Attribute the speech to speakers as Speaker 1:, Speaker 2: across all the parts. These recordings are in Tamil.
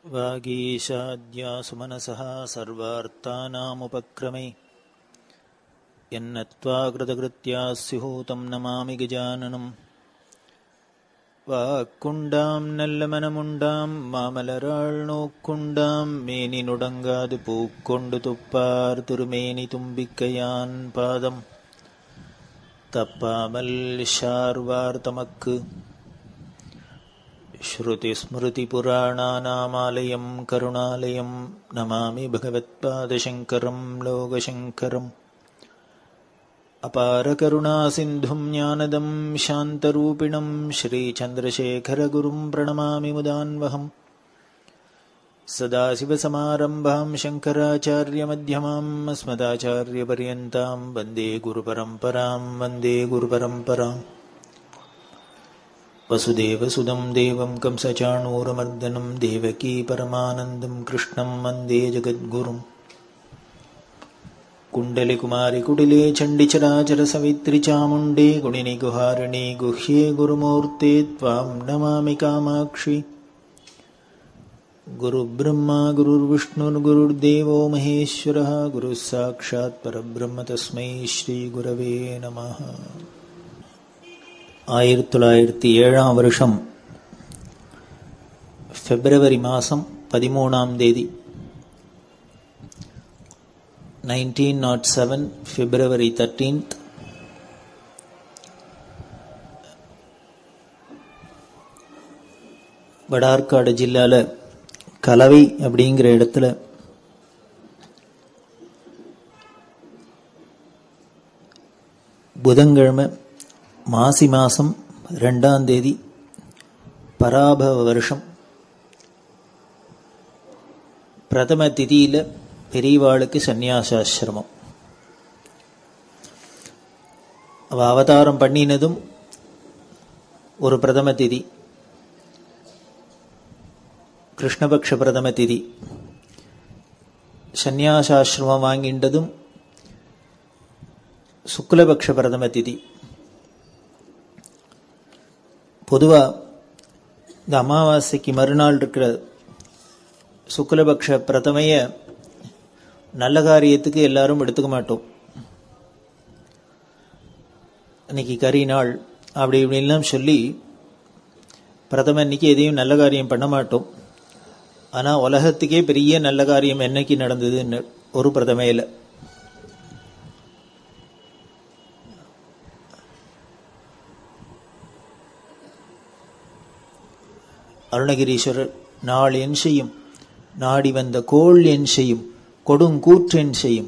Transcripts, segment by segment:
Speaker 1: वागीशाद्या सुमनसः सर्वार्थानामुपक्रमे यन्नत्वा कृतकृत्याः स्युः तं नमामि गजाननम् வாக்குண்டாம் நல்ல மனமுண்டாம் மாமலராள் நோக்குண்டாம் மேனி நுடங்காது பூக்கொண்டு துப்பார் திருமேனி தும்பிக்கையான் பாதம் தப்பாமல் ஷார்வார் தமக்கு श्रुतिस्मृतिपुराणानामालयं करुणालयं नमामि भगवत्पादशङ्करं लोकशङ्करम् अपारकरुणासिन्धुं ज्ञानदं शान्तरूपिणं श्रीचन्द्रशेखरगुरुं प्रणमामि मुदान्वहम् सदाशिवसमारम्भां शङ्कराचार्यमध्यमाम् अस्मदाचार्यपर्यन्तां वन्दे गुरुपरम्परां वन्दे गुरुपरम्पराम् वसुदेवसुदं देवं कंसचाणूरमर्दनं देवकी परमानन्दं कृष्णं वन्दे जगद्गुरुम् कुण्डलिकुमारि कुटिले चण्डिचराचरसवित्रि चामुण्डे गुणिनि गुहारिणि गुह्ये गुरुमूर्ते त्वां नमामि कामाक्षि गुरुब्रह्मा गुरुर्विष्णुर्गुरुर्देवो महेश्वरः गुरुः साक्षात् परब्रह्म तस्मै श्रीगुरवे नमः ஆயிரத்தி தொள்ளாயிரத்தி ஏழாம் வருஷம் பிப்ரவரி மாதம் பதிமூணாம் தேதி nineteen nought seven February thirteenth Vadarkadu ஜில்லால கலவை அப்படிங்கிற இடத்துல புதன்கிழமை மாசி மாதம் ரெண்டாம் தேதி பராபவ வருஷம் பிரதம திதியில் பெரியவாளுக்கு சந்நியாசாசிரமம் அவ அவதாரம் பண்ணினதும் ஒரு பிரதம திதி கிருஷ்ணபக்ஷ பிரதம திதி சந்நியாசாசிரமம் வாங்கின்றதும் சுக்லபக்ஷ பிரதம திதி பொதுவாக இந்த அமாவாசைக்கு மறுநாள் இருக்கிற சுக்லபக்ஷ பிரதமைய நல்ல காரியத்துக்கு எல்லாரும் எடுத்துக்க மாட்டோம் இன்னைக்கு கறி நாள் அப்படி இப்படின்லாம் சொல்லி பிரதம இன்னைக்கு எதையும் நல்ல காரியம் பண்ண மாட்டோம் ஆனால் உலகத்துக்கே பெரிய நல்ல காரியம் என்னைக்கு நடந்ததுன்னு ஒரு பிரதமையில் அருணகிரீஸ்வரர் நாள் என் செய்யும் நாடி வந்த கோள் என் செய்யும் கொடுங்கூற்றென் செய்யும்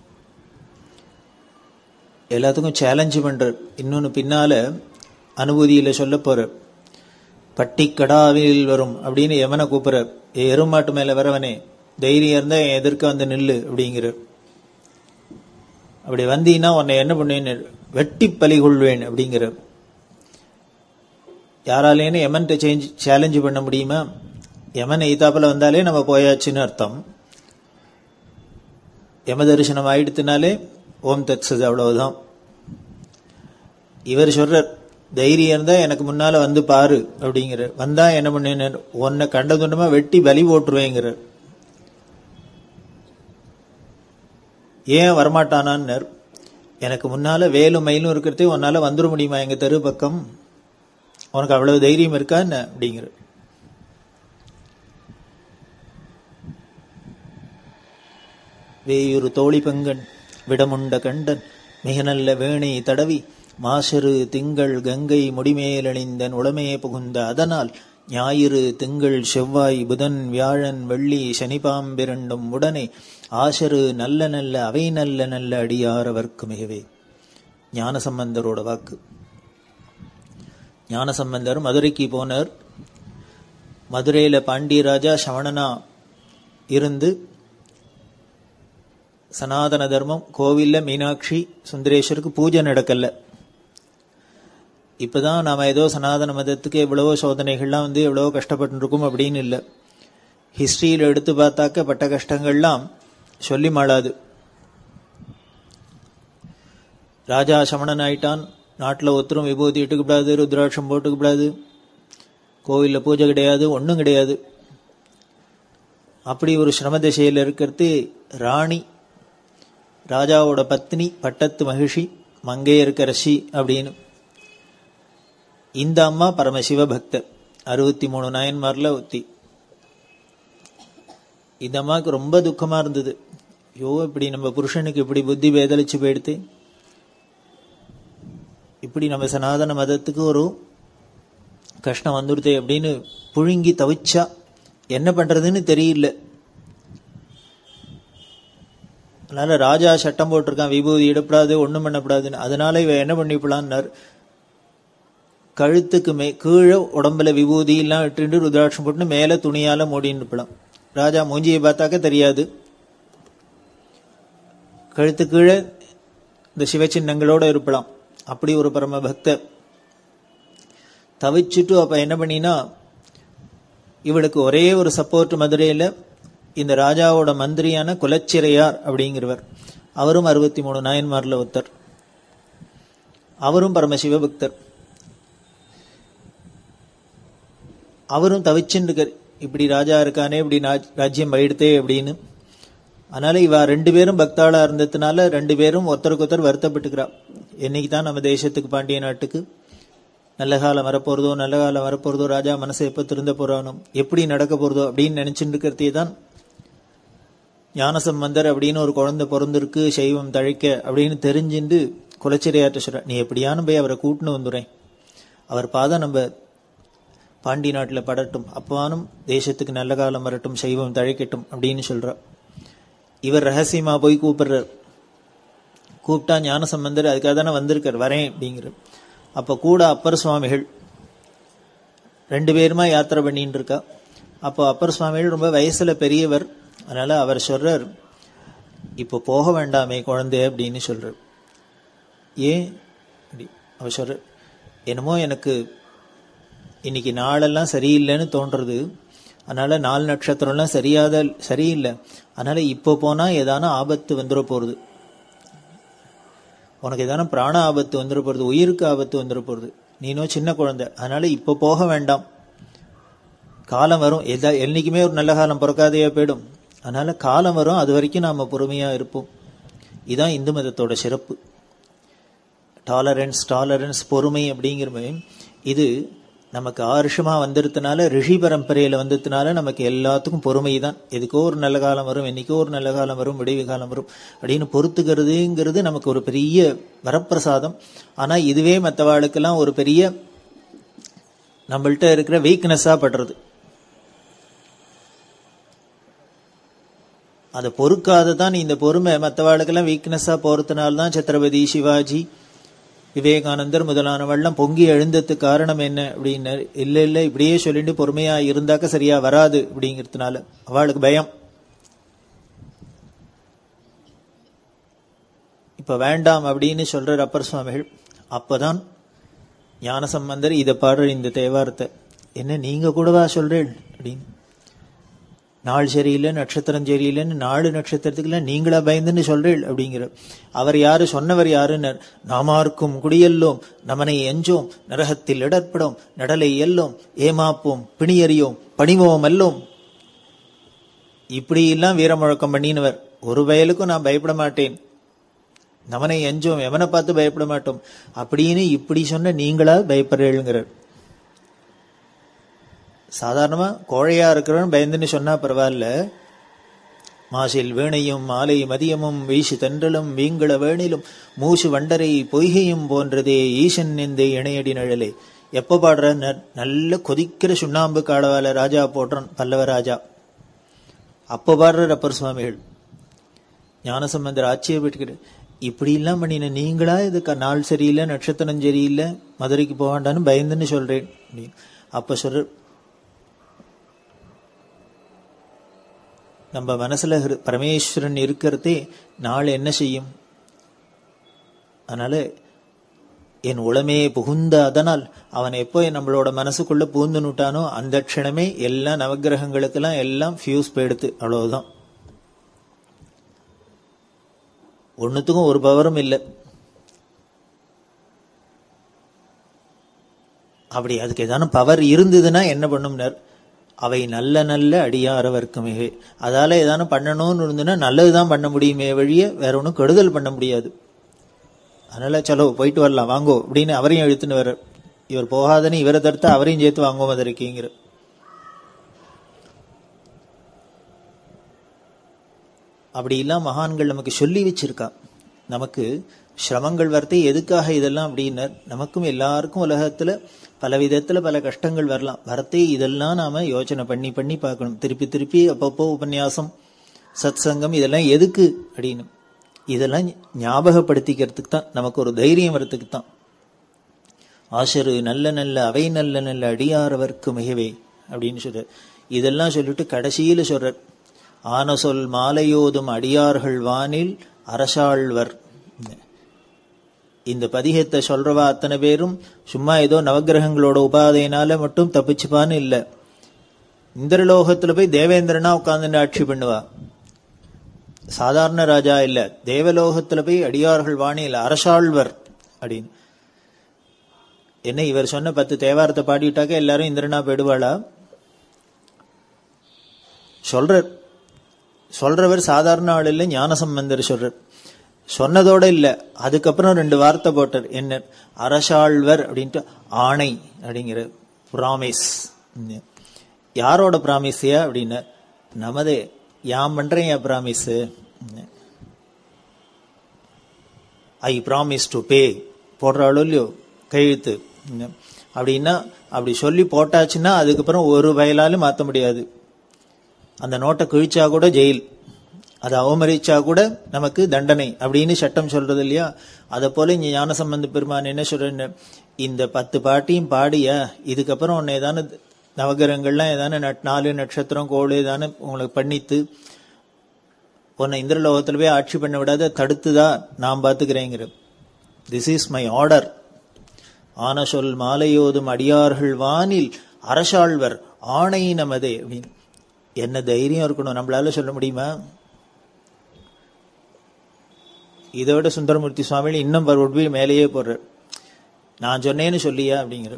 Speaker 1: எல்லாத்துக்கும் சேலஞ்சு பண்றார் இன்னொன்று பின்னால அனுபூதியில சொல்ல போற பட்டி கடாவில் வரும் அப்படின்னு எவனை கூப்பிடுற எருமாட்டு மேல வரவனே தைரியம் இருந்தா என் எதிர்க்க வந்து நில்லு அப்படிங்கிற அப்படி வந்தீங்கன்னா உன்னை என்ன பண்ணுவேன் வெட்டி பலி கொள்வேன் அப்படிங்கிற யாராலேன்னு எமன்ட்ட சேஞ்ச் சேலஞ்சு பண்ண முடியுமா எமன் எய்தாப்பில் வந்தாலே நம்ம போயாச்சுன்னு அர்த்தம் யம தரிசனம் ஆயிடுத்துனாலே ஓம் தத் சத் அவ்வளவுதான் இவர் சொல்றார் தைரியம் இருந்தா எனக்கு முன்னால வந்து பாரு அப்படிங்கிற வந்தா என்ன பண்ணு உன்னை கண்ட துண்டமா வெட்டி பலி போட்டுருவேங்கிறார் ஏன் வரமாட்டானான்னு எனக்கு முன்னால வேலும் மயிலும் இருக்கிறதே உன்னால வந்துட முடியுமா எங்க தெரு பக்கம் உனக்கு அவ்வளவு தைரியம் இருக்கா என்ன அப்படிங்கிற வேயுறு தோழி பங்கன் விடமுண்ட கண்டன் மிக நல்ல வேணை தடவி மாசரு திங்கள் கங்கை முடிமேலணிந்தன் உளமே புகுந்த அதனால் ஞாயிறு திங்கள் செவ்வாய் புதன் வியாழன் வெள்ளி சனிபாம்பிரண்டும் உடனே ஆசரு நல்ல நல்ல அவை நல்ல நல்ல அடியாரவர்க்கு மிகவே ஞானசம்பந்தரோட வாக்கு ஞானசம்பந்தர் மதுரைக்கு போனார் மதுரையில பாண்டியராஜா சவணனா இருந்து சனாதன தர்மம் கோவில்ல மீனாட்சி சுந்தரேஸ்வருக்கு பூஜை நடக்கல இப்பதான் நாம ஏதோ சனாதன மதத்துக்கு எவ்வளவோ சோதனைகள்லாம் வந்து எவ்வளவோ கஷ்டப்பட்டு இருக்கோம் அப்படின்னு இல்லை ஹிஸ்டரியில் எடுத்து பார்த்தாக்க பட்ட கஷ்டங்கள்லாம் சொல்லி மாளாது ராஜா சமணன் ஆயிட்டான் நாட்டில் ஒருத்தரும் விபூதி இட்டுக்கப்படாது ருத்ராட்சம் போட்டுக்கப்படாது கோவிலில் பூஜை கிடையாது ஒன்றும் கிடையாது அப்படி ஒரு சிரம திசையில் இருக்கிறது ராணி ராஜாவோட பத்னி பட்டத்து மகிழ்ச்சி மங்கையர்க்கரசி அப்படின்னு இந்த அம்மா பரமசிவ பக்தர் அறுபத்தி மூணு நாயன்மார்ல ஒத்தி இந்த அம்மாவுக்கு ரொம்ப துக்கமா இருந்தது ஐயோ இப்படி நம்ம புருஷனுக்கு இப்படி புத்தி வேதளிச்சு போயிடுத்து இப்படி நம்ம சனாதன மதத்துக்கு ஒரு கஷ்டம் வந்துடுது அப்படின்னு புழுங்கி தவிச்சா என்ன பண்றதுன்னு தெரியல அதனால ராஜா சட்டம் போட்டிருக்கான் விபூதி இடப்படாது ஒண்ணும் பண்ணப்படாதுன்னு அதனால இவ என்ன பண்ணிப்பலான்னார் கழுத்துக்கு மே கீழே உடம்புல விபூதி எல்லாம் இட்டு ருத்ராட்சம் போட்டு மேல துணியால மூடின்னு இருப்பலாம் ராஜா மூஞ்சியை பார்த்தாக்க தெரியாது கழுத்து கீழே இந்த சிவச்சின்னங்களோட இருப்பலாம் அப்படி ஒரு பரம பக்தர் தவிச்சுட்டு அப்ப என்ன பண்ணினா இவளுக்கு ஒரே ஒரு சப்போர்ட் மதுரையில இந்த ராஜாவோட மந்திரியான குலச்சிறையார் அப்படிங்கிறவர் அவரும் அறுபத்தி மூணு நாயன்மார்ல ஒருத்தர் அவரும் பரமசிவ பக்தர் அவரும் தவிச்சுன்னு இப்படி ராஜா இருக்கானே இப்படி ராஜ்யம் பயிடுத்தே அப்படின்னு அதனால இவ ரெண்டு பேரும் பக்தாளா இருந்ததுனால ரெண்டு பேரும் ஒருத்தருக்கு ஒருத்தர் வருத்தப்பட்டுக்கிறா என்னைக்கு தான் நம்ம தேசத்துக்கு பாண்டிய நாட்டுக்கு நல்ல காலம் வரப்போறதோ நல்ல காலம் வரப்போறதோ ராஜா மனசை எப்ப திருந்த போறானோ எப்படி நடக்க போறதோ அப்படின்னு நினைச்சுட்டு இருக்கிறதே தான் ஞானசம்பந்தர் அப்படின்னு ஒரு குழந்தை பிறந்திருக்கு சைவம் தழைக்க அப்படின்னு தெரிஞ்சுட்டு குலச்சிரையாற்ற சொல்ற நீ எப்படியானு போய் அவரை கூட்டுன்னு வந்துடுறேன் அவர் பாதம் நம்ம பாண்டி நாட்டில் படட்டும் அப்பானும் தேசத்துக்கு நல்ல காலம் வரட்டும் சைவம் தழைக்கட்டும் அப்படின்னு சொல்றா இவர் ரகசியமா போய் கூப்பிடுறார் கூப்பிட்டா ஞான சம்பந்தர் அதுக்காக தானே வந்திருக்கார் வரேன் அப்படிங்கிற அப்ப கூட அப்பர் சுவாமிகள் ரெண்டு பேருமா யாத்திரை பண்ணிட்டு இருக்கா அப்போ அப்பர் சுவாமிகள் ரொம்ப வயசுல பெரியவர் அதனால அவர் சொல்றார் இப்போ போக வேண்டாமே குழந்தை அப்படின்னு சொல்றார் ஏன் அப்படி அவர் சொல்ற என்னமோ எனக்கு இன்னைக்கு நாளெல்லாம் சரியில்லைன்னு தோன்றது அதனால நாலு நட்சத்திரம்லாம் சரியாத சரியில்லை அதனால இப்போ போனா ஏதான ஆபத்து வந்துட போறது உனக்கு ஏதான பிராண ஆபத்து வந்துட போறது உயிருக்கு ஆபத்து வந்துட போறது நீனும் சின்ன குழந்தை அதனால இப்போ போக வேண்டாம் காலம் வரும் எதா என்னைக்குமே ஒரு நல்ல காலம் பிறக்காதையா போயிடும் அதனால காலம் வரும் அது வரைக்கும் நாம பொறுமையா இருப்போம் இதுதான் இந்து மதத்தோட சிறப்பு டாலரன்ஸ் டாலரன்ஸ் பொறுமை அப்படிங்கிறது இது நமக்கு ஆருஷமா வந்திருந்தனால ரிஷி பரம்பரையில வந்ததுனால நமக்கு எல்லாத்துக்கும் பொறுமை தான் எதுக்கோ ஒரு நல்ல காலம் வரும் என்னைக்கோ ஒரு நல்ல காலம் வரும் விடைவு காலம் வரும் அப்படின்னு பொறுத்துக்கிறதுங்கிறது நமக்கு ஒரு பெரிய வரப்பிரசாதம் ஆனா இதுவே மற்றவாளுக்கெல்லாம் ஒரு பெரிய நம்மள்ட்ட இருக்கிற வீக்னஸா படுறது அதை பொறுக்காததான் இந்த பொறுமை மற்றவாளுக்கெல்லாம் வீக்னஸா போறதுனால தான் சத்ரபதி சிவாஜி விவேகானந்தர் முதலானவெல்லாம் பொங்கி எழுந்ததுக்கு காரணம் என்ன அப்படின்னு இல்ல இல்ல இப்படியே சொல்லிட்டு பொறுமையா இருந்தாக்க சரியா வராது அப்படிங்கிறதுனால அவளுக்கு பயம் இப்ப வேண்டாம் அப்படின்னு சொல்ற அப்பர் சுவாமிகள் அப்பதான் ஞான சம்பந்தர் இதை பாடுற இந்த தேவாரத்தை என்ன நீங்க கூடவா சொல்றேன் அப்படின்னு நாள் சரியில்லை நட்சத்திரம் சரியில்லைன்னு நாலு நட்சத்திரத்துக்குலாம் நீங்களா பயந்துன்னு சொல்றீள் அப்படிங்கிற அவர் யாரு சொன்னவர் யாருன்னு நாமார்க்கும் குடியல்லோம் நமனை எஞ்சோம் நரகத்தில் இடர்படும் நடலை எல்லோம் ஏமாப்போம் பிணியறியோம் பணிவோம் அல்லோம் இப்படி எல்லாம் வீரமுழக்கம் பண்ணினவர் ஒரு வயலுக்கும் நான் பயப்பட மாட்டேன் நமனை எஞ்சோம் எவனை பார்த்து பயப்பட மாட்டோம் அப்படின்னு இப்படி சொன்ன நீங்களா பயப்படுறீங்கிறார் சாதாரணமா கோழையா இருக்கிறவன் பயந்துன்னு சொன்னா பரவாயில்ல மாசில் வீணையும் மாலை மதியமும் வீசு தென்றலும் வீங்கள வேணிலும் மூசு வண்டரை பொய்கையும் போன்றதே ஈசன் இந்த இணையடி நிழலே எப்ப பாடுற நல்ல கொதிக்கிற சுண்ணாம்பு காடவால ராஜா போடுறான் பல்லவ ராஜா அப்ப பாடுற அப்பர் சுவாமிகள் ஞானசம்பந்தர் ஆட்சியப்பட்டுக்கிட்டு இப்படி எல்லாம் பண்ணின நீங்களா இது நாள் சரியில்லை நட்சத்திரம் சரியில்லை மதுரைக்கு போக வேண்டாம்னு பயந்துன்னு சொல்றேன் அப்படின்னு அப்ப சொல்ற நம்ம மனசுல பரமேஸ்வரன் இருக்கிறதே நாள் என்ன செய்யும் அதனால என் உளமே புகுந்த அதனால் அவன் எப்போ நம்மளோட மனசுக்குள்ள பூந்து நுட்டானோ அந்த க்ஷணமே எல்லா நவகிரகங்களுக்கெல்லாம் எல்லாம் ஃபியூஸ் போயிடுத்து அவ்வளவுதான் ஒன்னுத்துக்கும் ஒரு பவரும் இல்லை அப்படி அதுக்கு ஏதான பவர் இருந்ததுன்னா என்ன பண்ணும்னர் அவை நல்ல நல்ல அடியாரவர்க்கு மிக அதால ஏதானும் பண்ணணும்னு இருந்துன்னா நல்லதுதான் பண்ண முடியுமே வழிய வேற ஒன்றும் கெடுதல் பண்ண முடியாது அதனால சலோ போயிட்டு வரலாம் வாங்கோ அப்படின்னு அவரையும் எழுத்துன்னு வர இவர் போகாதன்னு இவரை தடுத்து அவரையும் சேர்த்து வாங்கோ மதுரைக்குங்கிற அப்படி எல்லாம் மகான்கள் நமக்கு சொல்லி வச்சிருக்கா நமக்கு சிரமங்கள் வரத்தை எதுக்காக இதெல்லாம் அப்படின்னர் நமக்கும் எல்லாருக்கும் உலகத்துல பல விதத்துல பல கஷ்டங்கள் வரலாம் வரத்தை இதெல்லாம் நாம யோசனை பண்ணி பண்ணி பார்க்கணும் திருப்பி திருப்பி அப்பப்போ உபன்யாசம் சத் சங்கம் இதெல்லாம் எதுக்கு அப்படின்னு இதெல்லாம் ஞாபகப்படுத்திக்கிறதுக்கு தான் நமக்கு ஒரு தைரியம் வரத்துக்கு தான் ஆசரு நல்ல நல்ல அவை நல்ல நல்ல அடியாரவர்க்கு மிகவே அப்படின்னு சொல்ற இதெல்லாம் சொல்லிட்டு கடைசியில சொல்றார் ஆன சொல் மாலையோதும் அடியார்கள் வானில் அரசாழ்வர் இந்த பதிகத்தை சொல்றவா அத்தனை பேரும் சும்மா ஏதோ நவகிரகங்களோட உபாதையினால மட்டும் தப்பிச்சுப்பான்னு இல்ல இந்திரலோகத்துல போய் தேவேந்திரனா உட்கார்ந்து ஆட்சி பண்ணுவா சாதாரண ராஜா இல்ல தேவலோகத்துல போய் அடியார்கள் வாணியில் அரசாழ்வர் அப்படின்னு என்ன இவர் சொன்ன பத்து தேவாரத்தை பாடிட்டாக்க எல்லாரும் இந்திரனா போயிடுவாளா சொல்றார் சொல்றவர் சாதாரண ஆள் இல்லை ஞானசம்பந்தர் சொல்றார் சொன்னதோட இல்ல அதுக்கப்புறம் ரெண்டு வார்த்தை போட்டார் என்ன அரசாழ்வர் அப்படின்ட்டு ஆணை அப்படிங்கிற பிராமிஸ் யாரோட பிராமிஸியா அப்படின்னு நமதே யாம் பண்றேன் என் promise I promise to pay போடுறாளோ இல்லையோ கையெழுத்து அப்படின்னா அப்படி சொல்லி போட்டாச்சுன்னா அதுக்கப்புறம் ஒரு வயலாலும் மாற்ற முடியாது அந்த நோட்டை கிழிச்சா கூட ஜெயில் அதை அவமதிச்சா கூட நமக்கு தண்டனை அப்படின்னு சட்டம் சொல்றது இல்லையா அதை போல இங்க ஞானசம்பந்த பெருமான் என்ன சொல்றேன்னு இந்த பத்து பாட்டியும் பாடிய இதுக்கப்புறம் உன்னை ஏதான நவகிரகங்கள்லாம் ஏதான நாலு நட்சத்திரம் கோள் ஏதான உங்களுக்கு பண்ணித்து உன்னை இந்திரலோகத்துல போய் ஆட்சி பண்ண விடாத தடுத்துதான் நான் பாத்துக்கிறேங்கிற திஸ் இஸ் மை ஆர்டர் ஆன சொல் மாலையோதும் அடியார்கள் வானில் அரசாழ்வர் ஆணை நமதே அப்படின்னு என்ன தைரியம் இருக்கணும் நம்மளால சொல்ல முடியுமா இதோட சுந்தரமூர்த்தி சுவாமி இன்னும் ஒரு மேலேயே போடுற நான் சொன்னேன்னு சொல்லியா அப்படிங்கிற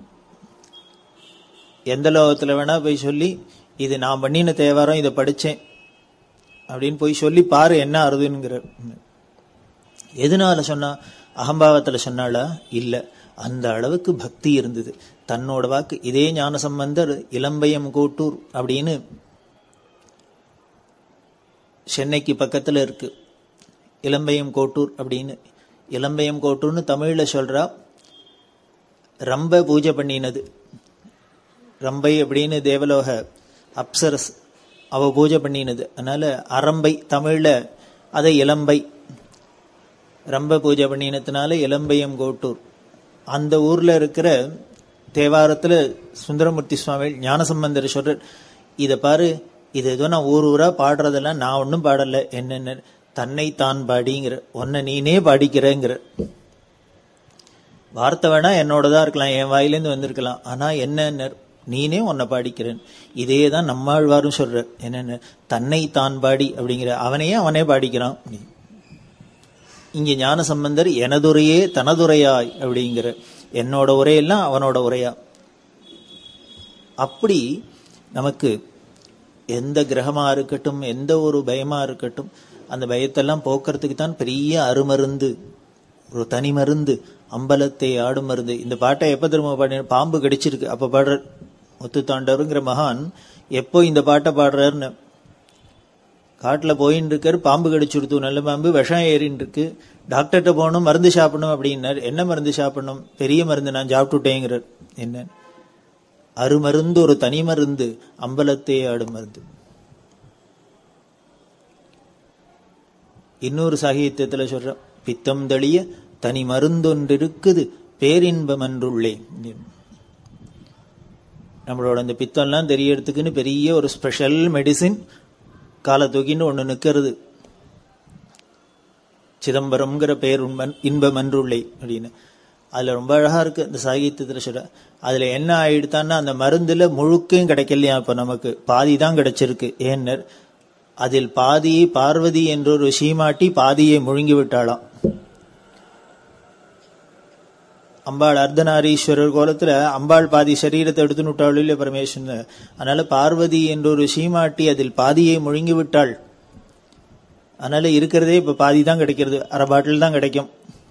Speaker 1: எந்த லோகத்துல வேணா போய் சொல்லி இது நான் பண்ணின தேவாரம் இதை படிச்சேன் அப்படின்னு போய் சொல்லி பாரு என்ன அறுதுங்கிற எதனால சொன்னா அகம்பாவத்துல சொன்னாளா இல்ல அந்த அளவுக்கு பக்தி இருந்தது தன்னோட வாக்கு இதே ஞான சம்பந்தர் இளம்பயம் கோட்டூர் அப்படின்னு சென்னைக்கு பக்கத்துல இருக்கு இளம்பயம் கோட்டூர் அப்படின்னு இளம்பயம் கோட்டூர்னு தமிழ்ல சொல்றா ரம்ப பூஜை பண்ணினது ரம்பை அப்படின்னு தேவலோக அப்சரஸ் அவ பூஜை பண்ணினது அதனால அரம்பை தமிழ்ல அதை இளம்பை ரம்ப பூஜை பண்ணினதுனால இளம்பயம் கோட்டூர் அந்த ஊர்ல இருக்கிற தேவாரத்துல சுந்தரமூர்த்தி சுவாமி ஞானசம்பந்தர் சொல்ற இத பாரு இது ஏதோ நான் ஊர் ஊரா பாடுறதெல்லாம் நான் ஒன்னும் பாடல என்னென்ன தன்னை தான் பாடிங்கிற உன்னை நீனே பாடிக்கிறேங்கிற வார்த்தை வேணா என்னோடதான் இருக்கலாம் என் வாயிலேருந்து வந்திருக்கலாம் ஆனா என்ன நீனே உன்னை பாடிக்கிறேன் இதே தான் நம்மாழ்வாரும் சொல்ற என்னென்ன தன்னை தான் பாடி அப்படிங்கிற அவனையே அவனே பாடிக்கிறான் இங்க ஞான சம்பந்தர் எனதுரையே தனதுரையாய் அப்படிங்கிற என்னோட உரையெல்லாம் அவனோட உரையா அப்படி நமக்கு எந்த கிரகமா இருக்கட்டும் எந்த ஒரு பயமா இருக்கட்டும் அந்த பயத்தெல்லாம் போக்குறதுக்கு தான் பெரிய அருமருந்து ஒரு தனி மருந்து அம்பலத்தை ஆடும் மருந்து இந்த பாட்டை எப்ப திரும்ப பாடி பாம்பு கடிச்சிருக்கு அப்ப பாடுற முத்து தாண்டவருங்கிற மகான் எப்போ இந்த பாட்டை பாடுறாருன்னு காட்டுல போயின்னு இருக்காரு பாம்பு கடிச்சுடுத்து நல்ல பாம்பு விஷம் ஏறின்னு இருக்கு டாக்டர்கிட்ட போகணும் மருந்து சாப்பிடணும் அப்படின்னாரு என்ன மருந்து சாப்பிடணும் பெரிய மருந்து நான் சாப்பிட்டுட்டேங்கிறார் என்ன அருமருந்து ஒரு தனி மருந்து அம்பலத்தே ஆடும் மருந்து இன்னொரு சாகித்யத்துல சொல்ற பித்தம் தளிய தனி மருந்தொன்று இருக்குது பேரின்பம் அன்றுள்ளே நம்மளோட அந்த பித்தம்லாம் தெரியறதுக்குன்னு பெரிய ஒரு ஸ்பெஷல் மெடிசின் காலை தூக்கின்னு ஒண்ணு நிக்கிறது சிதம்பரம்ங்கிற பேர் உண்மன் இன்பம் அன்றுள்ளே அப்படின்னு அதுல ரொம்ப அழகா இருக்கு அந்த சாகித்யத்துல சொல்ற அதுல என்ன ஆயிடுத்தான்னா அந்த மருந்துல முழுக்கையும் கிடைக்கலையா இப்ப நமக்கு பாதி தான் கிடைச்சிருக்கு ஏன்னர் அதில் பாதியை பார்வதி என்றொரு சீமாட்டி பாதியை முழுங்கி விட்டாளாம் அம்பாள் அர்த்தநாரீஸ்வரர் கோலத்துல அம்பாள் பாதி சரீரத்தை எடுத்து விட்டாள் இல்லையா பரமேஸ்வரன் அதனால பார்வதி என்ற ஒரு சீமாட்டி அதில் பாதியை முழுங்கி விட்டாள் அதனால இருக்கிறதே இப்ப பாதி தான் கிடைக்கிறது அரை பாட்டில் தான் கிடைக்கும்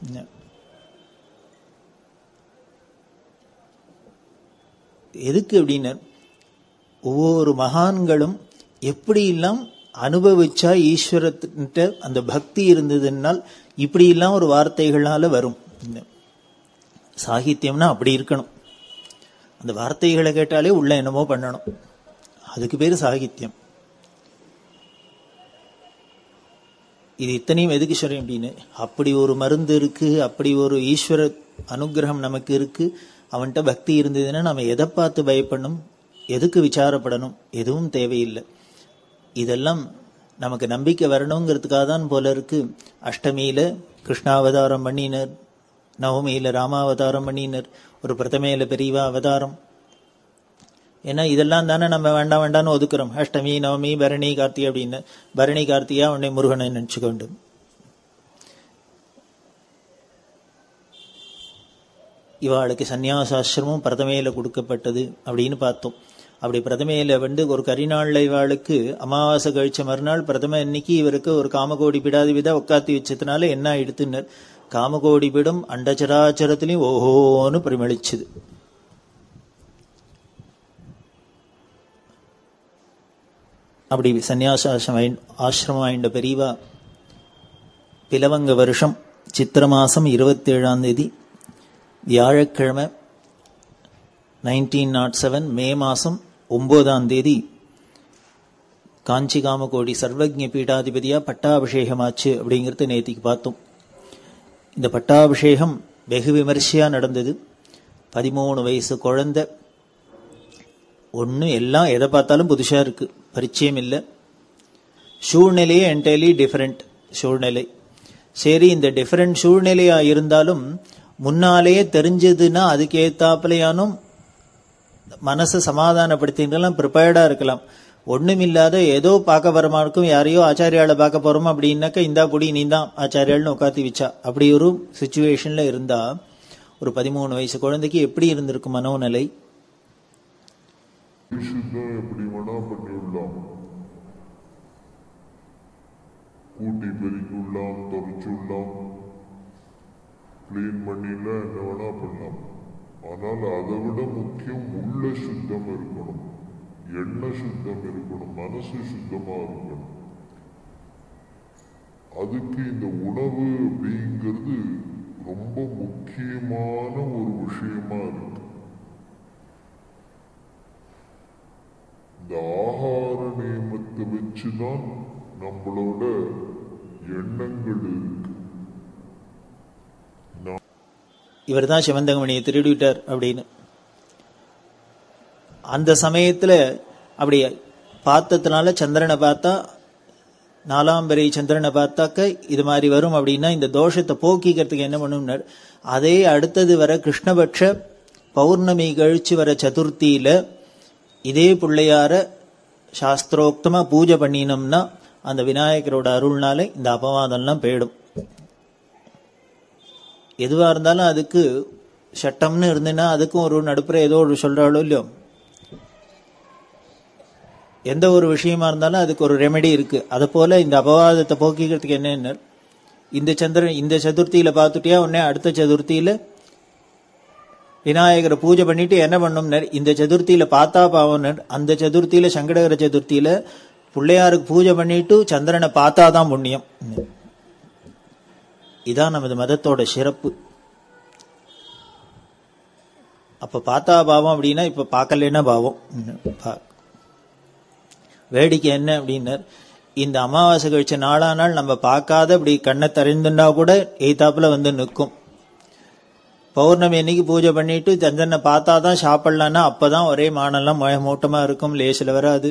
Speaker 1: எதுக்கு அப்படின்னு ஒவ்வொரு மகான்களும் எப்படியெல்லாம் அனுபவிச்சா ஈஸ்வரத்திட்ட அந்த பக்தி இருந்ததுனால் இப்படி எல்லாம் ஒரு வார்த்தைகளால வரும் சாகித்யம்னா அப்படி இருக்கணும் அந்த வார்த்தைகளை கேட்டாலே உள்ள என்னமோ பண்ணணும் அதுக்கு பேரு சாகித்யம் இது இத்தனையும் எதுக்கு சொல்றேன் அப்படின்னு அப்படி ஒரு மருந்து இருக்கு அப்படி ஒரு ஈஸ்வர அனுகிரகம் நமக்கு இருக்கு அவன்கிட்ட பக்தி இருந்ததுன்னா நம்ம எதை பார்த்து பயப்படணும் எதுக்கு விசாரப்படணும் எதுவும் தேவையில்லை இதெல்லாம் நமக்கு நம்பிக்கை வரணுங்கிறதுக்காக தான் போல இருக்கு அஷ்டமியில கிருஷ்ணாவதாரம் பண்ணினர் நவமியில ராமாவதாரம் பண்ணினர் ஒரு பிரதமையில பெரியவா அவதாரம் ஏன்னா இதெல்லாம் தானே நம்ம வேண்டாம் வேண்டாம்னு ஒதுக்குறோம் அஷ்டமி நவமி பரணி கார்த்திகை அப்படின்னு பரணி கார்த்திகா உன்னை முருகனை நினைச்சுக்க வேண்டும் இவாளுக்கு சந்நியாசாசிரமும் பிரதமையில கொடுக்கப்பட்டது அப்படின்னு பார்த்தோம் அப்படி பிரதமையில வந்து ஒரு கரிநாள்ல இவாளுக்கு அமாவாசை கழிச்ச மறுநாள் பிரதம இன்னைக்கு இவருக்கு ஒரு காமகோடி பிடாதி வித உட்காத்தி வச்சதுனால என்ன ஆயிடுத்துனர் காமகோடி பிடம் அண்டச்சராச்சரத்திலையும் ஓஹோன்னு பிரமிழிச்சுது அப்படி சந்நியாசாசிரமம் ஆசிரமம் ஆயிண்ட பெரியவா பிலவங்க வருஷம் சித்திர மாசம் இருபத்தி ஏழாம் தேதி வியாழக்கிழமை நைன்டீன் நாட் செவன் மே மாசம் ஒன்பதாம் தேதி காஞ்சி காமகோடி சர்வஜ பீடாதிபதியா பட்டாபிஷேகமாச்சு அப்படிங்கிறது நேத்திக்கு பார்த்தோம் இந்த பட்டாபிஷேகம் வெகு விமர்சையா நடந்தது பதிமூணு வயசு குழந்தை ஒன்றும் எல்லாம் எதை பார்த்தாலும் புதுசா இருக்கு பரிச்சயம் இல்லை சூழ்நிலையே என்டையர்லி டிஃப்ரெண்ட் சூழ்நிலை சரி இந்த டிஃப்ரெண்ட் சூழ்நிலையா இருந்தாலும் முன்னாலேயே தெரிஞ்சதுன்னா அதுக்கு ஏத்தாப்புலையானும் மனசை சமாதானப்படுத்திக்கலாம் ப்ரிப்பேர்டா இருக்கலாம் ஒண்ணுமில்லாத ஏதோ பார்க்க வரமா இருக்கும் யாரையோ ஆச்சாரியால பார்க்க போறோம் அப்படின்னாக்கா இந்தா புடி நீ தான் ஆச்சாரியால்னு உட்காத்தி வச்சா அப்படி ஒரு சுச்சுவேஷன்ல இருந்தா ஒரு பதிமூணு வயசு குழந்தைக்கு எப்படி இருந்திருக்கும் மனோநிலை
Speaker 2: விசுத்தம் எப்படி வேணா பண்ணிவிடலாம் கூட்டி பெருக்கிவிடலாம் தொடச்சுடலாம் கிளீன் பண்ணிடலாம் என்ன வேணா பண்ணலாம் ஆனால் அதை விட முக்கியம் உள்ள சுத்தம் இருக்கணும் எண்ணெய் சுத்தம் இருக்கணும் மனசு சுத்தமா இருக்கணும் அதுக்கு இந்த உணவு அப்படிங்கிறது ரொம்ப முக்கியமான ஒரு விஷயமா இருக்கு இந்த ஆகார நியமத்தை வச்சுதான் நம்மளோட எண்ணங்கள் இருக்கு
Speaker 1: இவர் தான் சிவந்தகமணியை திருடிவிட்டார் அப்படின்னு அந்த சமயத்துல அப்படி பார்த்ததுனால சந்திரனை பார்த்தா நாலாம் பெரிய சந்திரனை பார்த்தாக்க இது மாதிரி வரும் அப்படின்னா இந்த தோஷத்தை போக்கிக்கிறதுக்கு என்ன பண்ணும்னார் அதே அடுத்தது வர கிருஷ்ணபக்ஷ பௌர்ணமி கழிச்சு வர சதுர்த்தியில இதே பிள்ளையார சாஸ்திரோக்தமா பூஜை பண்ணினோம்னா அந்த விநாயகரோட அருள்னால இந்த அபவாதம்லாம் போயிடும் எதுவா இருந்தாலும் அதுக்கு சட்டம்னு இருந்ததுன்னா அதுக்கும் ஒரு நடுப்புற ஏதோ ஒரு சொல்றாளோ இல்லையோ எந்த ஒரு விஷயமா இருந்தாலும் அதுக்கு ஒரு ரெமெடி இருக்கு அதை போல இந்த அபவாதத்தை போக்கிக்கிறதுக்கு என்ன இந்த சந்திரன் இந்த சதுர்த்தியில பார்த்துட்டியா உடனே அடுத்த சதுர்த்தியில விநாயகரை பூஜை பண்ணிட்டு என்ன பண்ணும்னர் இந்த சதுர்த்தியில பார்த்தா பாவனர் அந்த சதுர்த்தியில சங்கடகர சதுர்த்தியில பிள்ளையாருக்கு பூஜை பண்ணிட்டு சந்திரனை பார்த்தாதான் புண்ணியம் இதான் நமது மதத்தோட சிறப்பு அப்ப பார்த்தா பாவம் அப்படின்னா இப்ப பார்க்கலன்னா பாவம் வேடிக்கை என்ன அப்படின்னர் இந்த அமாவாசை கழிச்ச நாளா நாள் நம்ம பார்க்காத இப்படி கண்ணை திறந்துண்டா கூட எய்தாப்புல வந்து நிற்கும் பௌர்ணமி அன்னைக்கு பூஜை பண்ணிட்டு சந்திரனை பார்த்தா தான் சாப்பிடலான்னா அப்பதான் ஒரே மானெல்லாம் மூட்டமா இருக்கும் லேசில் வராது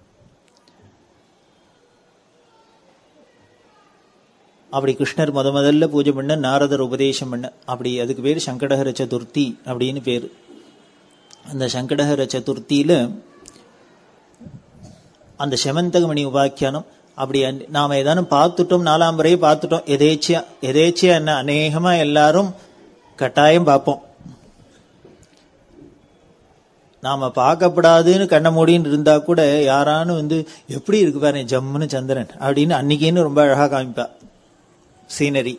Speaker 1: அப்படி கிருஷ்ணர் முத முதல்ல பூஜை பண்ண நாரதர் உபதேசம் பண்ண அப்படி அதுக்கு பேர் சங்கடஹர சதுர்த்தி அப்படின்னு பேரு அந்த சங்கடஹர சதுர்த்தியில அந்த செமந்தகமணி உபாக்கியானம் அப்படி நாம ஏதானும் பார்த்துட்டோம் நாலாம் முறையே பார்த்துட்டோம் எதேச்சியா எதேச்சியா என்ன அநேகமா எல்லாரும் கட்டாயம் பார்ப்போம் நாம பார்க்கப்படாதுன்னு கண்ண மூடின்னு இருந்தா கூட யாரானு வந்து எப்படி இருக்கு பாரு ஜம்முன்னு சந்திரன் அப்படின்னு அன்னைக்குன்னு ரொம்ப அழகா காமிப்பா சீனரி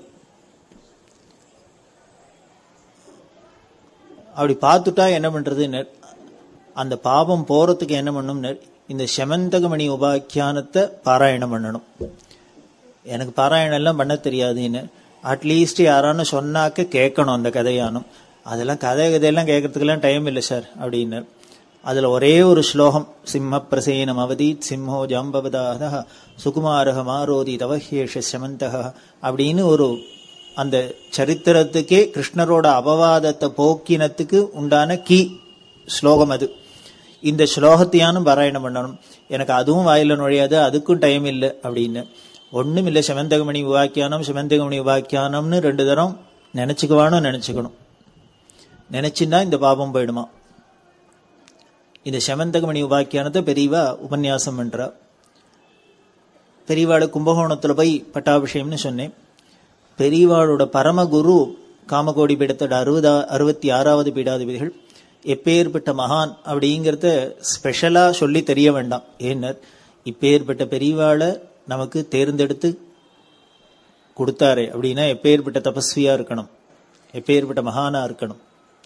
Speaker 1: அப்படி பார்த்துட்டா என்ன பண்றதுன்னு அந்த பாபம் போறதுக்கு என்ன பண்ணும்னு இந்த செமந்தகமணி உபாக்கியானத்தை பாராயணம் பண்ணணும் எனக்கு பாராயணம் எல்லாம் பண்ண தெரியாதுன்னு அட்லீஸ்ட் யாரானு சொன்னாக்க கேட்கணும் அந்த கதையானும் அதெல்லாம் கதை கதையெல்லாம் கேட்கறதுக்கெல்லாம் டைம் இல்லை சார் அப்படின்னு அதுல ஒரே ஒரு ஸ்லோகம் சிம்ம பிரசேனம் அவதீத் சிம்மோ ஜாம்பவதாத சுகுமாரக மாரோதி தவஹேஷ சமந்தக அப்படின்னு ஒரு அந்த சரித்திரத்துக்கே கிருஷ்ணரோட அபவாதத்தை போக்கினத்துக்கு உண்டான கீ ஸ்லோகம் அது இந்த ஸ்லோகத்தையானும் பாராயணம் பண்ணணும் எனக்கு அதுவும் வாயில நுழையாது அதுக்கும் டைம் இல்லை அப்படின்னு ஒண்ணும் இல்லை செவந்தகமணி உபாக்கியானம் செவந்தகமணி உபாக்கியானம்னு ரெண்டு தரம் நினைச்சுக்குவானும் நினைச்சுக்கணும் நினைச்சுன்னா இந்த பாபம் போயிடுமா இந்த செவந்தகமணி உபாக்கியானத்தை பெரியவா உபன்யாசம் பண்றா பெரியவாளை கும்பகோணத்துல போய் பட்டாபிஷேகம்னு சொன்னேன் பெரியவாளோட பரமகுரு காமகோடி பீடத்தோட அறுபதா அறுபத்தி ஆறாவது பீடாதிபதிகள் எப்பேற்பட்ட மகான் அப்படிங்கிறத ஸ்பெஷலா சொல்லி தெரிய வேண்டாம் ஏன்னர் இப்பேற்பட்ட பெரியவாளை நமக்கு தேர்ந்தெடுத்து கொடுத்தாரே அப்படின்னா எப்பேற்பட்ட தபஸ்வியா இருக்கணும் எப்பேற்பட்ட மகானா இருக்கணும்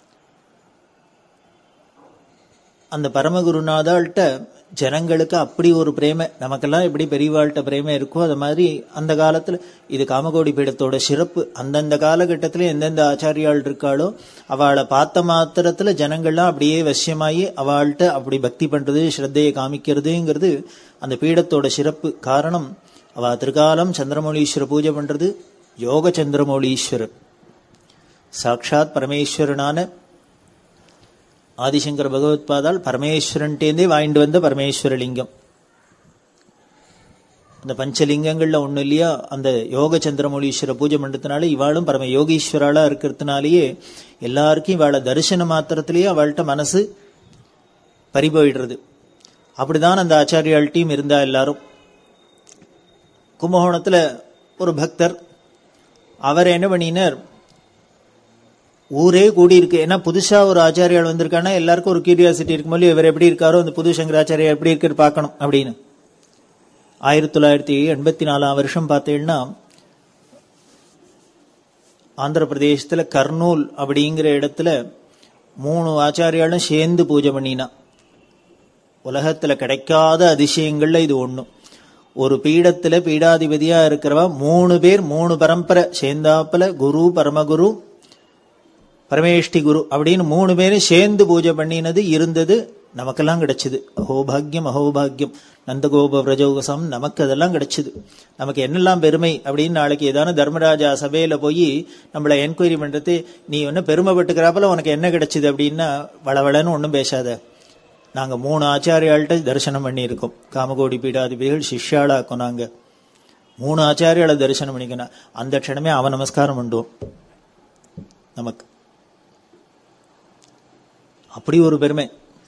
Speaker 1: அந்த பரமகுருநாதாள்கிட்ட ஜனங்களுக்கு அப்படி ஒரு பிரேமை நமக்கெல்லாம் எப்படி பெரியவாள்கிட்ட பிரேமை இருக்கோ அது மாதிரி அந்த காலத்துல இது காமகோடி பீடத்தோட சிறப்பு அந்தந்த காலகட்டத்துல எந்தெந்த ஆச்சாரியாள் இருக்காளோ அவளை பார்த்த மாத்திரத்துல ஜனங்கள்லாம் அப்படியே வசியமாயி அவள்கிட்ட அப்படி பக்தி பண்றது ஸ்ரத்தையை காமிக்கிறதுங்கிறது அந்த பீடத்தோட சிறப்பு காரணம் அவ திருக்காலம் சந்திரமௌலீஸ்வர பூஜை பண்றது யோக சந்திரமௌலீஸ்வரர் சாட்சாத் பரமேஸ்வரனான ஆதிசங்கர பகவத்பாதால் பரமேஸ்வரன்ட்டேந்தே வாங்கிட்டு வந்த பரமேஸ்வரலிங்கம் அந்த பஞ்சலிங்கங்கள்ல ஒண்ணு இல்லையா அந்த யோக சந்திரமௌலீஸ்வர பூஜை பண்றதுனால இவாளும் பரம யோகீஸ்வராளா இருக்கிறதுனாலயே எல்லாருக்கும் இவாளை தரிசன மாத்திரத்திலேயே அவள்கிட்ட மனசு பறிபோயிடுறது அப்படிதான் அந்த ஆச்சாரியால் டீம் இருந்தா எல்லாரும் கும்பகோணத்துல ஒரு பக்தர் அவர் என்ன பண்ணினார் ஊரே கூடி இருக்கு ஏன்னா புதுசா ஒரு ஆச்சாரியால் வந்திருக்கானா எல்லாருக்கும் ஒரு கியூரியாசிட்டி இருக்கும் போது இவர் எப்படி இருக்காரோ அந்த புது சங்கராச்சாரியா எப்படி இருக்கு பார்க்கணும் அப்படின்னு ஆயிரத்தி தொள்ளாயிரத்தி எண்பத்தி நாலாம் வருஷம் பார்த்தீங்கன்னா ஆந்திர பிரதேசத்துல கர்னூல் அப்படிங்கிற இடத்துல மூணு ஆச்சாரியாலும் சேர்ந்து பூஜை பண்ணினா உலகத்துல கிடைக்காத அதிசயங்கள்ல இது ஒண்ணு ஒரு பீடத்துல பீடாதிபதியா இருக்கிறவ மூணு பேர் மூணு பரம்பரை சேர்ந்தாப்புல குரு பரமகுரு பரமேஷ்டி குரு அப்படின்னு மூணு பேரும் சேர்ந்து பூஜை பண்ணினது இருந்தது நமக்கெல்லாம் கிடைச்சது அஹோபாகியம் அஹோபாகியம் நந்தகோப பிரஜோகசம் நமக்கு அதெல்லாம் கிடைச்சது நமக்கு என்னெல்லாம் பெருமை அப்படின்னு நாளைக்கு ஏதான தர்மராஜா சபையில போய் நம்மள என்கொயரி பண்றது நீ ஒன்னும் பெருமைப்பட்டுக்கிறாப்பல உனக்கு என்ன கிடைச்சது அப்படின்னா வளவளன்னு ஒன்றும் பேசாத நாங்க மூணு ஆச்சாரியாள்கிட்ட தரிசனம் பண்ணியிருக்கோம் காமகோடி பீடாதிபதிகள் சிஷ்யாளாக்கும் நாங்க மூணு ஆச்சாரியால தரிசனம் பண்ணிக்கணும் அந்த க்ஷணமே அவன் நமஸ்காரம் பண்ணுவோம் நமக்கு அப்படி ஒரு பெருமை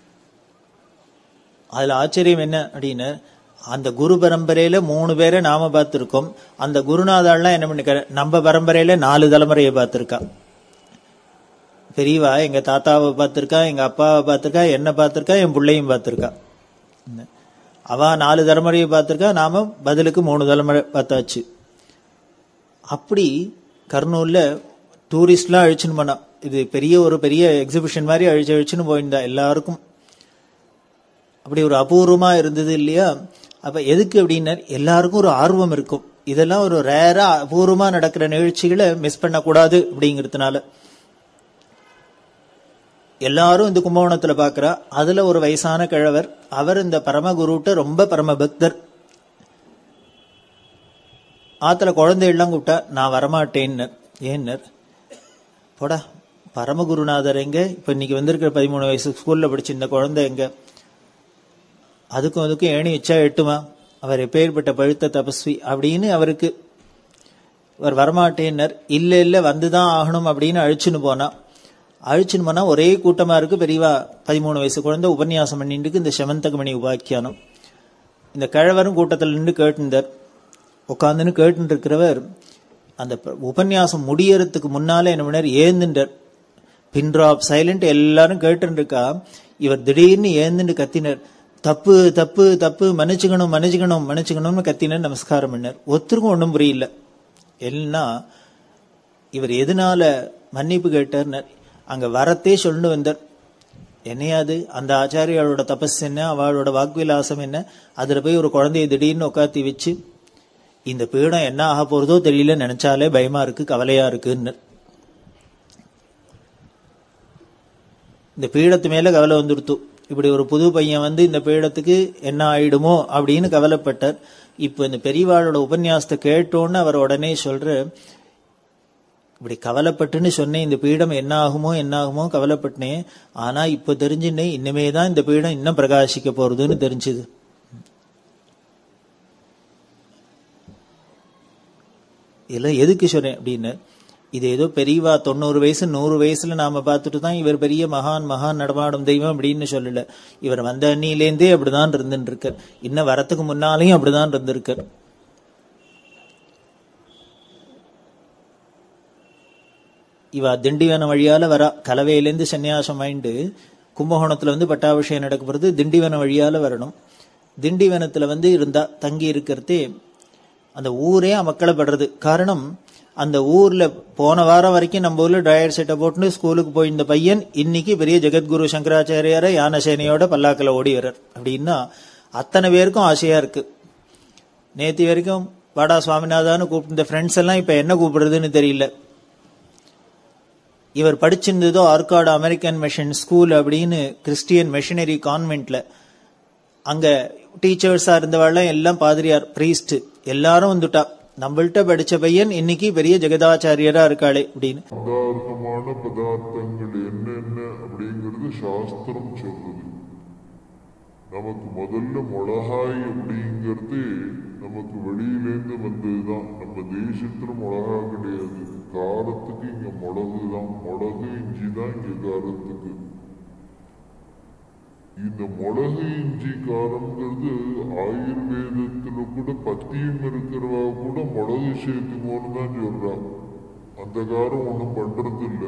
Speaker 1: அதுல ஆச்சரியம் என்ன அப்படின்னு அந்த குரு பரம்பரையில மூணு பேரை நாம பார்த்திருக்கோம் அந்த குருநாதாள்லாம் என்ன பண்ணிக்க நம்ம பரம்பரையில நாலு தலைமுறையை பார்த்திருக்கா பெரியவா எங்க தாத்தாவை பார்த்திருக்கா எங்க அப்பாவை பார்த்திருக்கா என்ன பார்த்திருக்கா என் பிள்ளையும் பார்த்திருக்கா அவ நாலு தலைமுறையை பார்த்திருக்கா நாம பதிலுக்கு மூணு தலைமுறை பார்த்தாச்சு அப்படி கர்னூல்ல டூரிஸ்ட்லாம் அழிச்சுன்னு போனா இது பெரிய ஒரு பெரிய எக்ஸிபிஷன் மாதிரி அழிச்சு அழிச்சுன்னு போயிருந்தா எல்லாருக்கும் அப்படி ஒரு அபூர்வமா இருந்தது இல்லையா அப்ப எதுக்கு அப்படின்னா எல்லாருக்கும் ஒரு ஆர்வம் இருக்கும் இதெல்லாம் ஒரு ரேரா அபூர்வமா நடக்கிற நிகழ்ச்சிகளை மிஸ் பண்ணக்கூடாது அப்படிங்கிறதுனால எல்லாரும் இந்த கும்பகோணத்துல பாக்குறா அதுல ஒரு வயசான கிழவர் அவர் இந்த பரமகுருட்ட ரொம்ப பரம பக்தர் ஆத்துல குழந்தைகள்லாம் கூப்பிட்டா நான் வரமாட்டேன்னர் ஏன்னர் போடா பரமகுருநாதர் எங்க இப்ப இன்னைக்கு வந்திருக்கிற பதிமூணு வயசு ஸ்கூல்ல படிச்சு இந்த குழந்தை எங்க அதுக்கும் அதுக்கும் ஏணி வச்சா எட்டுமா அவர் எப்பேற்பட்ட பழுத்த தபஸ்வி அப்படின்னு அவருக்கு அவர் வரமாட்டேன்னர் இல்ல இல்ல வந்துதான் ஆகணும் அப்படின்னு அழிச்சுன்னு போனா அழிச்சுன்னு போனா ஒரே கூட்டமா இருக்கு பெரியவா பதிமூணு வயசு குழந்தை உபன்யாசம் பண்ணிட்டு இருக்கு இந்த செவந்தகமணி உபாக்கியானம் இந்த கிழவரும் கூட்டத்தில் நின்று கேட்டுந்தார் உட்காந்துன்னு கேட்டு இருக்கிறவர் அந்த உபன்யாசம் முடியறதுக்கு முன்னால என்ன பண்ணார் ஏந்துண்டார் பின் ட்ராப் சைலண்ட் எல்லாரும் கேட்டு இருக்கா இவர் திடீர்னு ஏந்துன்னு கத்தினர் தப்பு தப்பு தப்பு மன்னிச்சுக்கணும் மன்னிச்சுக்கணும் மன்னிச்சுக்கணும்னு கத்தினர் நமஸ்காரம் பண்ணார் ஒருத்தருக்கும் ஒன்றும் புரியல எல்லாம் இவர் எதனால மன்னிப்பு கேட்டார்னர் அங்க வரத்தே சொல்லிட்டு வந்தார் என்னையாது அந்த ஆச்சாரியாளோட தபஸ் என்ன அவளோட வாக்குவிலாசம் என்ன அதுல போய் ஒரு குழந்தைய திடீர்னு உட்காத்தி வச்சு இந்த பீடம் என்ன ஆக போறதோ தெரியல நினைச்சாலே பயமா இருக்கு கவலையா இருக்குன்னு இந்த பீடத்து மேல கவலை வந்துடுத்து இப்படி ஒரு புது பையன் வந்து இந்த பீடத்துக்கு என்ன ஆயிடுமோ அப்படின்னு கவலைப்பட்டார் இப்ப இந்த பெரியவாளோட உபன்யாசத்தை கேட்டோன்னு அவர் உடனே சொல்ற இப்படி கவலைப்பட்டுன்னு சொன்னேன் இந்த பீடம் என்ன ஆகுமோ என்ன ஆகுமோ கவலைப்பட்டேன் ஆனா இப்ப தெரிஞ்சுன்னேன் இன்னுமே தான் இந்த பீடம் இன்னும் பிரகாசிக்க போறதுன்னு தெரிஞ்சுது இதெல்லாம் எதுக்கு சொன்னேன் அப்படின்னு இது ஏதோ பெரியவா தொண்ணூறு வயசு நூறு வயசுல நாம பார்த்துட்டு தான் இவர் பெரிய மகான் மகான் நடமாடும் தெய்வம் அப்படின்னு சொல்லல இவர் வந்த அண்ணிலேருந்தே அப்படிதான் இருந்துட்டு இருக்கார் இன்னும் வரத்துக்கு முன்னாலேயும் அப்படிதான் இருந்திருக்கார் இவ திண்டிவனம் வழியால வரா கலவையிலேருந்து சன்னியாசம் வாங்கிட்டு கும்பகோணத்துல வந்து பட்டாபிஷேகம் நடக்க போறது திண்டிவனம் வழியால வரணும் திண்டிவனத்துல வந்து இருந்தா தங்கி இருக்கிறதே அந்த ஊரே அமக்களப்படுறது காரணம் அந்த ஊர்ல போன வாரம் வரைக்கும் நம்ம ஊர்ல டயர் செட்டை போட்டு ஸ்கூலுக்கு போயிருந்த பையன் இன்னைக்கு பெரிய ஜெகத்குரு சங்கராச்சாரியார யானசேனையோட பல்லாக்கில் ஓடி வர்றார் அப்படின்னா அத்தனை பேருக்கும் ஆசையா இருக்கு நேத்தி வரைக்கும் வாடா சுவாமிநாதான்னு கூப்பிட்டு ஃப்ரெண்ட்ஸ் எல்லாம் இப்ப என்ன கூப்பிடுறதுன்னு தெரியல இவர் படிச்சிருந்ததோ ஆர்காடு அமெரிக்கன் மிஷன் ஸ்கூல் அப்படின்னு கிறிஸ்டியன் மிஷனரி கான்வென்ட்ல அங்க டீச்சர்ஸா இருந்தவாள் எல்லாம் பாதிரியார் பிரீஸ்ட் எல்லாரும் வந்துட்டா நம்மள்ட்ட படிச்ச பையன் இன்னைக்கு பெரிய ஜெகதாச்சாரியரா இருக்காளே அப்படின்னு
Speaker 2: பதார்த்தமான பதார்த்தங்கள் என்னென்ன அப்படிங்கிறது சாஸ்திரம் சொல்றது நமக்கு முதல்ல மிளகாய் அப்படிங்கிறது நமக்கு வெளியிலேருந்து வந்ததுதான் நம்ம தேசத்துல மிளகா கிடையாது காரத்துக்கு இங்க மிளகு தான் மிளகு இஞ்சி தான் இங்க காரத்துக்கு இந்த மிளகு இஞ்சி காரம்ங்கிறது ஆயுர்வேதத்துல கூட பத்தியம் இருக்கிறவா கூட மிளகு சேர்த்துக்கோன்னு தான் சொல்றா அந்த காரம் ஒண்ணும் பண்றது இல்ல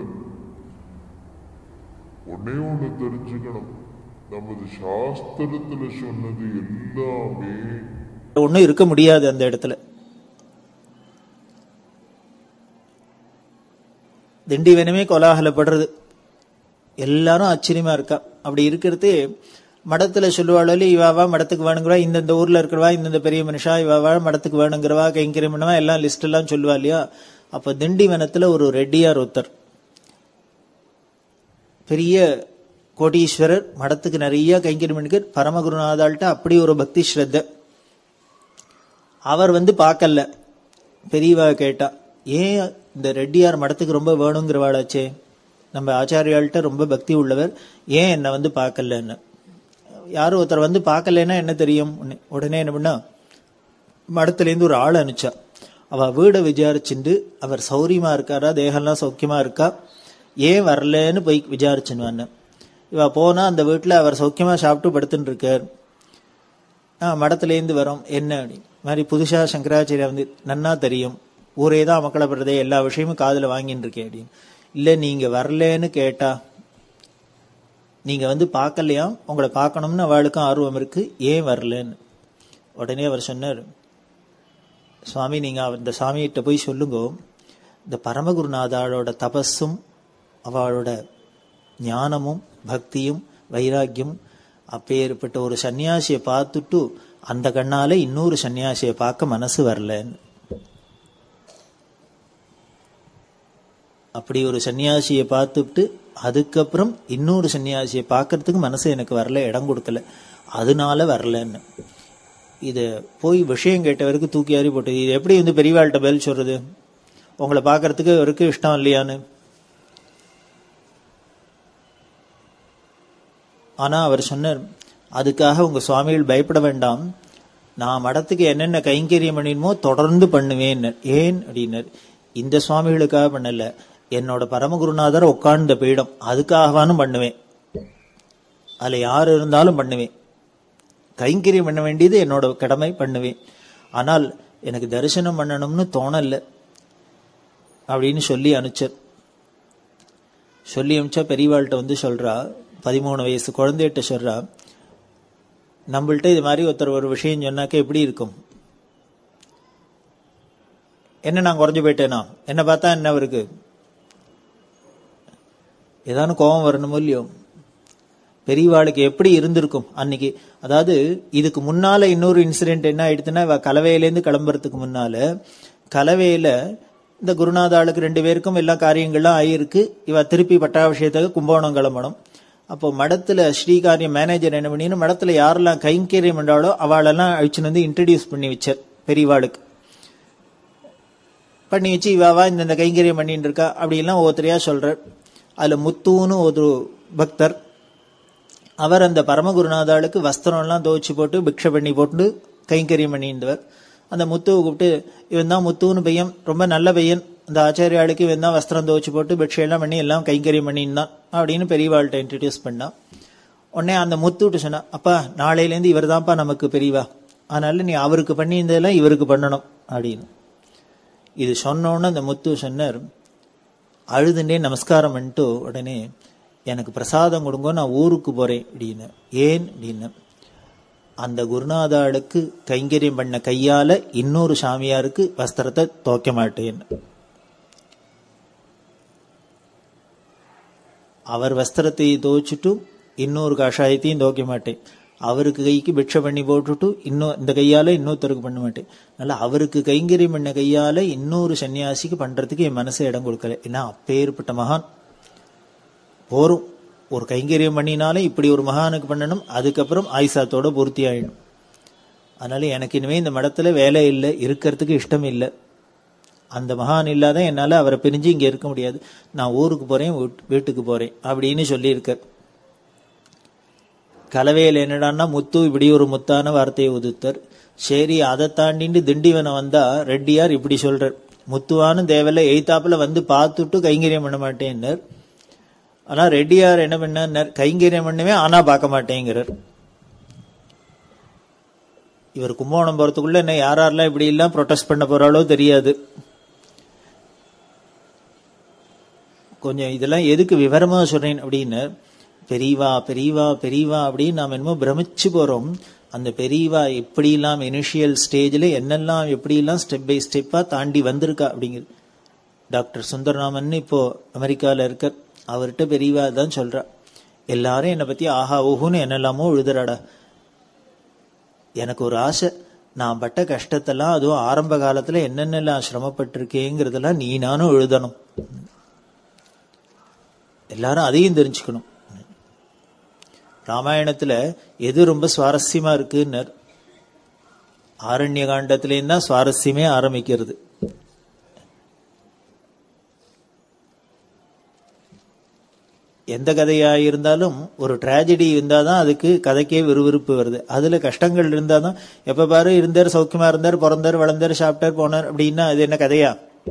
Speaker 2: ஒன்னே ஒண்ணு தெரிஞ்சுக்கணும் நமது சாஸ்திரத்துல சொன்னது எல்லாமே
Speaker 1: ஒன்றும் இருக்க முடியாது அந்த இடத்துல திண்டிவனமே கோலாகலப்படுறது எல்லாரும் ஆச்சரியமா இருக்கா அப்படி இருக்கிறதே மடத்துல சொல்லுவாளோ இவாவா மடத்துக்கு வேணுங்கிறவா இந்தந்த ஊர்ல இருக்கிறவா இந்தந்த பெரிய மனுஷா இவாவா மடத்துக்கு வேணுங்கிறவா கைங்கரியம் பண்ணவா எல்லாம் லிஸ்ட் எல்லாம் சொல்லுவா இல்லையா அப்ப திண்டிவனத்துல ஒரு ரெட்டியார் ஒருத்தர் பெரிய கோடீஸ்வரர் மடத்துக்கு நிறைய கைங்கரியம் பண்ணிக்க பரமகுருநாதாள்கிட்ட அப்படி ஒரு பக்தி ஸ்ரத்த அவர் வந்து பார்க்கல பெரியவா கேட்டா ஏன் இந்த ரெட்டியார் மடத்துக்கு ரொம்ப வேணுங்கிறவாளாச்சே நம்ம ஆச்சாரியாள்கிட்ட ரொம்ப பக்தி உள்ளவர் ஏன் என்னை வந்து பார்க்கலன்னு யாரும் ஒருத்தர் வந்து பார்க்கலன்னா என்ன தெரியும் உடனே- உடனே என்ன பண்ணா மடத்துலேருந்து ஒரு ஆள் அனுப்பிச்சா அவ வீடை விசாரிச்சுண்டு அவர் சௌரியமா இருக்காரா தேகம்லாம் சௌக்கியமா இருக்கா ஏன் வரலன்னு போய் விசாரிச்சுன்னு இவ போனா அந்த வீட்டுல அவர் சௌக்கியமா சாப்பிட்டு படுத்துட்டு இருக்கார் ஆ மடத்துலேருந்து வரோம் என்ன அப்படின்னு மாதிரி புதுசா சங்கராச்சாரியா வந்து நன்னா தெரியும் ஊரே தான் மக்களப்படுறதே எல்லா விஷயமும் காதுல வாங்கின்னு இருக்கேன் அப்படின்னு இல்ல நீங்க வரலன்னு கேட்டா நீங்க வந்து பார்க்கலையா உங்களை பார்க்கணும்னு அவளுக்கும் ஆர்வம் இருக்கு ஏன் வரலன்னு உடனே அவர் சொன்னார் சுவாமி நீங்க அந்த சாமிகிட்ட போய் சொல்லுங்க இந்த பரமகுருநாதாளோட தபஸும் அவளோட ஞானமும் பக்தியும் வைராக்கியம் அப்பேற்பட்ட ஒரு சன்னியாசியை பார்த்துட்டு அந்த கண்ணால இன்னொரு சன்னியாசியை பார்க்க மனசு வரலன்னு அப்படி ஒரு சன்னியாசியை பார்த்துட்டு அதுக்கப்புறம் இன்னொரு சன்னியாசியை பார்க்கறதுக்கு மனசு எனக்கு வரல இடம் கொடுக்கல அதனால வரலன்னு இது போய் விஷயம் கேட்டவருக்கு தூக்கி அறி போட்டு இது எப்படி வந்து பெரியவாள்கிட்ட பதில் சொல்றது உங்களை பார்க்கறதுக்கு அவருக்கு இஷ்டம் இல்லையான்னு ஆனா அவர் சொன்னார் அதுக்காக உங்க சுவாமிகள் பயப்பட வேண்டாம் நான் மடத்துக்கு என்னென்ன கைங்கரியம் பண்ணிடுமோ தொடர்ந்து பண்ணுவேன் ஏன் அப்படின்னார் இந்த சுவாமிகளுக்காக பண்ணல என்னோட பரமகுருநாதர் உட்கார்ந்த பீடம் அதுக்காகவானும் பண்ணுவேன் அதுல யார் இருந்தாலும் பண்ணுவேன் கைங்கரியம் பண்ண வேண்டியது என்னோட கடமை பண்ணுவேன் ஆனால் எனக்கு தரிசனம் பண்ணணும்னு தோணல அப்படின்னு சொல்லி அனுப்பிச்சார் சொல்லி அனுப்பிச்சா பெரியவாள்கிட்ட வந்து சொல்றா பதிமூணு வயசு குழந்தைகிட்ட சொல்றா நம்மள்ட்ட இது மாதிரி ஒருத்தர் ஒரு விஷயம் சொன்னாக்க எப்படி இருக்கும் என்ன நான் குறைஞ்சு போயிட்டேனா என்ன பார்த்தா என்ன அவருக்கு ஏதானு கோபம் வரணுமோ இல்லையோ பெரியவாளுக்கு எப்படி இருந்திருக்கும் அன்னைக்கு அதாவது இதுக்கு முன்னால இன்னொரு இன்சிடென்ட் என்ன ஆயிடுச்சுன்னா இவ கலவையிலேருந்து கிளம்புறதுக்கு முன்னால கலவையில இந்த குருநாதாளுக்கு ரெண்டு பேருக்கும் எல்லா காரியங்கள்லாம் ஆயிருக்கு இவ திருப்பி பட்டாபிஷேகத்துக்கு கும்பகோணம் கிளம்பணும் அப்போ மடத்துல ஸ்ரீகாரியம் மேனேஜர் என்ன பண்ணின்னு மடத்துல யாரெல்லாம் கைங்கரியம் பண்ணாலோ அவளெல்லாம் அழிச்சுன்னு வந்து இன்ட்ரடியூஸ் பண்ணி வச்சார் பெரியவாளுக்கு பண்ணி வச்சு இவாவா இந்த கைங்கரியம் பண்ணிட்டு இருக்கா அப்படிலாம் ஒவ்வொருத்தரையா சொல்றார் அதுல முத்துன்னு ஒரு பக்தர் அவர் அந்த பரமகுருநாதாளுக்கு வஸ்திரம்லாம் துவச்சு போட்டு பிக்ஷை பண்ணி போட்டு கைங்கரியம் பண்ணியிருந்தவர் அந்த முத்துவை கூப்பிட்டு இவன் தான் முத்துன்னு பையன் ரொம்ப நல்ல பையன் அந்த ஆச்சாரியாளுக்கு இவன் தான் வஸ்திரம் துவச்சு போட்டு பிக்ஷையெல்லாம் பண்ணி எல்லாம் கைங்கரியம் பண்ணியிருந்தான் அப்படின்னு பெரியவாள்கிட்ட இன்ட்ரடியூஸ் பண்ணான் உடனே அந்த முத்துட்டு சொன்னா அப்பா நாளையிலேருந்து இவர் தான்ப்பா நமக்கு பெரியவா அதனால நீ அவருக்கு பண்ணியிருந்ததெல்லாம் இவருக்கு பண்ணணும் அப்படின்னு இது சொன்னோன்னு அந்த முத்து சொன்னார் அழுதுண்டே நமஸ்காரம் பண்ணிட்டு உடனே எனக்கு பிரசாதம் கொடுங்க நான் ஊருக்கு போறேன் அப்படின்னு ஏன் அப்படின்னு அந்த குருநாதாளுக்கு கைங்கரியம் பண்ண கையால இன்னொரு சாமியாருக்கு வஸ்திரத்தை துவைக்க மாட்டேன் அவர் வஸ்திரத்தை துவைச்சிட்டு இன்னொரு கஷாயத்தையும் துவைக்க மாட்டேன் அவருக்கு கைக்கு பிக்ஷை பண்ணி போட்டுட்டு இன்னும் இந்த கையால இன்னொருத்தருக்கு பண்ண மாட்டேன் அதனால அவருக்கு கைங்கரியம் பண்ண கையால இன்னொரு சன்னியாசிக்கு பண்றதுக்கு என் மனசை இடம் கொடுக்கல ஏன்னா அப்பேற்பட்ட மகான் போரும் ஒரு கைங்கரியம் பண்ணினாலும் இப்படி ஒரு மகானுக்கு பண்ணணும் அதுக்கப்புறம் ஆயுசாத்தோட பூர்த்தி ஆயிடும் அதனால எனக்கு இனிமே இந்த மடத்துல வேலை இல்லை இருக்கிறதுக்கு இஷ்டம் இல்லை அந்த மகான் இல்லாத என்னால அவரை பிரிஞ்சு இங்க இருக்க முடியாது நான் ஊருக்கு போறேன் வீட்டு- வீட்டுக்கு போறேன் அப்படின்னு சொல்லியிருக்கார் கலவையில் என்னடான்னா முத்து இப்படி ஒரு முத்தான வார்த்தையை உதித்தர் சரி அதை தாண்டிட்டு திண்டிவனம் வந்தா ரெட்டியார் இப்படி சொல்றார் முத்துவானும் தேவையில்ல எய்தாப்புல வந்து பார்த்துட்டு கைங்கரியம் பண்ண மாட்டேன்னார் ஆனா ரெட்டியார் என்ன பண்ணார் கைங்கரியம் பண்ணுவே ஆனா பார்க்க மாட்டேங்கிறார் இவர் கும்பகோணம் போறதுக்குள்ள என்ன யார் யாரெல்லாம் இப்படி எல்லாம் ப்ரொடெஸ்ட் பண்ண போறாளோ தெரியாது கொஞ்சம் இதெல்லாம் எதுக்கு விவரமா சொல்றேன் அப்படின்னு பெரியவா பெரியவா பெரியவா அப்படின்னு நாம் என்னமோ பிரமிச்சு போறோம் அந்த பெரியவா எப்படிலாம் இனிஷியல் ஸ்டேஜ்ல என்னெல்லாம் எப்படிலாம் ஸ்டெப் பை ஸ்டெப்பா தாண்டி வந்திருக்கா அப்படிங்கிறது டாக்டர் சுந்தரராமன் இப்போ அமெரிக்கால இருக்க அவர்கிட்ட பெரியவா தான் சொல்றா எல்லாரும் என்னை பத்தி ஆஹா ஓஹுன்னு என்னெல்லாமோ எழுதுறாடா எனக்கு ஒரு ஆசை நான் பட்ட கஷ்டத்தெல்லாம் அதுவும் ஆரம்ப காலத்துல என்னென்னலாம் சிரமப்பட்டிருக்கேங்கிறதெல்லாம் நீ நானும் எழுதணும் எல்லாரும் அதையும் தெரிஞ்சுக்கணும் ராமாயணத்துல எது ரொம்ப சுவாரஸ்யமா இருக்குன்னர் ஆரண்ய காண்டத்திலேயும் தான் சுவாரஸ்யமே ஆரம்பிக்கிறது எந்த கதையா இருந்தாலும் ஒரு டிராஜடி இருந்தாதான் அதுக்கு கதைக்கே விறுவிறுப்பு வருது அதுல கஷ்டங்கள் இருந்தாதான் எப்ப பாரு இருந்தார் சௌக்கியமா இருந்தார் பிறந்தார் வளர்ந்தார் சாப்பிட்டார் போனார் அப்படின்னா அது என்ன கதையா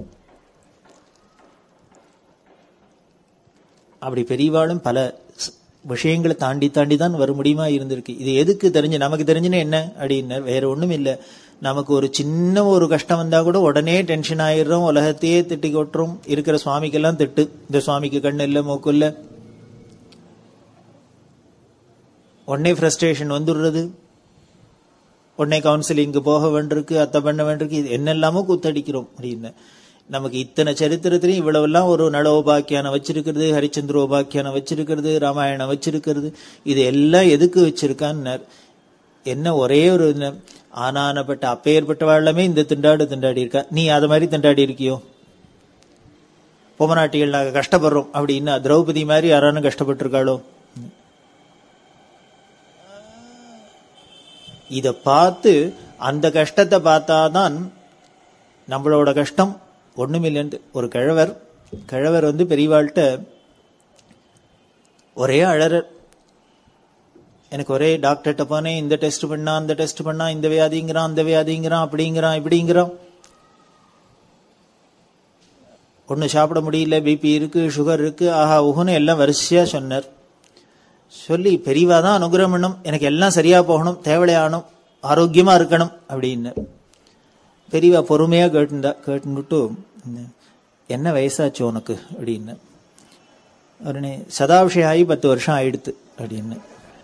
Speaker 1: அப்படி பெரியவாளும் பல ஸ்- விஷயங்களை தாண்டி தாண்டி தான் வர முடியுமா இருந்திருக்கு இது எதுக்கு தெரிஞ்சு நமக்கு தெரிஞ்சுன்னு என்ன அப்படின்னு வேற ஒண்ணும் இல்ல நமக்கு ஒரு சின்ன ஒரு கஷ்டம் வந்தா கூட உடனே டென்ஷன் ஆயிடுறோம் உலகத்தையே திட்டி கொட்டுறோம் இருக்கிற சுவாமிக்கெல்லாம் திட்டு இந்த சுவாமிக்கு கண்ணு இல்ல மூக்கு இல்ல உடனே ஃப்ரஸ்ட்ரேஷன் வந்துடுறது உடனே கவுன்சிலிங்க்கு போக வேண்டியிருக்கு அத்தை பண்ண வேண்டியிருக்கு இது என்னெல்லாமோ கூத்தடிக்கிறோம் அப்படின்னு நமக்கு இத்தனை சரித்திரத்திலையும் இவ்வளவெல்லாம் ஒரு நல உபாக்கியான வச்சிருக்கிறது ஹரிச்சந்திர உபாக்கியான வச்சிருக்கிறது ராமாயணம் வச்சிருக்கிறது இது எல்லாம் எதுக்கு வச்சிருக்கான்னு என்ன ஒரே ஒரு என்ன, ஆனானப்பட்ட அப்பேற்பட்ட வாழமே இந்த திண்டாடு திண்டாடி இருக்கா நீ அது மாதிரி திண்டாடி இருக்கியோ பொம்மநாட்டிகள் நாங்க கஷ்டப்படுறோம் அப்படின்னா திரௌபதி மாதிரி யாரானும் கஷ்டப்பட்டிருக்காளோ இத பார்த்து அந்த கஷ்டத்தை பார்த்தாதான் நம்மளோட கஷ்டம் ஒண்ணுமில்லைன்னு ஒரு கிழவர் கிழவர் வந்து பெரியவாள்கிட்ட ஒரே அழறர் எனக்கு ஒரே டாக்டர்கிட்ட போனேன் இந்த டெஸ்ட் பண்ணா அந்த டெஸ்ட் பண்ணா இந்த வியாதிங்கிறான் அந்த வியாதிங்கிறான் அப்படிங்கிறான் இப்படிங்கிறான் ஒண்ணு சாப்பிட முடியல பிபி இருக்கு சுகர் இருக்கு ஆஹா உகுன்னு எல்லாம் வரிசையா சொன்னார் சொல்லி பெரியவா தான் அனுகிரகம் பண்ணணும் எனக்கு எல்லாம் சரியா போகணும் தேவலையாகணும் ஆரோக்கியமா இருக்கணும் அப்படின்னு பெரியவா பொறுமையா கேட்டுண்டா கேட்டுட்டு என்ன வயசாச்சு உனக்கு அப்படின்னு உடனே சதாபிஷேகம் ஆகி பத்து வருஷம் ஆயிடுத்து அப்படின்னு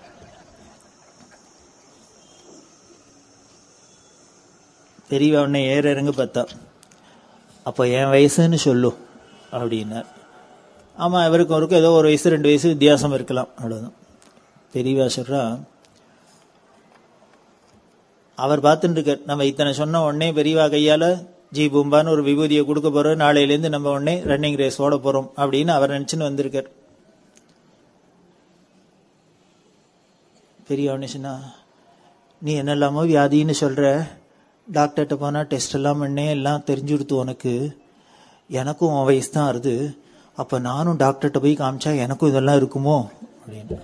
Speaker 1: பெரியவா உடனே ஏற இறங்க பார்த்தா அப்போ என் வயசுன்னு சொல்லும் அப்படின்னார் ஆமாம் இவருக்கு அவருக்கும் ஏதோ ஒரு வயசு ரெண்டு வயசு வித்தியாசம் இருக்கலாம் அவ்வளோதான் பெரியவா சொல்றா அவர் பார்த்துட்டு இருக்கார் நம்ம இத்தனை சொன்ன உடனே பெரியவா கையால ஜி பூம்பான்னு ஒரு விபூதியை கொடுக்க போறோம் நாளையிலேருந்து நம்ம உடனே ரன்னிங் ரேஸ் ஓட போறோம் அப்படின்னு அவர் நினைச்சுன்னு வந்திருக்கார் பெரிய உடனே சொன்னா நீ என்னெல்லாமோ வியாதின்னு சொல்ற டாக்டர்கிட்ட போனா டெஸ்ட் எல்லாம் பண்ணேன் எல்லாம் தெரிஞ்சு கொடுத்து உனக்கு எனக்கும் உன் வயசு தான் வருது அப்ப நானும் டாக்டர்கிட்ட போய் காமிச்சா எனக்கும் இதெல்லாம் இருக்குமோ அப்படின்னு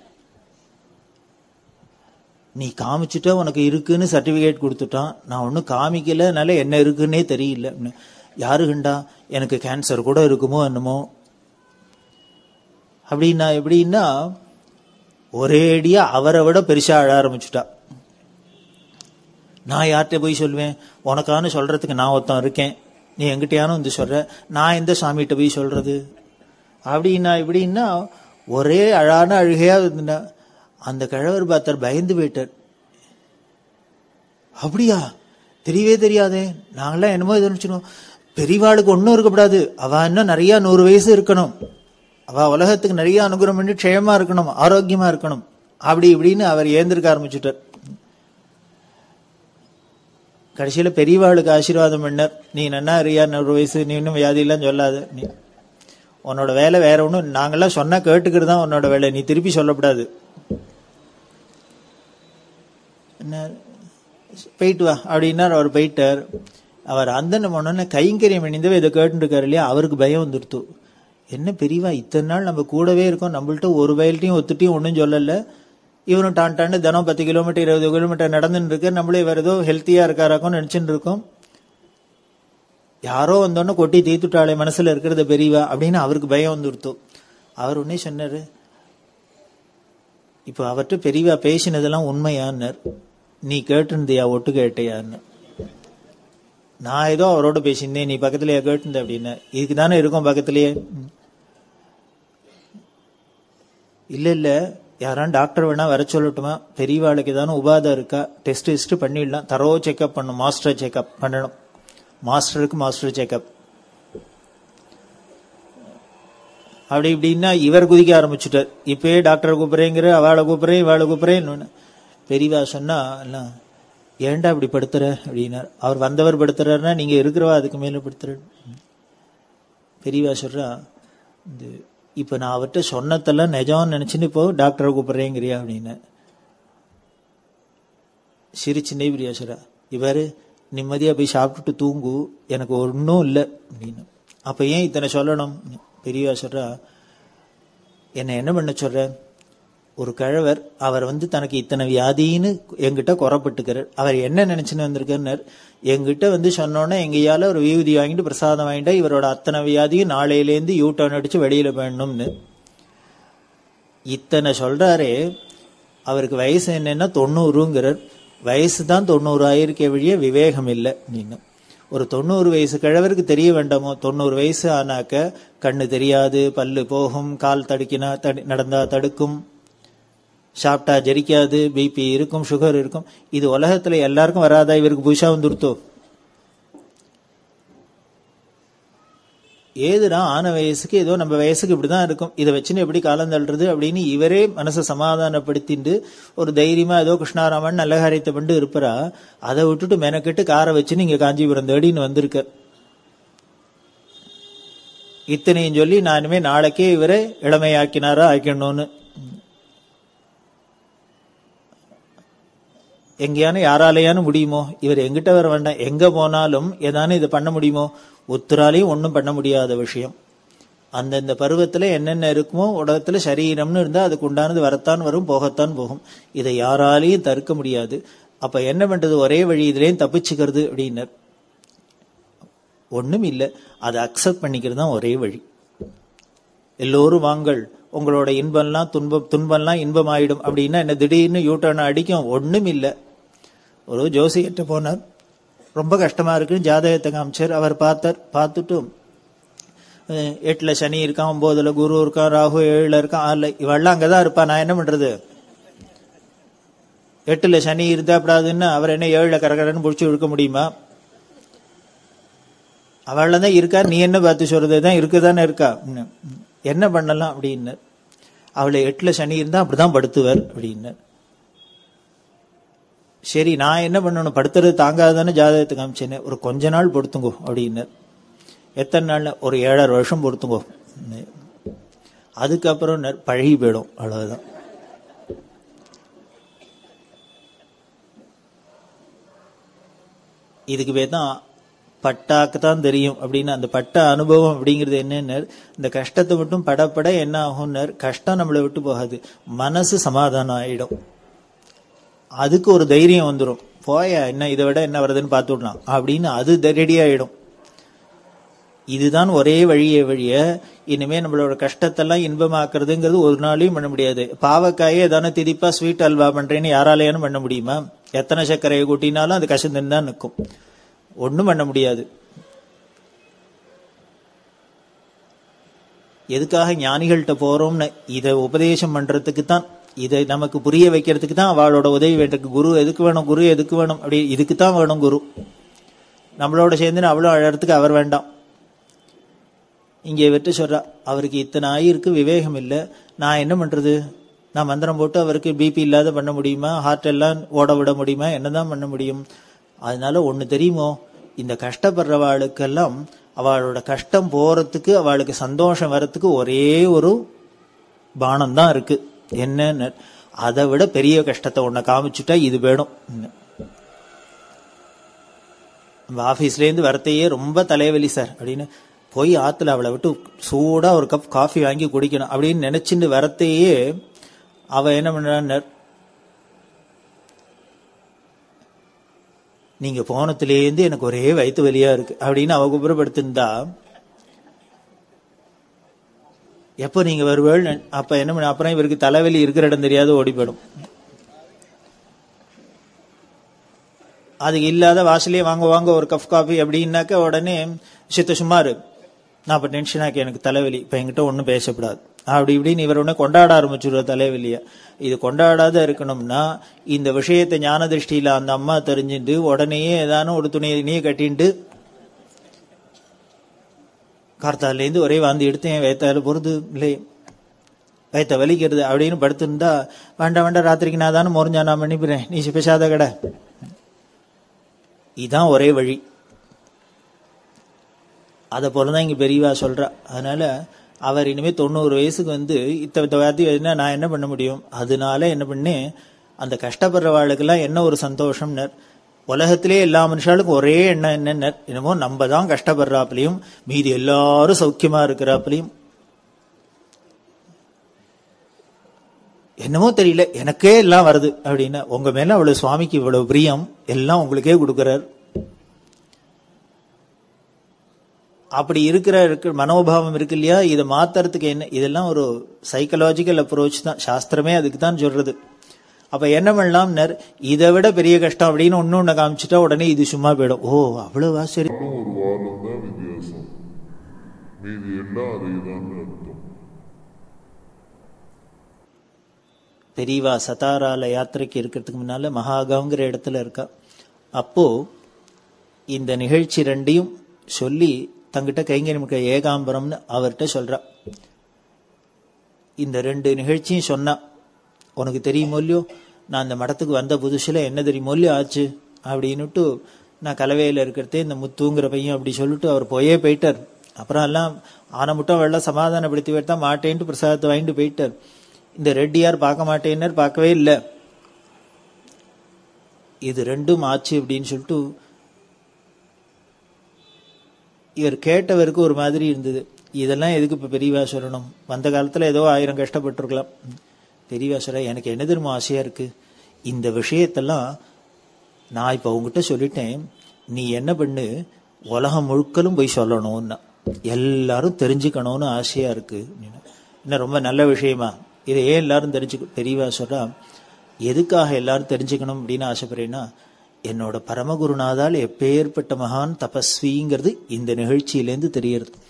Speaker 1: நீ காமிச்சுட்டா உனக்கு இருக்குன்னு சர்டிபிகேட் கொடுத்துட்டான் நான் ஒன்றும் காமிக்கலனால என்ன இருக்குன்னே தெரியல அப்படின்னு. யாரு கண்டா எனக்கு கேன்சர் கூட இருக்குமோ என்னமோ அப்படின்னா எப்படின்னா ஒரேடியா அவரை விட பெருசா அழ ஆரம்பிச்சுட்டா நான் யார்கிட்ட போய் சொல்லுவேன் உனக்கானு சொல்றதுக்கு நான் ஒருத்தன் இருக்கேன் நீ எங்கிட்டயானும் வந்து சொல்ற நான் எந்த சாமிகிட்ட போய் சொல்றது அப்படின்னா இப்படின்னா ஒரே அழான அழுகையா இருந்தா அந்த கிழவர் பார்த்தார் பயந்து போயிட்டார் அப்படியா தெரியவே தெரியாதே நாங்களாம் என்னமோ இது நினைச்சிடும் பெரியவாளுக்கு ஒன்றும் இருக்கக்கூடாது அவ இன்னும் நிறைய நூறு வயசு இருக்கணும் அவ உலகத்துக்கு நிறைய அனுகிரகம் பண்ணி க்ஷேமா இருக்கணும் ஆரோக்கியமா இருக்கணும் அப்படி இப்படின்னு அவர் ஏந்திருக்க ஆரம்பிச்சுட்டார் கடைசியில பெரியவாளுக்கு ஆசீர்வாதம் பண்ணார் நீ நன்னா அறியா நூறு வயசு நீ இன்னும் வியாதியெல்லாம் சொல்லாத நீ உன்னோட வேலை வேற ஒன்றும் நாங்கெல்லாம் சொன்னா கேட்டுக்கிறது தான் உன்னோட வேலை நீ திருப்பி சொல்லக்கூடாது என்ன போயிட்டு வா அப்படின்னார் அவர் போயிட்டார் அவர் அந்த உடனே கைங்கரியம் இணைந்தவே இதை கேட்டுருக்காரு இல்லையா அவருக்கு பயம் வந்துடுத்து என்ன பெரியவா இத்தனை நாள் நம்ம கூடவே இருக்கோம் நம்மள்ட்ட ஒரு வயல்ட்டையும் ஒத்துட்டையும் ஒன்றும் சொல்லல இவரும் டான் டாண்டு தினம் பத்து கிலோமீட்டர் இருபது கிலோமீட்டர் நடந்துன்னு இருக்கு நம்மளே வேற ஏதோ ஹெல்த்தியா இருக்காராக்கும் நினைச்சுட்டு இருக்கோம் யாரோ வந்தோடனே கொட்டி தீத்துட்டாளே மனசுல இருக்கிறது பெரியவா அப்படின்னு அவருக்கு பயம் வந்துடுத்து அவர் உடனே சொன்னாரு இப்போ அவர்கிட்ட பெரியவா பேசினதெல்லாம் உண்மையான்னார் நீ கேட்டிருந்தியா ஒட்டு கேட்டியான்னு நான் ஏதோ அவரோட பேசியிருந்தேன் நீ பக்கத்துலயே கேட்டிருந்த அப்படின்னு இதுக்கு தானே இருக்கும் பக்கத்துலயே ம். இல்ல இல்ல யாரான் டாக்டர் வேணா வர சொல்லட்டுமா பெரியவாளுக்கு ஏதாவது உபாதை இருக்கா டெஸ்ட் டெஸ்ட் பண்ணிடலாம் தரோ செக்அப் பண்ணணும் மாஸ்டர் செக்அப் பண்ணணும் மாஸ்டருக்கு மாஸ்டர் செக்அப் அப்படி இப்படின்னா இவர் குதிக்க ஆரம்பிச்சுட்டார் இப்பயே டாக்டரை கூப்பிடுறேங்கிற அவளை கூப்பிடுறேன் இவாளை கூப்பிடுறேன் பெரியவா சொன்னா எல்லாம் ஏன்டா இப்படி படுத்துற அப்படின்னார் அவர் வந்தவர் படுத்துறாருன்னா நீங்க இருக்கிறவா அதுக்கு மேல படுத்துற பெரியவா சொல்றா இந்த இப்ப நான் அவர்கிட்ட சொன்னதெல்லாம் நிஜம்னு நினைச்சுன்னு இப்போ டாக்டரை கூப்பிடுறேங்கிறியா அப்படின்னு சிரிச்சுனே பிரியா சொல்றா இவரு நிம்மதியா போய் சாப்பிட்டுட்டு தூங்கு எனக்கு ஒன்றும் இல்லை அப்படின்னு அப்ப ஏன் இத்தனை சொல்லணும் பெரியவா சொல்றா என்ன என்ன பண்ண சொல்ற ஒரு கிழவர் அவர் வந்து தனக்கு இத்தனை வியாதின்னு எங்கிட்ட குறப்பட்டுக்கிறார் அவர் என்ன நினைச்சுன்னு வந்திருக்காருன்னார் எங்கிட்ட வந்து சொன்னோன்னே எங்கேயால ஒரு வியூதி வாங்கிட்டு பிரசாதம் வாங்கிட்டா இவரோட அத்தனை வியாதியும் நாளையிலேருந்து யூ டர்ன் அடிச்சு வெளியில போயிடணும்னு இத்தனை சொல்றாரே அவருக்கு வயசு என்னன்னா தொண்ணூறுங்கிறார் வயசு தான் தொண்ணூறு ஆயிருக்கே வழிய விவேகம் இல்லை அப்படின்னு ஒரு தொண்ணூறு வயசு கிழவருக்கு தெரிய வேண்டாமோ தொண்ணூறு வயசு ஆனாக்க கண்ணு தெரியாது பல்லு போகும் கால் தடுக்கினா தடு நடந்தா தடுக்கும் சாப்பிட்டா ஜெரிக்காது பிபி இருக்கும் சுகர் இருக்கும் இது உலகத்துல எல்லாருக்கும் வராதா இவருக்கு புதுசா வந்துருத்தோ ஏதுனா ஆன வயசுக்கு ஏதோ நம்ம வயசுக்கு இப்படிதான் இருக்கும் இதை வச்சுன்னு எப்படி காலம் தள்ளுறது அப்படின்னு இவரே மனசை சமாதானப்படுத்திட்டு ஒரு தைரியமா ஏதோ கிருஷ்ணாராமன் நல்ல காரியத்தை பண்ணி இருப்பரா அதை விட்டுட்டு மெனக்கெட்டு காரை வச்சுன்னு இங்க காஞ்சிபுரம் தேடின்னு வந்திருக்க இத்தனையும் சொல்லி நான் இனிமே நாளைக்கே இவரை இளமையாக்கினாரா ஆக்கணும்னு எங்கேயானு யாராலையானு முடியுமோ இவர் எங்கிட்ட வர வேண்டாம் எங்க போனாலும் ஏதானு இதை பண்ண முடியுமோ ஒத்துராலையும் ஒன்றும் பண்ண முடியாத விஷயம் அந்தந்த பருவத்துல என்னென்ன இருக்குமோ உலகத்துல சரீரம்னு இருந்தா அதுக்கு உண்டானது வரத்தான் வரும் போகத்தான் போகும் இதை யாராலையும் தடுக்க முடியாது அப்ப என்ன பண்றது ஒரே வழி இதுலயும் தப்பிச்சுக்கிறது அப்படின்னர் ஒண்ணும் இல்லை அதை அக்செப்ட் பண்ணிக்கிறது தான் ஒரே வழி எல்லோரும் வாங்கள் உங்களோட இன்பம்லாம் துன்பம் துன்பம்லாம் இன்பமாயிடும் அப்படின்னா என்ன திடீர்னு யூட்டர்ன் அடிக்கும் ஒண்ணும் இல்லை ஒரு ஜோசியர்கிட்ட போனார் ரொம்ப கஷ்டமா இருக்குன்னு ஜாதகத்தை காமிச்சார் அவர் பார்த்தார் பார்த்துட்டும் அஹ் எட்டுல சனி இருக்கான் ஒன்பதுல குரு இருக்கான் ராகு ஏழுல இருக்கான் ஆறுல இவெல்லாம் அங்கதான் இருப்பா நான் என்ன பண்றது எட்டுல சனி இருந்தா அப்படாதுன்னு அவர் என்ன ஏழுல கரகரன்னு பிடிச்சி இழுக்க முடியுமா அவள தான் இருக்கா நீ என்ன பார்த்து சொல்றது தான் இருக்குதானே இருக்கா ம். என்ன பண்ணலாம் அப்படின்னு அவளை எட்டுல சனி இருந்தா அப்படிதான் படுத்துவர் அப்படின்னு சரி நான் என்ன பண்ணணும் படுத்துறது தாங்காதானே ஜாதகத்தை காமிச்சேனே ஒரு கொஞ்ச நாள் பொறுத்துங்கோ அப்படின்னு எத்தனை நாள்ல ஒரு ஏழரை வருஷம் பொறுத்துங்கோ அதுக்கப்புறம் நெ- பழகி போயிடும் அவ்வளவுதான் இதுக்கு பேர் தான் பட்டாக்கு தான் தெரியும் அப்படின்னு அந்த பட்ட அனுபவம் அப்படிங்கிறது என்னன்னு இந்த கஷ்டத்தை மட்டும் படப்பட என்ன ஆகும்னு கஷ்டம் நம்மளை விட்டு போகாது மனசு சமாதானம் ஆயிடும் அதுக்கு ஒரு தைரியம் வந்துடும் போய என்ன இதை விட என்ன வருதுன்னு பார்த்து விடலாம் அப்படின்னு அது ரெடி ஆயிடும் இதுதான் ஒரே வழியே வழிய இனிமே நம்மளோட கஷ்டத்தெல்லாம் இன்பமாக்குறதுங்கிறது ஒரு நாளையும் பண்ண முடியாது பாவக்காயே ஏதானே திதிப்பா ஸ்வீட் அல்வா பண்றேன்னு யாராலையானும் பண்ண முடியுமா எத்தனை சர்க்கரையை கூட்டினாலும் அது கசந்துன்னு தான் நிற்கும் ஒண்ணும் பண்ண முடியாது எதுக்காக ஞானிகள்கிட்ட போறோம்னு இதை உபதேசம் பண்றதுக்கு தான் இதை நமக்கு புரிய வைக்கிறதுக்கு தான் அவளோட உதவி வேண்டியிருக்கு குரு எதுக்கு வேணும் குரு எதுக்கு வேணும் அப்படி இதுக்கு தான் வேணும் குரு நம்மளோட சேர்ந்து அவ்வளோ அழறதுக்கு அவர் வேண்டாம் இங்கே வெற்றி சொல்றா அவருக்கு இத்தனை ஆயிருக்கு விவேகம் இல்லை நான் என்ன பண்றது நான் மந்திரம் போட்டு அவருக்கு பிபி இல்லாத பண்ண முடியுமா ஹார்ட் எல்லாம் ஓட விட முடியுமா என்னதான் பண்ண முடியும் அதனால ஒண்ணு தெரியுமோ இந்த கஷ்டப்படுறவாளுக்கெல்லாம் அவளோட கஷ்டம் போறதுக்கு அவளுக்கு சந்தோஷம் வரத்துக்கு ஒரே ஒரு பானம் தான் இருக்கு என்னன்னு அதை விட பெரிய கஷ்டத்தை ஒன்ன காமிச்சுட்டா இது வேணும் நம்ம ஆபீஸ்ல இருந்து வரத்தையே ரொம்ப தலைவலி சார் அப்படின்னு போய் ஆத்துல அவளை விட்டு சூடா ஒரு கப் காஃபி வாங்கி குடிக்கணும் அப்படின்னு நினைச்சுட்டு வரத்தையே அவ என்ன பண்றான்னு நீங்க போனத்திலேருந்து எனக்கு ஒரே வயிற்று வலியா இருக்கு அப்படின்னு அவ குப்புறப்படுத்திருந்தா எப்போ நீங்க வருவேள் அப்ப என்ன பண்ண அப்புறம் இவருக்கு தலைவலி இருக்கிற இடம் தெரியாத ஓடி போயிடும் அதுக்கு இல்லாத வாசலே வாங்க வாங்க ஒரு கப் காஃபி அப்படின்னாக்க உடனே சித்த சுமாரு நான் இப்ப டென்ஷன் ஆக்கி எனக்கு தலைவலி இப்ப என்கிட்ட ஒன்றும் பேசப்படாது அப்படி இப்படின்னு இவர் உடனே கொண்டாட ஆரம்பிச்சுடுற தலைவலிய இது கொண்டாடாத இருக்கணும்னா இந்த விஷயத்தை ஞான திருஷ்டியில அந்த அம்மா தெரிஞ்சுட்டு உடனேயே ஏதானும் ஒரு துணியை கட்டிட்டு கார்த்தாலேருந்து ஒரே வாந்தி எடுத்து என் வயத்தால பொறுத்து இல்லை வயத்த வலிக்கிறது அப்படின்னு படுத்திருந்தா வேண்டாம் வேண்டாம் ராத்திரிக்கு நான் தானே முறிஞ்சா நான் பண்ணிக்கிறேன் நீ பேசாத கடை இதான் ஒரே வழி அதை போலதான் இங்க பெரியவா சொல்றா அதனால அவர் இனிமே தொண்ணூறு வயசுக்கு வந்து இத்த வாத்தி என்ன நான் என்ன பண்ண முடியும் அதனால என்ன பண்ணேன் அந்த கஷ்டப்படுறவாளுக்கெல்லாம் என்ன ஒரு சந்தோஷம்னர் உலகத்திலே எல்லா மனுஷாளுக்கும் ஒரே எண்ணம் என்னன்னு என்னமோ நம்ம தான் கஷ்டப்படுறாப்புலையும் மீதி எல்லாரும் சௌக்கியமா இருக்கிறாப்புலையும் என்னமோ தெரியல எனக்கே எல்லாம் வருது அப்படின்னா உங்க மேல அவ்வளவு சுவாமிக்கு இவ்வளவு பிரியம் எல்லாம் உங்களுக்கே கொடுக்கிறார் அப்படி இருக்கிற இருக்கிற மனோபாவம் இருக்கு இல்லையா இதை மாத்துறதுக்கு என்ன இதெல்லாம் ஒரு சைக்கலாஜிக்கல் அப்ரோச் தான் சாஸ்திரமே அதுக்கு தான் சொல்றது அப்ப என்ன பண்ணலாம் இதை விட பெரிய கஷ்டம் அப்படின்னு ஒன்னு ஒண்ணு காமிச்சிட்டா உடனே இது சும்மா போயிடும் ஓ அவ்வளவா சரி
Speaker 2: ஒரு வாரம் தான் வித்தியாசம் மீதி எல்லாம் அதே தான் அர்த்தம்
Speaker 1: பெரியவா சதாரால யாத்திரைக்கு இருக்கிறதுக்கு முன்னால மகாகாங்கிற இடத்துல இருக்கா அப்போ இந்த நிகழ்ச்சி ரெண்டையும் சொல்லி தங்கிட்ட கைங்கரிமிக்க ஏகாம்பரம்னு அவர்கிட்ட சொல்றா இந்த ரெண்டு நிகழ்ச்சியும் சொன்னா உனக்கு தெரியுமோ இல்லையோ நான் அந்த மடத்துக்கு வந்த புதுசுல என்ன தெரியுமோ இல்லையோ ஆச்சு அப்படின்னுட்டு நான் கலவையில இருக்கிறதே இந்த முத்துங்கிற பையன் அப்படி சொல்லிட்டு அவர் போயே போயிட்டார் அப்புறம் எல்லாம் ஆன முட்டம் வெள்ளம் சமாதானப்படுத்தி விட்டா மாட்டேன்ட்டு பிரசாதத்தை வாங்கிட்டு போயிட்டார் இந்த ரெட்டியார் பார்க்க மாட்டேன்னார் பார்க்கவே இல்லை இது ரெண்டும் ஆச்சு அப்படின்னு சொல்லிட்டு இவர் கேட்டவருக்கு ஒரு மாதிரி இருந்தது இதெல்லாம் எதுக்கு இப்ப பெரியவா சொல்லணும் வந்த காலத்துல ஏதோ ஆயிரம் கஷ்டப்பட்டிருக்கலாம் பெரியவா சொல்ல எனக்கு என்ன தெரியுமா ஆசையா இருக்கு இந்த விஷயத்தெல்லாம் நான் இப்ப உங்ககிட்ட சொல்லிட்டேன் நீ என்ன பண்ணு உலகம் முழுக்கலும் போய் சொல்லணும்னா எல்லாரும் தெரிஞ்சுக்கணும்னு ஆசையா இருக்கு என்ன ரொம்ப நல்ல விஷயமா இதை ஏன் எல்லாரும் தெரிஞ்சுக்க பெரியவா சொல்றா எதுக்காக எல்லாரும் தெரிஞ்சுக்கணும் அப்படின்னு ஆசைப்படுறேன்னா என்னோட பரமகுருநாதால் எப்பேற்பட்ட மகான் தபஸ்விங்கிறது இந்த நிகழ்ச்சியிலேருந்து தெரியறது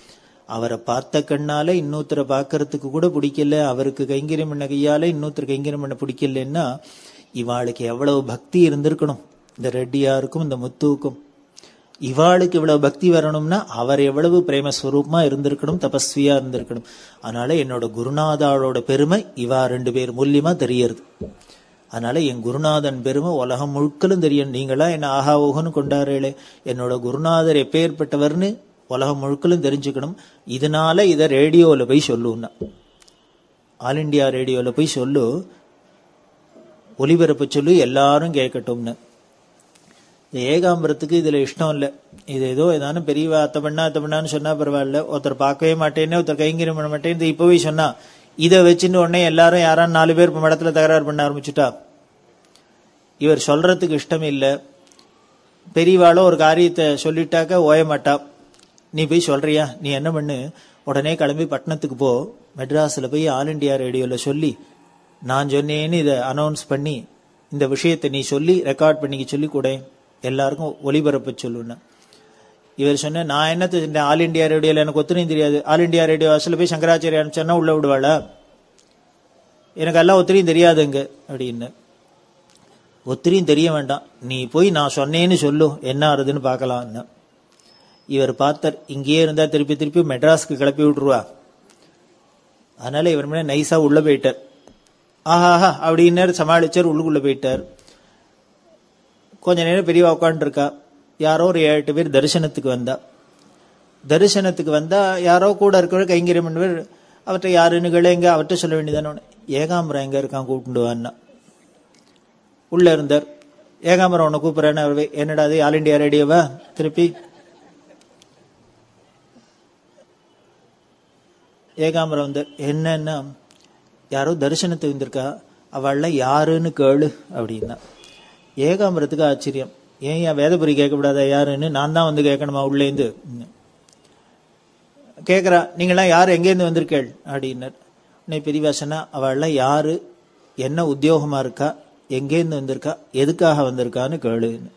Speaker 1: அவரை பார்த்த கண்ணால இன்னொருத்தரை பார்க்கறதுக்கு கூட பிடிக்கல அவருக்கு கைங்கரியம் பண்ண கையால இன்னொருத்தர் கைங்கரியம் பண்ண பிடிக்கலன்னா இவாளுக்கு எவ்வளவு பக்தி இருந்திருக்கணும் இந்த ரெட்டியாருக்கும் இந்த முத்துவுக்கும் இவாளுக்கு இவ்வளவு பக்தி வரணும்னா அவர் எவ்வளவு பிரேமஸ்வரூபமா இருந்திருக்கணும் தபஸ்வியா இருந்திருக்கணும் அதனால என்னோட குருநாதாவோட பெருமை இவா ரெண்டு பேர் மூலியமா தெரியறது அதனால என் குருநாதன் பெருமை உலகம் முழுக்கலும் தெரியும் நீங்களா என்ன ஆஹா ஓகன்னு கொண்டாடுறீங்களே என்னோட குருநாதர் எப்பேற்பட்டவர்னு உலகம் முழுக்கலும் தெரிஞ்சுக்கணும் இதனால இதை ரேடியோவில் போய் சொல்லுன்னா ஆல் இண்டியா ரேடியோவில் போய் சொல்லு ஒலிபரப்ப சொல்லு எல்லாரும் கேட்கட்டும்னு இந்த ஏகாம்பரத்துக்கு இதுல இஷ்டம் இல்லை இது ஏதோ ஏதானும் பெரியவா அத்தை பண்ணா அத்தை பண்ணான்னு சொன்னா பரவாயில்ல ஒருத்தர் பார்க்கவே மாட்டேன்னு ஒருத்தர் கைங்கரியம் பண்ண மாட்டேன்னு இப்பவே சொன்னா இதை வச்சுட்டு உடனே எல்லாரும் யாரான்னு நாலு பேர் இப்ப மடத்துல தகராறு பண்ண ஆரம்பிச்சுட்டா இவர் சொல்றதுக்கு இஷ்டம் இல்லை பெரியவாளோ ஒரு காரியத்தை சொல்லிட்டாக்க ஓய மாட்டா நீ போய் சொல்றியா நீ என்ன பண்ணு உடனே கிளம்பி பட்டணத்துக்கு போ மெட்ராஸ்ல போய் ஆல் இண்டியா ரேடியோல சொல்லி நான் சொன்னேன்னு இதை அனௌன்ஸ் பண்ணி இந்த விஷயத்தை நீ சொல்லி ரெக்கார்ட் பண்ணிக்க சொல்லி கூட எல்லாருக்கும் ஒளிபரப்ப சொல்லுன்னு இவர் சொன்ன நான் என்ன தெரிஞ்சேன் ஆல் இண்டியா ரேடியோல எனக்கு ஒத்துரையும் தெரியாது ஆல் இண்டியா ரேடியோ வாசல்ல போய் சங்கராச்சாரிய அனுப்பிச்சா உள்ள விடுவாளா எனக்கு எல்லாம் ஒத்திரியும் தெரியாதுங்க அப்படின்னு ஒத்திரியும் தெரிய வேண்டாம் நீ போய் நான் சொன்னேன்னு சொல்லு என்ன ஆறுதுன்னு பார்க்கலாம்னு இவர் பார்த்தார் இங்கேயே இருந்தா திருப்பி திருப்பி மெட்ராஸ்க்கு கிளப்பி விட்டுருவா அதனால இவர் மேலே நைஸா உள்ள போயிட்டார் ஆஹாஹா அப்படின்னு சமாளிச்சார் உள்ளுக்குள்ள போயிட்டார் கொஞ்ச நேரம் பெரியவா உட்காந்துருக்கா யாரோ ஒரு ஏழு எட்டு பேர் தரிசனத்துக்கு வந்தா தரிசனத்துக்கு வந்தா யாரோ கூட இருக்கிற கைங்கரியம் பண்ணுவார் அவர்கிட்ட யாருன்னு கேளுங்க அவர்கிட்ட சொல்ல வேண்டியதானே ஏகாம்பரம் எங்க இருக்கான் கூப்பிட்டு வான்னா உள்ள இருந்தார் ஏகாம்பரம் உன்னை கூப்பிடுறேன்னு அவர் என்னடா அது ஆல் இண்டியா ரேடியோவா திருப்பி ஏகாம்பரம் வந்தார் என்னன்னா யாரோ தரிசனத்துக்கு வந்திருக்கா அவள்லாம் யாருன்னு கேளு அப்படின்னா ஏகாம்பரத்துக்கு ஆச்சரியம் ஏன் என் வேதபுரி கேட்கக்கூடாதா யாருன்னு நான் தான் வந்து கேட்கணுமா உள்ளேந்து கேட்குறா நீங்களாம் யார் எங்கேருந்து வந்திருக்கேள் அப்படின்னார் உன்னை பெரியவாசனா அவள்லாம் யாரு என்ன உத்தியோகமா இருக்கா எங்கேருந்து வந்திருக்கா எதுக்காக வந்திருக்கான்னு கேளுன்னு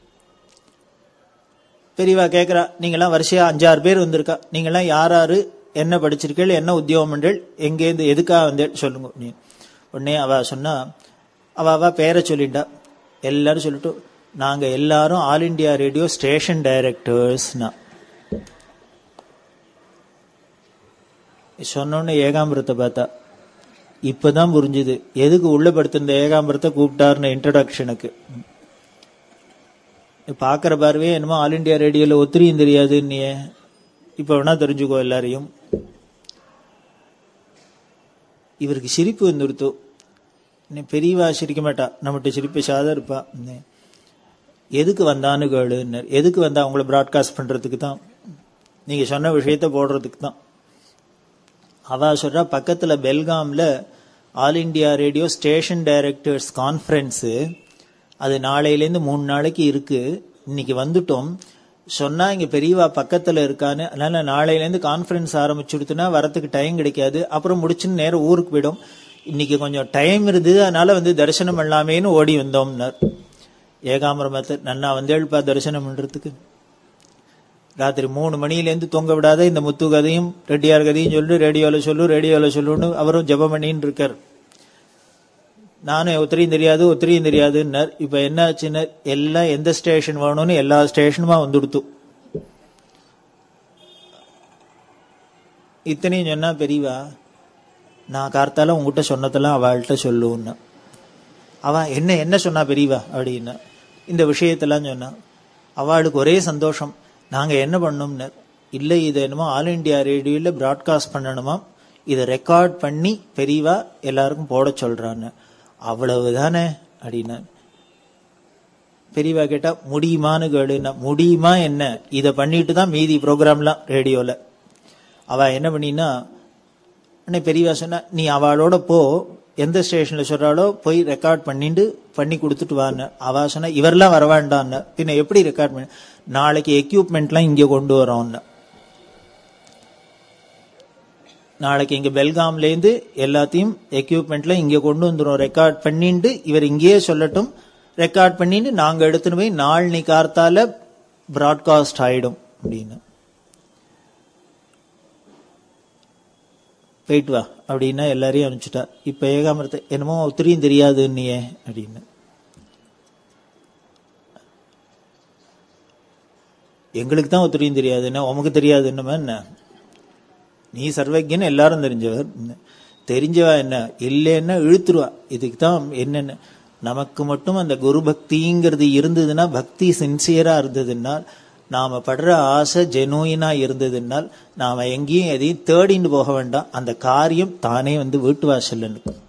Speaker 1: பெரியவா கேட்குறா நீங்களாம் வரிசையா அஞ்சாறு பேர் வந்திருக்கா நீங்களாம் யார் யாரு என்ன படிச்சிருக்கீள் என்ன உத்தியோகம் பண்றீள் எங்கேருந்து எதுக்காக வந்தேள் சொல்லுங்க நீ உடனே அவ சொன்னா அவ அவ பேரை சொல்லிட்டா எல்லாரும் சொல்லிட்டு நாங்க எல்லாரும் ஆல் இண்டியா ரேடியோ ஸ்டேஷன் டைரக்டர்ஸ்னா சொன்னோன்னு ஏகாம்பரத்தை பார்த்தா இப்பதான் புரிஞ்சுது எதுக்கு உள்ள படுத்திருந்த ஏகாம்பரத்தை கூப்பிட்டாருன்னு இன்ட்ரடக்ஷனுக்கு பாக்குற பார்வையே என்னமோ ஆல் இண்டியா ரேடியோல ஒத்திரியும் தெரியாதுன்னு இப்ப வேணா தெரிஞ்சுக்கோ எல்லாரையும் இவருக்கு சிரிப்பு வந்துருத்தோ பெரியவா சிரிக்க மாட்டா நம்மகிட்ட சிரிப்பு சாதா இருப்பா எதுக்கு வந்தான்னு கேளுன்னார் எதுக்கு வந்தா அவங்கள பிராட்காஸ்ட் பண்றதுக்கு தான் நீங்க சொன்ன விஷயத்த போடுறதுக்கு தான் அவ சொல்றா பக்கத்துல பெல்காம்ல All India Radio station directors conference அது நாளையிலேருந்து மூணு நாளைக்கு இருக்கு இன்னைக்கு வந்துட்டோம் சொன்னா இங்க பெரியவா பக்கத்துல இருக்கான்னு அதனால நாளையிலேருந்து கான்ஃபரன்ஸ் ஆரம்பிச்சுடுத்துனா வரத்துக்கு டைம் கிடைக்காது அப்புறம் முடிச்சுன்னு நேரம் ஊருக்கு போயிடும் இன்னைக்கு கொஞ்சம் டைம் இருந்தது அதனால வந்து தரிசனம் பண்ணலாமேன்னு ஓடி வந்தோம்னார் ஏகாம்பரமத்தை நன்னா வந்து எழுப்பா தரிசனம் பண்றதுக்கு ராத்திரி மூணு மணிலேருந்து தொங்க விடாத இந்த முத்து கதையும் ரெட்டியார் கதையும் சொல்லு ரேடியோவில் சொல்லு ரேடியோவில் சொல்லுன்னு அவரும் ஜபம் பண்ணின்னு இருக்கார் நானும் ஒத்திரியும் தெரியாது ஒத்திரியும் தெரியாதுன்னார் இப்ப என்ன ஆச்சுன்னா எல்லாம் எந்த ஸ்டேஷன் வேணும்னு எல்லா ஸ்டேஷனுமா வந்துடுத்து இத்தனையும் சொன்னா பெரியவா நான் கார்த்தால உங்ககிட்ட சொன்னதெல்லாம் அவள்கிட்ட சொல்லுன்னா அவ என்ன என்ன சொன்னா பெரியவா அப்படின்னா இந்த விஷயத்தெல்லாம் சொன்னா அவளுக்கு ஒரே சந்தோஷம் நாங்க என்ன பண்ணோம்னர் இல்லை இது என்னமோ ஆல் இண்டியா ரேடியோல பிராட்காஸ்ட் பண்ணணுமா இதை ரெக்கார்ட் பண்ணி பெரியவா எல்லாருக்கும் போட சொல்றான்னு அவ்வளவுதானே அப்படின்னா பெரியவா கேட்டா முடியுமான்னு கேளுன்னா முடியுமா என்ன இதை பண்ணிட்டு தான் மீதி ப்ரோக்ராம்லாம் ரேடியோல அவ என்ன பண்ணினா உடனே பெரியவா சொன்னா நீ அவளோட போ எந்த ஸ்டேஷன்ல சொல்றாளோ போய் ரெக்கார்ட் பண்ணிட்டு பண்ணி கொடுத்துட்டு வான்னு அவ சொன்னா இவரெல்லாம் வர வேண்டான்னு பின்ன எப்படி ரெக்கார்ட் பண்ண நாளைக்கு எக்யூப்மெண்ட்லாம் இங்க கொண்டு வரோம்னு நாளைக்கு இங்க பெல்காம்ல இருந்து எல்லாத்தையும் எக்யூப்மெண்ட்ல இங்க கொண்டு வந்துரும் ரெக்கார்ட் பண்ணிட்டு இவர் இங்கேயே சொல்லட்டும் ரெக்கார்ட் பண்ணிட்டு நாங்க எடுத்துன்னு போய் நாள் கார்த்தால பிராட்காஸ்ட் ஆயிடும் அப்படின்னு போயிட்டு வா அப்படின்னா எல்லாரையும் அனுப்பிச்சுட்டா இப்ப ஏகாமரத்தை என்னமோ ஒத்திரியும் தெரியாதுன்னியே அப்படின்னு எங்களுக்கு தான் ஒத்திரியும் தெரியாதுன்னா உமக்கு தெரியாது என்னமா என்ன நீ சர்வஜன் எல்லாரும் தெரிஞ்சவர் தெரிஞ்சவா என்ன இல்லைன்னா இழுத்துருவா இதுக்கு தான் என்னென்ன நமக்கு மட்டும் அந்த குரு பக்திங்கிறது இருந்ததுன்னா பக்தி சின்சியரா இருந்ததுனால் நாம படுற ஆசை ஜெனூயினா இருந்ததுனால் நாம எங்கேயும் எதையும் தேடின்னு போக வேண்டாம் அந்த காரியம் தானே வந்து வீட்டு வாசல்ல நிற்கும்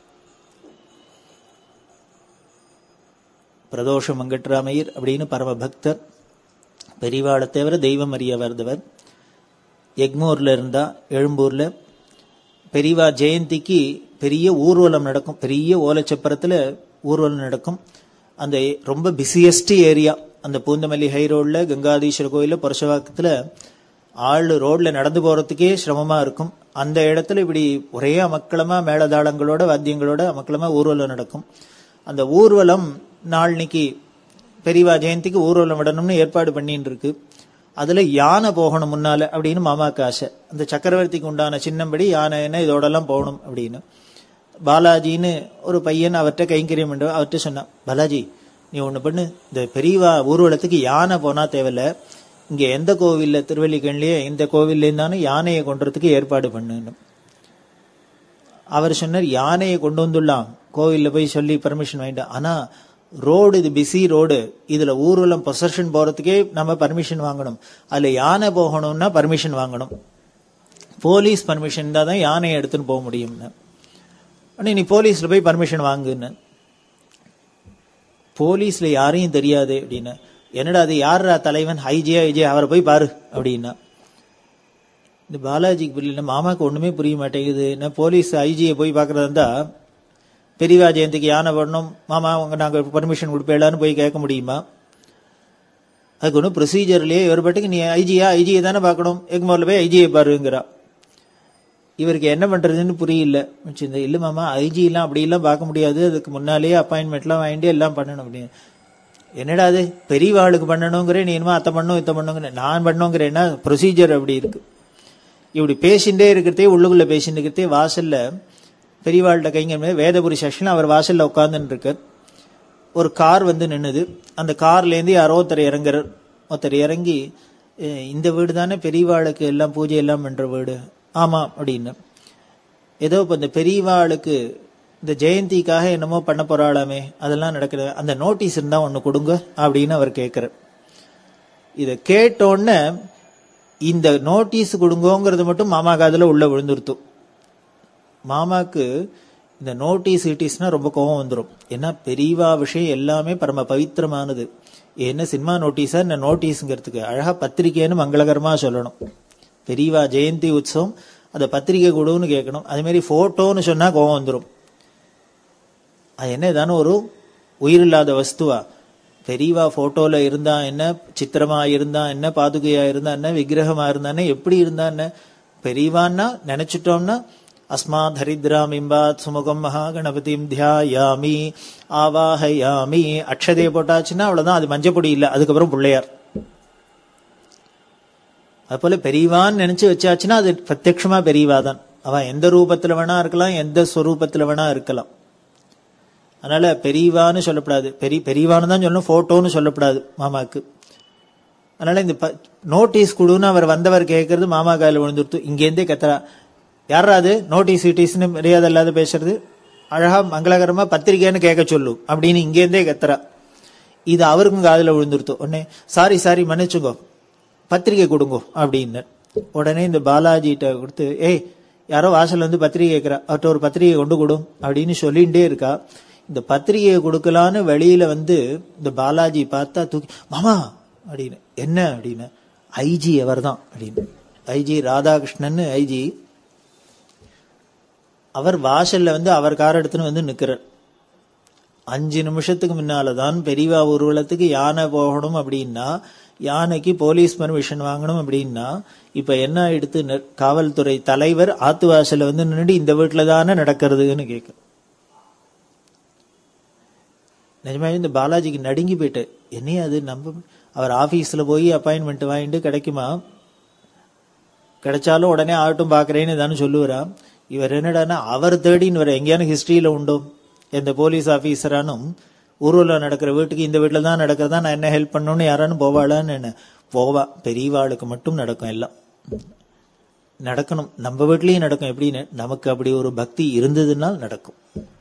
Speaker 1: பிரதோஷ மங்கட்ராமையர் அப்படின்னு பரம பக்தர் பெரிவாளை தவிர தெய்வம் அறிய வருந்தவர் எக்மூர்ல இருந்தா எழும்பூர்ல பெரியவா ஜெயந்திக்கு பெரிய ஊர்வலம் நடக்கும் பெரிய ஓலைச்சப்பரத்துல ஊர்வலம் நடக்கும் அந்த ரொம்ப பிஸியஸ்ட் ஏரியா அந்த பூந்தமல்லி ஹை ரோட்ல கங்காதீஸ்வர கோயில புரசவாக்கத்துல ஆள் ரோட்ல நடந்து போறதுக்கே சிரமமா இருக்கும் அந்த இடத்துல இப்படி ஒரே அமக்களமா மேளதாளங்களோட வாத்தியங்களோட அமக்களமா ஊர்வலம் நடக்கும் அந்த ஊர்வலம் நாள்னிக்கு பெரியவா ஜெயந்திக்கு ஊர்வலம் விடணும்னு ஏற்பாடு பண்ணிட்டு இருக்கு அதுல யானை போகணும் முன்னால அப்படின்னு மாமாக்கு ஆசை அந்த சக்கரவர்த்திக்கு உண்டான சின்னம்படி யானை என்ன இதோடலாம் போகணும் அப்படின்னு பாலாஜின்னு ஒரு பையன் அவர்கிட்ட கைங்கரியம் பண்ண அவர்கிட்ட சொன்னான் பாலாஜி நீ ஒண்ணு பண்ணு இந்த பெரியவா ஊர்வலத்துக்கு யானை போனா தேவையில்ல இங்க எந்த கோவில்ல திருவல்லிக்கண்லயே இந்த கோவில்ல இருந்தாலும் யானையை கொண்டுறதுக்கு ஏற்பாடு பண்ணுன்னு அவர் சொன்னார் யானையை கொண்டு வந்துடலாம் கோவில்ல போய் சொல்லி பர்மிஷன் வாங்கிட்டு ஆனா ரோடு இது பிஸி ரோடு இதுல ஊர்வலம் பொசஷன் போறதுக்கே நம்ம பர்மிஷன் வாங்கணும் அதுல யானை போகணும்னா பர்மிஷன் வாங்கணும் போலீஸ் பர்மிஷன் தான் தான் யானையை எடுத்துன்னு போக முடியும்னு உடனே நீ போலீஸ்ல போய் பர்மிஷன் வாங்குன்னு போலீஸ்ல யாரையும் தெரியாது அப்படின்னு என்னடா அது யாரா தலைவன் ஐஜியா ஐஜியா அவரை போய் பாரு அப்படின்னா இந்த பாலாஜிக்கு புரியல மாமாக்கு ஒண்ணுமே புரிய மாட்டேங்குது என்ன போலீஸ் ஐஜியை போய் பாக்குறதா இருந்தா பெரியவா ஜெயந்திக்கு யானை பண்ணணும் மாமா உங்க நாங்க பர்மிஷன் கொடுப்பேலான்னு போய் கேட்க முடியுமா அதுக்கு ஒன்றும் ப்ரொசீஜர்லயே இவர் பாட்டுக்கு நீ ஐஜியா ஐஜியை தானே பார்க்கணும் எக்மோர்ல போய் ஐஜியை பாருங்கிறா இவருக்கு என்ன பண்றதுன்னு புரியல இந்த இல்ல மாமா ஐஜி எல்லாம் அப்படி எல்லாம் பார்க்க முடியாது அதுக்கு முன்னாலேயே அப்பாயின்மெண்ட் எல்லாம் வாங்கிட்டு எல்லாம் பண்ணணும் அப்படின்னு என்னடா அது பெரியவாளுக்கு பண்ணணுங்கிற நீ என்னமோ அத்தை பண்ணும் இத்த பண்ணுங்கிற நான் பண்ணுங்கிறேன்னா ப்ரொசீஜர் அப்படி இருக்கு இப்படி பேசிண்டே இருக்கிறதே உள்ளுக்குள்ள பேசிட்டு இருக்கிறதே வாசல்ல பெரியவாள்கிட்ட கைங்க வேதபுரி செக்ஷன் அவர் வாசல்ல உட்கார்ந்துன்னு இருக்கார் ஒரு கார் வந்து நின்னுது அந்த கார்ல இருந்து யாரோ ஒருத்தர் இறங்குறார் ஒருத்தர் இறங்கி "அஹ், இந்த வீடு தானே பெரியவாளுக்கு எல்லாம் பூஜை எல்லாம் பண்ற வீடு ஆமா அப்படின்னு ஏதோ இப்ப இந்த பெரியவாளுக்கு இந்த ஜெயந்திக்காக என்னமோ பண்ண போறாளாமே அதெல்லாம் நடக்குது அந்த நோட்டீஸ் இருந்தா ஒண்ணு கொடுங்க அப்படின்னு அவர் கேட்கிறார் இத கேட்டோடனே இந்த நோட்டீஸ் கொடுங்கோங்கிறது மட்டும் மாமா காதுல உள்ள விழுந்துருத்தும் மாமாக்கு இந்த நோட்டீஸ் இட்டிஸ்னா ரொம்ப கோபம் வந்துடும் ஏன்னா பெரியவா விஷயம் எல்லாமே பரம பவித்திரமானது என்ன சினிமா நோட்டீஸா இந்த நோட்டீஸ்ங்கிறதுக்கு அழகா பத்திரிக்கைன்னு மங்களகரமா சொல்லணும் பெரியவா ஜெயந்தி உற்சவம் அதை பத்திரிக்கை கொடுன்னு கேட்கணும் அதே மாதிரி போட்டோன்னு சொன்னா கோபம் வந்துடும் அது என்ன ஏதான ஒரு உயிரில்லாத வஸ்துவா பெரியவா போட்டோல இருந்தா என்ன சித்திரமா இருந்தா என்ன பாதுகையா இருந்தா என்ன விக்கிரகமா இருந்தா என்ன எப்படி இருந்தா என்ன பெரியவான்னா நினைச்சிட்டோம்னா அஸ்மாத் ஹரித்ராம் இம்பாத் சுமுகம் மகா கணபதிம் தியாயாமி ஆவாஹயாமி அக்ஷதையை போட்டாச்சுன்னா அவ்வளவுதான் அது மஞ்சப்பொடி இல்ல அதுக்கப்புறம் பிள்ளையார் அது போல பெரியவான்னு நினைச்சு வச்சாச்சுன்னா அது பிரத்யட்சமா பெரியவா தான் அவன் எந்த ரூபத்துல வேணா இருக்கலாம் எந்த ஸ்வரூபத்துல வேணா இருக்கலாம் அதனால பெரியவான்னு சொல்லப்படாது பெரிய பெரியவான்னு தான் சொல்லணும் போட்டோன்னு சொல்லப்படாது மாமாக்கு அதனால இந்த நோட்டீஸ் கொடுன்னு அவர் வந்தவர் கேட்கறது மாமா காலில் விழுந்துருத்து இங்கேருந்தே கத்துறா யாரா அது நோட்டீஸ் இட்டீஸ்னு மரியாதை இல்லாத பேசுறது அழகா மங்களகரமா பத்திரிக்கைன்னு கேட்க சொல்லு அப்படின்னு இங்கேருந்தே கத்துறா இது அவருக்கும் காதுல விழுந்துருத்து உடனே சாரி சாரி மன்னிச்சுங்கோ பத்திரிக்கை கொடுங்கோ அப்படின்னு உடனே இந்த பாலாஜிட்ட கொடுத்து ஏய் யாரோ வாசல்ல வந்து பத்திரிகை கேட்கிறா அவர்கிட்ட ஒரு பத்திரிகை கொண்டு கொடும் அப்படின்னு சொல்லிகிட்டே இருக்கா இந்த பத்திரிகையை கொடுக்கலான்னு வெளியில வந்து இந்த பாலாஜி பார்த்தா தூக்கி மாமா அப்படின்னு என்ன அப்படின்னு ஐஜி அவர் தான் அப்படின்னு ஐஜி ராதாகிருஷ்ணன் ஐஜி அவர் வாசல்ல வந்து அவர் கார் எடுத்துன்னு வந்து நிக்கிறார் அஞ்சு நிமிஷத்துக்கு முன்னாலதான் பெரியவா ஊர்வலத்துக்கு யானை போகணும் அப்படின்னா யானைக்கு போலீஸ் பர்மிஷன் வாங்கணும் அப்படின்னா இப்ப என்ன எடுத்து காவல்துறை தலைவர் ஆத்து வாசல்ல வந்து நின்று இந்த வீட்டுல தானே நடக்கிறதுன்னு கேட்க நிஜமாவே இந்த பாலாஜிக்கு நடுங்கி போயிட்டு என்னைய அது நம்ப அவர் ஆபீஸ்ல போய் அப்பாயின்மெண்ட் வாங்கிட்டு கிடைக்குமா கிடைச்சாலும் உடனே ஆகட்டும் பாக்குறேன்னு தானே சொல்லுவாரா இவர் என்னடான்னா அவர் தேடின்னு வர எங்கேயான ஹிஸ்டரியில உண்டோ எந்த போலீஸ் ஆபீசரானும் ஊர்வலம் நடக்கிற வீட்டுக்கு இந்த வீட்டுல தான் நடக்கிறதா நான் என்ன ஹெல்ப் பண்ணணும்னு யாரானும் போவாளான்னு என்ன போவா பெரியவாளுக்கு மட்டும் நடக்கும் எல்லாம் நடக்கணும் நம்ம வீட்லயும் நடக்கும் எப்படின்னு நமக்கு அப்படி ஒரு பக்தி இருந்ததுனால் நடக்கும்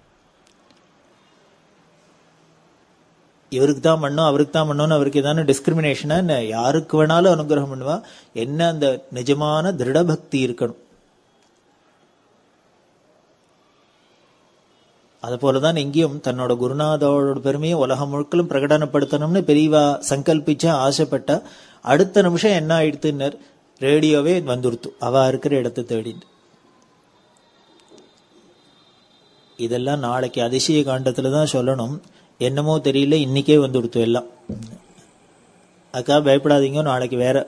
Speaker 1: இவருக்கு தான் பண்ணும் அவருக்கு தான் பண்ணணும் அவருக்கு ஏதான டிஸ்கிரிமினேஷனா என்ன யாருக்கு வேணாலும் அனுகிரகம் பண்ணுவா என்ன அந்த நிஜமான திருட பக்தி இருக்கணும் அது போலதான் எங்கேயும் தன்னோட குருநாதோட பெருமையை உலகம் முழுக்களும் பிரகடனப்படுத்தணும்னு பெரியவா சங்கல்பிச்சா ஆசைப்பட்டா அடுத்த நிமிஷம் என்ன ஆயிடுத்துன்னர் ரேடியோவே வந்துடுத்து அவ இருக்கிற இடத்தை தேடிட்டு இதெல்லாம் நாளைக்கு அதிசய காண்டத்துல தான் சொல்லணும் என்னமோ தெரியல இன்னைக்கே வந்துடுத்து எல்லாம் அக்கா பயப்படாதீங்க நாளைக்கு வேற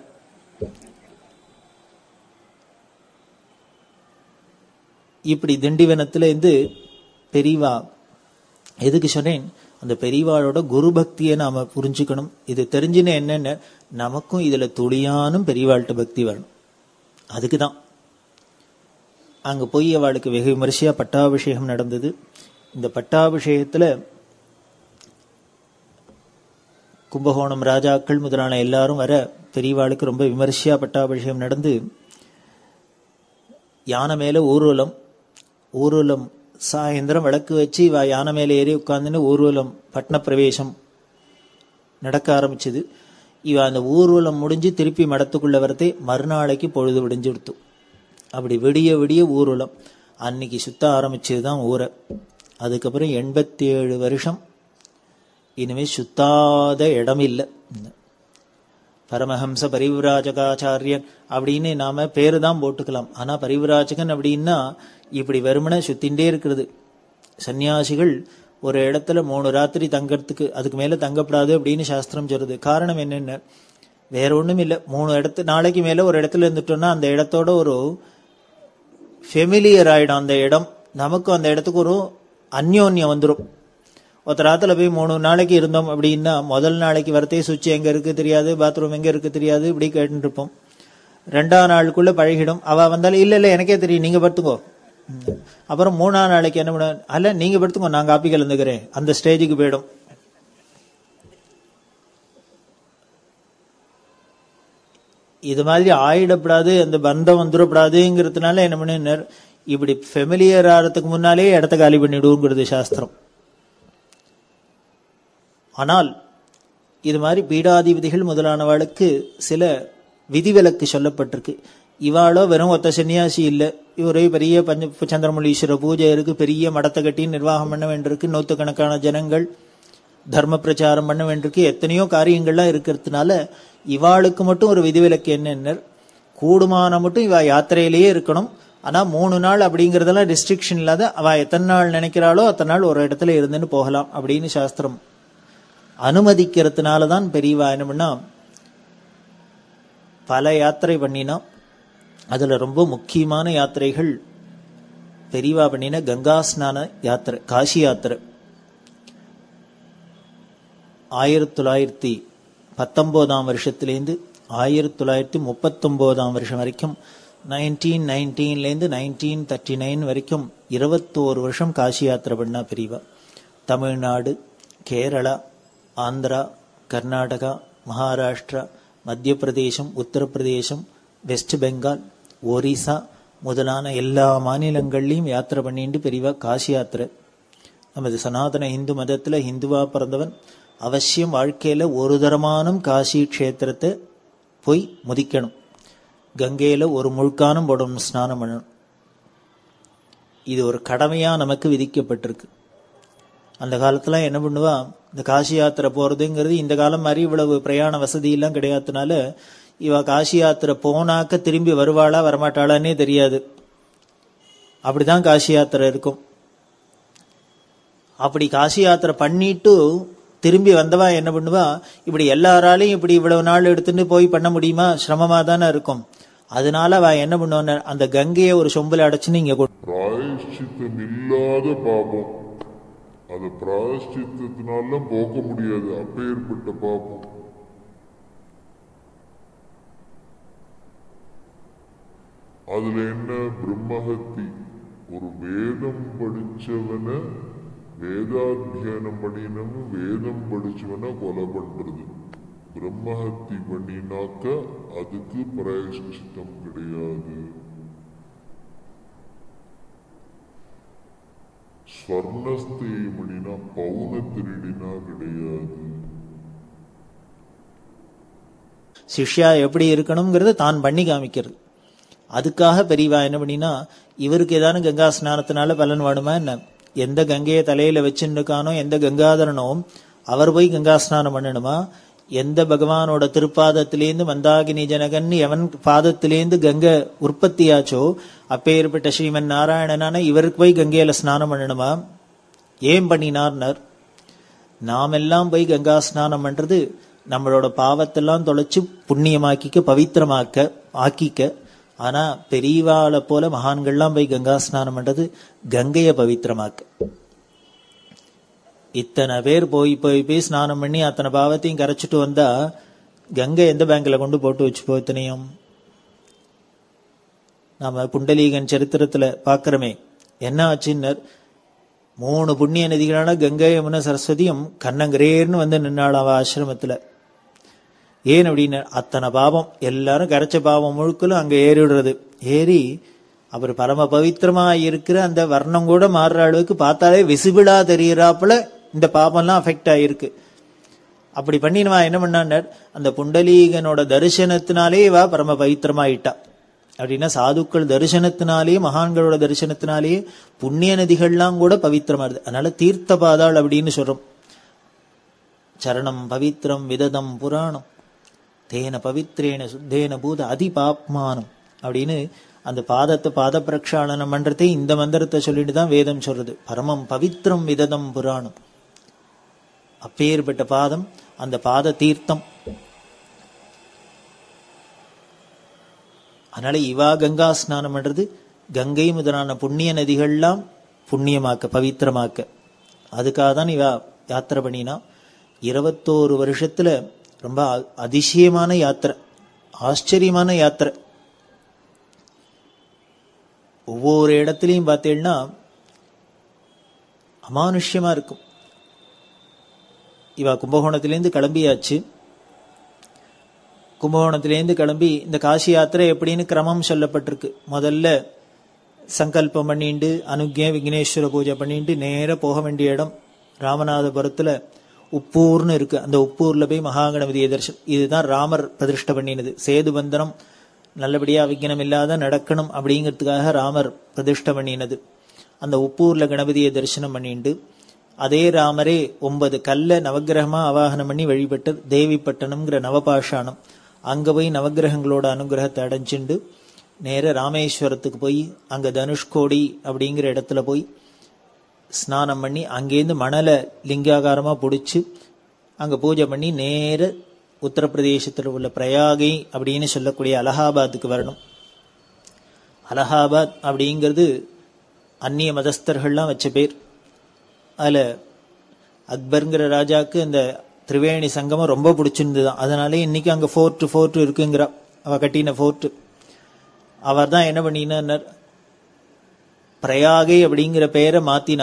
Speaker 1: இப்படி திண்டிவனத்துல இருந்து பெரியவா எதுக்கு சொன்னேன் அந்த பெரியவாளோட குரு பக்தியை நாம புரிஞ்சுக்கணும் இது தெரிஞ்சுன்னு என்னென்ன நமக்கும் இதுல துளியானும் பெரியவாள்கிட்ட பக்தி வரணும் அதுக்குதான் அங்க போய் அவளுக்கு வெகு விமரிசையா பட்டாபிஷேகம் நடந்தது இந்த பட்டாபிஷேகத்துல கும்பகோணம் ராஜாக்கள் முதலான எல்லாரும் வர பெரியவாளுக்கு ரொம்ப விமரிசையா பட்டாபிஷேகம் நடந்து யானை மேல ஊர்வலம் ஊர்வலம் சாயந்தரம் விளக்கு வச்சு இவ யானை மேல ஏறி உட்கார்ந்துன்னு ஊர்வலம் பட்ன பிரவேசம் நடக்க ஆரம்பிச்சது இவ அந்த ஊர்வலம் முடிஞ்சு திருப்பி மடத்துக்குள்ள வரதே மறுநாளைக்கு பொழுது விடிஞ்சு விடுத்து அப்படி விடிய விடிய ஊர்வலம் அன்னைக்கு சுத்த ஆரம்பிச்சதுதான் ஊரை அதுக்கப்புறம் எண்பத்தி ஏழு வருஷம் இனிமே சுத்தாத இடம் இல்லை பரமஹம்ச பரிவிராஜகாச்சாரியன் அப்படின்னு நாம பேரு தான் போட்டுக்கலாம் ஆனா பரிவிராஜகன் அப்படின்னா இப்படி வெறுமனை சுத்தின்டே இருக்கிறது சன்னியாசிகள் ஒரு இடத்துல மூணு ராத்திரி தங்கறதுக்கு அதுக்கு மேல தங்கப்படாது அப்படின்னு சாஸ்திரம் சொல்றது காரணம் என்னென்ன வேற ஒண்ணும் இல்ல மூணு இடத்து நாளைக்கு மேல ஒரு இடத்துல இருந்துட்டோம்னா அந்த இடத்தோட ஒரு ஃபெமிலியர் ஆயிடும் அந்த இடம் நமக்கும் அந்த இடத்துக்கு ஒரு அந்யோன்யம் வந்துடும் ஒருத்தர் ஆத்துல போய் மூணு நாளைக்கு இருந்தோம் அப்படின்னா முதல் நாளைக்கு வரத்தே சுவிட்ச் எங்க இருக்கு தெரியாது பாத்ரூம் எங்க இருக்கு தெரியாது இப்படி கேட்டுட்டு இருப்போம் ரெண்டாம் நாளுக்குள்ள பழகிடும் அவ வந்தாலும் இல்ல இல்ல எனக்கே தெரியும் நீங்க படுத்துக்கோ அப்புறம் மூணாம் நாளைக்கு என்ன பண்ண அல்ல நீங்க படுத்துக்கோ நான் காப்பி கலந்துக்கிறேன் அந்த ஸ்டேஜுக்கு போயிடும் இது மாதிரி ஆயிடப்படாது அந்த பந்தம் வந்துடப்படாதுங்கிறதுனால என்ன பண்ணினார் இப்படி ஃபெமிலியர் ஆகிறதுக்கு முன்னாலே இடத்த காலி பண்ணிடுவோங்கிறது சாஸ்திரம் ஆனால் இது மாதிரி பீடாதிபதிகள் முதலானவாளுக்கு சில விதிவிலக்கு சொல்லப்பட்டிருக்கு இவாளோ வெறும் ஒத்த சன்னியாசி இல்ல இவரே பெரிய பஞ்ச சந்திரமல்லீஸ்வர பூஜை இருக்கு பெரிய மடத்தை கட்டி நிர்வாகம் பண்ண வேண்டியிருக்கு நூத்துக்கணக்கான ஜனங்கள் தர்ம பிரச்சாரம் பண்ண வேண்டியிருக்கு எத்தனையோ காரியங்கள்லாம் இருக்கிறதுனால இவாளுக்கு மட்டும் ஒரு விதிவிலக்கு என்னென்ன கூடுமான மட்டும் இவ யாத்திரையிலேயே இருக்கணும் ஆனா மூணு நாள் அப்படிங்கறதெல்லாம் ரெஸ்ட்ரிக்ஷன் இல்லாத அவ எத்தனை நாள் நினைக்கிறாளோ அத்தனை நாள் ஒரு இடத்துல இருந்துன்னு போகலாம் அப்படின்னு சாஸ்திரம் அனுமதிக்கிறதுனால தான் பெரியவா என்ன பண்ணா பல யாத்திரை பண்ணினா அதுல ரொம்ப முக்கியமான யாத்திரைகள் பெரியவா பண்ணின கங்கா ஸ்நான யாத்திரை காசி யாத்திரை ஆயிரத்தி தொள்ளாயிரத்தி பத்தொன்பதாம் வருஷத்திலேருந்து ஆயிரத்தி தொள்ளாயிரத்தி முப்பத்தொன்பதாம் வருஷம் வரைக்கும் நைன்டீன் நைன்டீன்லேருந்து நைன்டீன் தேர்ட்டி நைன் வரைக்கும் இருபத்தோரு வருஷம் காசி யாத்திரை பண்ணா பெரியவா தமிழ்நாடு கேரளா ஆந்திரா கர்நாடகா மகாராஷ்டிரா மத்திய பிரதேசம் உத்தரப்பிரதேசம் வெஸ்ட் பெங்கால் ஒரிசா முதலான எல்லா மாநிலங்கள்லயும் யாத்திரை பண்ணிட்டு பெரியவா காசி யாத்திரை நமது சனாதன இந்து மதத்துல ஹிந்துவா பிறந்தவன் அவசியம் வாழ்க்கையில ஒரு தரமானும் காசி க்ஷேத்திரத்தை போய் முதிக்கணும் கங்கையில ஒரு முழுக்கானும் போடணும் ஸ்நானம் பண்ணணும் இது ஒரு கடமையா நமக்கு விதிக்கப்பட்டிருக்கு அந்த காலத்துல என்ன பண்ணுவா இந்த காசி யாத்திரை போறதுங்கிறது இந்த காலம் மாதிரி இவ்வளவு பிரயாண வசதி எல்லாம் கிடையாதுனால இவ காசி யாத்திரை போனாக்க திரும்பி வருவாளா வரமாட்டாளான்னே தெரியாது அப்படிதான் காசி யாத்திரை இருக்கும் அப்படி காசி யாத்திரை பண்ணிட்டு திரும்பி வந்தவா என்ன பண்ணுவா இப்படி எல்லாராலையும் இப்படி இவ்வளவு நாள் எடுத்துட்டு போய் பண்ண முடியுமா சிரமமா தானே இருக்கும் அதனால அவ என்ன பண்ணுவான்னு அந்த கங்கையை ஒரு சொம்புல அடைச்சுன்னு இங்க கொண்டு
Speaker 2: பிராயஷ்சித்தம் இல்லாத பாபம் அது பிராயஷ்சித்தத்தினால போக்க முடியாது அப்பேற்பட்ட பாபம் அதுல என்ன பிரம்மஹத்தி ஒரு வேதம் படிச்சவனை வேதாத்தியனம் பண்ணினவன் வேதம் படிச்சவனை கொலை பண்றது பிரம்மஹத்தி பண்ணினாக்க அதுக்கு பிராயஷ்சித்தம் கிடையாது ஸ்வர்ணஸ்தே மணினா பவுன திருடினா கிடையாது
Speaker 1: சிஷ்யா எப்படி இருக்கணுங்கிறத தான் பண்ணி காமிக்கிறது அதுக்காக பெரியவா என்ன பண்ணினா இவருக்கு ஏதானும் கங்கா ஸ்நானத்தினால பலன் வேணுமா என்ன எந்த கங்கையை தலையில வச்சுருக்கானோ எந்த கங்காதரனோ அவர் போய் கங்கா ஸ்நானம் பண்ணணுமா எந்த பகவானோட திருப்பாதத்திலேருந்து மந்தாகினி ஜனகன் எவன் பாதத்திலேருந்து கங்கை உற்பத்தியாச்சோ அப்பேற்பட்ட ஸ்ரீமன் நாராயணனான இவருக்கு போய் கங்கையில ஸ்நானம் பண்ணணுமா ஏன் பண்ணினார்னர் நாம் எல்லாம் போய் கங்கா ஸ்நானம் பண்றது நம்மளோட பாவத்தெல்லாம் தொலைச்சு புண்ணியமாக்கிக்க பவித்திரமாக்க ஆக்கிக்க ஆனா பெரியவாளை போல மகான்கள்லாம் போய் கங்கா ஸ்நானம் பண்றது கங்கைய பவித்திரமாக்க இத்தனை பேர் போய் போய் போய் ஸ்நானம் பண்ணி அத்தனை பாவத்தையும் கரைச்சிட்டு வந்தா கங்கை எந்த பேங்க்ல கொண்டு போட்டு வச்சுப்போ இத்தனையும் நாம புண்டலீகன் சரித்திரத்துல பாக்குறோமே என்ன ஆச்சுன்னர் மூணு புண்ணிய நதிகளான கங்கை யமுனை சரஸ்வதியும் கண்ணங்கரேர்னு வந்து நின்னாள் அவ ஆசிரமத்துல ஏன் அப்படின்னு அத்தனை பாவம் எல்லாரும் கரைச்ச பாவம் முழுக்கலும் அங்க ஏறி விடுறது ஏறி அவர் பரம பவித்திரமா இருக்கிற அந்த வர்ணம் கூட மாறுற அளவுக்கு பார்த்தாலே விசிபிளா தெரியறாப்புல இந்த பாவம்லாம் அஃபெக்ட் ஆயிருக்கு அப்படி பண்ணினவா என்ன பண்ணார் அந்த புண்டலீகனோட தரிசனத்தினாலே இவா பரம பவித்திரமாயிட்டா அப்படின்னா சாதுக்கள் தரிசனத்தினாலேயே மகான்களோட தரிசனத்தினாலேயே புண்ணிய நதிகள்லாம் கூட பவித்திரமா இருக்கு அதனால தீர்த்த பாதாள் அப்படின்னு சொல்றோம் சரணம் பவித்ரம் விததம் புராணம் தேன பவித்ரேன சுத்தேன பூத அதிபாப்மானம் அப்படின்னு அந்த பாதத்தை பாத பிரக்ஷாளனம் பண்றதே இந்த மந்திரத்தை சொல்லிட்டு தான் வேதம் சொல்றது பரமம் பவித்ரம் விததம் புராணம் அப்பேற்பட்ட பாதம் அந்த பாத தீர்த்தம் அதனால இவா கங்கா ஸ்நானம் பண்றது கங்கை முதலான புண்ணிய நதிகள்லாம் புண்ணியமாக்க பவித்திரமாக்க அதுக்காக தான் இவா யாத்திரை பண்ணினா இருபத்தோரு வருஷத்துல ரொம்ப அ- அதிசயமான யாத்திரை ஆச்சரியமான யாத்திரை ஒவ்வொரு இடத்துலையும் பார்த்தீங்கன்னா அமானுஷ்யமா இருக்கும் இவா கும்பகோணத்திலேருந்து கிளம்பியாச்சு கும்பகோணத்திலேருந்து கிளம்பி இந்த காசி யாத்திரை எப்படின்னு கிரமம் சொல்லப்பட்டிருக்கு முதல்ல சங்கல்பம் பண்ணிட்டு அனுக்ய விக்னேஸ்வர பூஜை பண்ணிட்டு நேரா போக வேண்டிய இடம் ராமநாதபுரத்துல உப்பூர்னு இருக்கு அந்த உப்பூர்ல போய் மகாகணபதியை தரிசனம் இதுதான் ராமர் பிரதிஷ்டை பண்ணினது சேது பந்தனம் நல்லபடியா விக்னம் இல்லாத நடக்கணும் அப்படிங்கிறதுக்காக ராமர் பிரதிஷ்டை பண்ணினது அந்த உப்பூர்ல கணபதியை தரிசனம் பண்ணிட்டு அதே ராமரே ஒன்பது கல்ல நவக்கிரகமா அவாகனம் பண்ணி வழிபட்டு தேவிப்பட்டணம்ங்கிற நவபாஷாணம் அங்க போய் நவக்கிரகங்களோட அனுகிரகத்தை அடைஞ்சுண்டு நேர ராமேஸ்வரத்துக்கு போய் அங்க தனுஷ்கோடி அப்படிங்கிற இடத்துல போய் ஸ்நானம் பண்ணி அங்கேருந்து மணலை லிங்காகாரமா பிடிச்சி அங்க பூஜை பண்ணி நேர உத்தரப்பிரதேசத்தில் உள்ள பிரயாகை அப்படின்னு சொல்லக்கூடிய அலகாபாத்துக்கு வரணும் அலகாபாத் அப்படிங்கிறது அந்நிய மதஸ்தர்கள்லாம் வச்ச பேர் அதுல அக்பருங்கிற ராஜாக்கு இந்த திரிவேணி சங்கமம் ரொம்ப பிடிச்சிருந்துதான் அதனாலே இன்னைக்கு அங்க ஃபோர்ட் ஃபோர்ட் இருக்குங்கிறா அவ கட்டின ஃபோர்ட் அவர் தான் என்ன பண்ணினார் பிரயாகை அப்படிங்கிற பெயரை மாத்தினா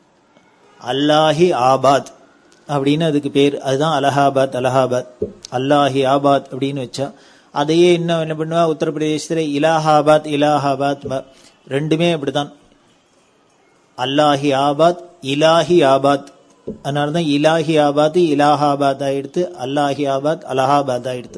Speaker 1: அல்லாஹி ஆபாத் அப்படின்னு அதுக்கு பேர் அதுதான் அலஹாபாத் அலஹாபாத் அல்லாஹி ஆபாத் அப்படின்னு வச்சா அதையே இன்னும் என்ன பண்ணுவா உத்தரப்பிரதேசத்துல இலாஹாபாத் இலாஹாபாத் ம- ரெண்டுமே அப்படிதான் அல்லாஹி ஆபாத் இலாஹி ஆபாத் அதனாலதான் இலாஹி ஆபாத் இலாஹாபாத் ஆயிடுத்து அல்லாஹி ஆபாத் அலஹாபாத் ஆயிடுத்து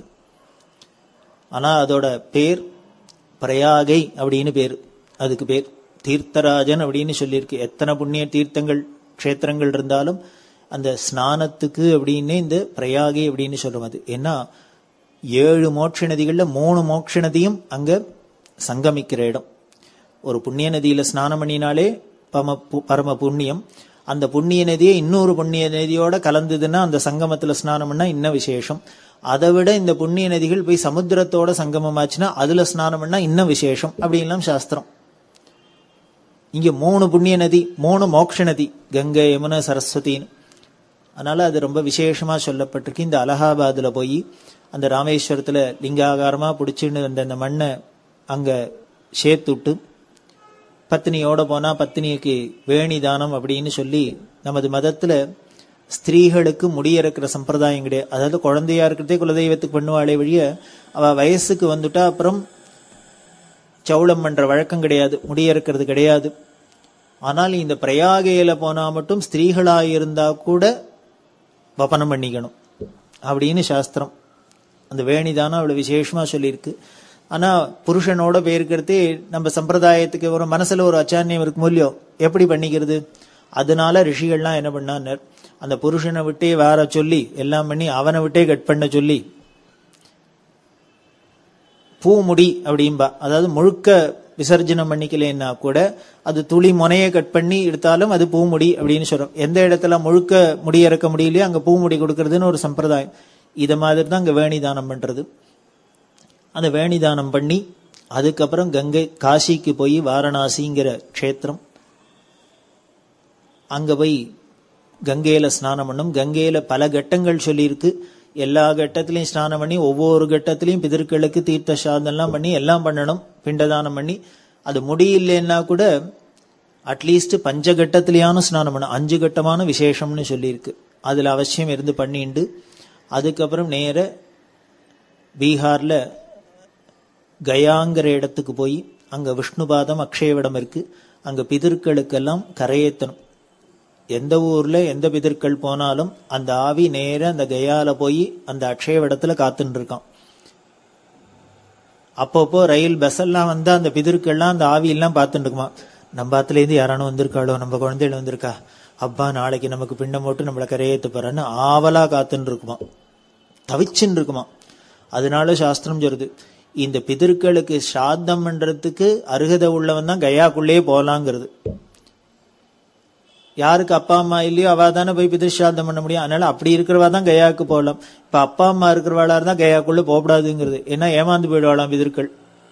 Speaker 1: ஆனா அதோட பேர் பிரயாகை அப்படின்னு பேர் அதுக்கு பேர் தீர்த்தராஜன் அப்படின்னு சொல்லியிருக்கு எத்தனை புண்ணிய தீர்த்தங்கள் க்ஷேத்திரங்கள் இருந்தாலும் அந்த ஸ்நானத்துக்கு அப்படின்னு இந்த பிரயாகை அப்படின்னு சொல்றோம் அது ஏன்னா ஏழு மோட்ச நதிகள்ல மூணு மோட்ச நதியும் அங்க சங்கமிக்கிற இடம் ஒரு புண்ணிய நதியில ஸ்நானம் பண்ணினாலே பம பு- பரம புண்ணியம் அந்த புண்ணிய நதியை இன்னொரு புண்ணிய நதியோட கலந்ததுன்னா அந்த சங்கமத்துல ஸ்நானம் பண்ணா இன்னும் விசேஷம் அதை விட இந்த புண்ணிய நதிகள் போய் சமுத்திரத்தோட சங்கமமாச்சுன்னா அதுல ஸ்நானம் பண்ணா இன்னும் விசேஷம் அப்படின்லாம் சாஸ்திரம் இங்க மூணு புண்ணிய நதி மூணு மோட்ச நதி கங்கை யமுனை சரஸ்வதின்னு அதனால அது ரொம்ப விசேஷமா சொல்லப்பட்டிருக்கு இந்த அலகாபாத்ல போய் அந்த ராமேஸ்வரத்துல லிங்காகாரமா பிடிச்சின்னு வந்த அந்த மண்ணை அங்க சேர்த்துட்டு பத்தினியோட போனா பத்தினிக்கு வேணி தானம் அப்படின்னு சொல்லி நமது மதத்துல ஸ்திரீகளுக்கு முடியிறக்கிற சம்பிரதாயம் கிடையாது அதாவது குழந்தையா இருக்கிறதே குலதெய்வத்துக்கு பண்ணுவாளே வழிய அவ வயசுக்கு வந்துட்டா அப்புறம் சவுளம் பண்ற வழக்கம் கிடையாது முடியறுக்கிறது கிடையாது ஆனால் இந்த பிரயாகையில போனா மட்டும் ஸ்திரீகளா இருந்தா கூட வபனம் பண்ணிக்கணும் அப்படின்னு சாஸ்திரம் அந்த வேணிதானம் அவ்வளவு விசேஷமா சொல்லியிருக்கு ஆனா புருஷனோட போயிருக்கிறதே நம்ம சம்பிரதாயத்துக்கு ஒரு மனசுல ஒரு அச்சான்யம் இருக்கு மூலியம் எப்படி பண்ணிக்கிறது அதனால ரிஷிகள்லாம் என்ன பண்ணார் அந்த புருஷனை விட்டே வேற சொல்லி எல்லாம் பண்ணி அவனை விட்டே கட் பண்ண சொல்லி பூமுடி அப்படிம்பா அதாவது முழுக்க விசர்ஜனம் பண்ணிக்கலைன்னா கூட அது துளி முனையை கட் பண்ணி எடுத்தாலும் அது பூமுடி அப்படின்னு சொல்றோம் எந்த இடத்துல முழுக்க முடி இறக்க முடியலையோ அங்க பூமுடி கொடுக்கறதுன்னு ஒரு சம்பிரதாயம் இத மாதிரி தான் அங்க வேணி தானம் பண்றது அந்த வேணி தானம் பண்ணி அதுக்கப்புறம் கங்கை காசிக்கு போய் வாரணாசிங்கிற க்ஷேத்திரம் அங்க போய் கங்கையில ஸ்நானம் பண்ணும் கங்கையில பல கட்டங்கள் சொல்லியிருக்கு எல்லா கட்டத்திலையும் ஸ்நானம் பண்ணி ஒவ்வொரு கட்டத்திலையும் பிதர்களுக்கு தீர்த்த சாதம்லாம் பண்ணி எல்லாம் பண்ணணும் பிண்டதானம் பண்ணி அது முடியலன்னா கூட அட்லீஸ்ட் பஞ்ச கட்டத்திலேயான ஸ்நானம் பண்ணணும் அஞ்சு கட்டமான விசேஷம்னு சொல்லியிருக்கு அதுல அவசியம் இருந்து பண்ணிண்டு அதுக்கப்புறம் நேர பீகார்ல கயாங்கிற இடத்துக்கு போய் அங்க விஷ்ணுபாதம் அக்ஷயவிடம் இருக்கு அங்க பிதர்களுக்கெல்லாம் கரையேத்தணும் எந்த ஊர்ல எந்த பிதர்கள் போனாலும் அந்த ஆவி நேர அந்த கயால போய் அந்த அக்ஷயவிடத்துல காத்துன்னு இருக்கான் அப்பப்போ ரயில் பஸ் எல்லாம் வந்து அந்த பிதர்கள்லாம் அந்த ஆவி எல்லாம் பார்த்துட்டு இருக்குமா நம்ம ஆத்துல இருந்து யாரானும் வந்திருக்காளோ நம்ம குழந்தைகள் வந்திருக்கா அப்பா நாளைக்கு நமக்கு பிண்டம் போட்டு நம்மளை கரையேத்து போறன்னு ஆவலா காத்துன்னு இருக்குமா தவிச்சுன்னு இருக்குமா அதனால சாஸ்திரம் சொல்லுது இந்த பிதர்களுக்கு சாத்தம் பண்றதுக்கு அருகதை உள்ளவன் தான் கயாக்குள்ளே போலாங்கிறது யாருக்கு அப்பா அம்மா இல்லையோ அவ தானே போய் பிதிர்ஷாதம் பண்ண முடியும் அதனால அப்படி இருக்கிறவா தான் கயாவுக்கு போகலாம் இப்ப அப்பா அம்மா இருக்கிறவாளா இருந்தா கயாக்குள்ள போகக்கூடாதுங்கிறது ஏன்னா ஏமாந்து போயிடுவாளாம் பிதர்கள்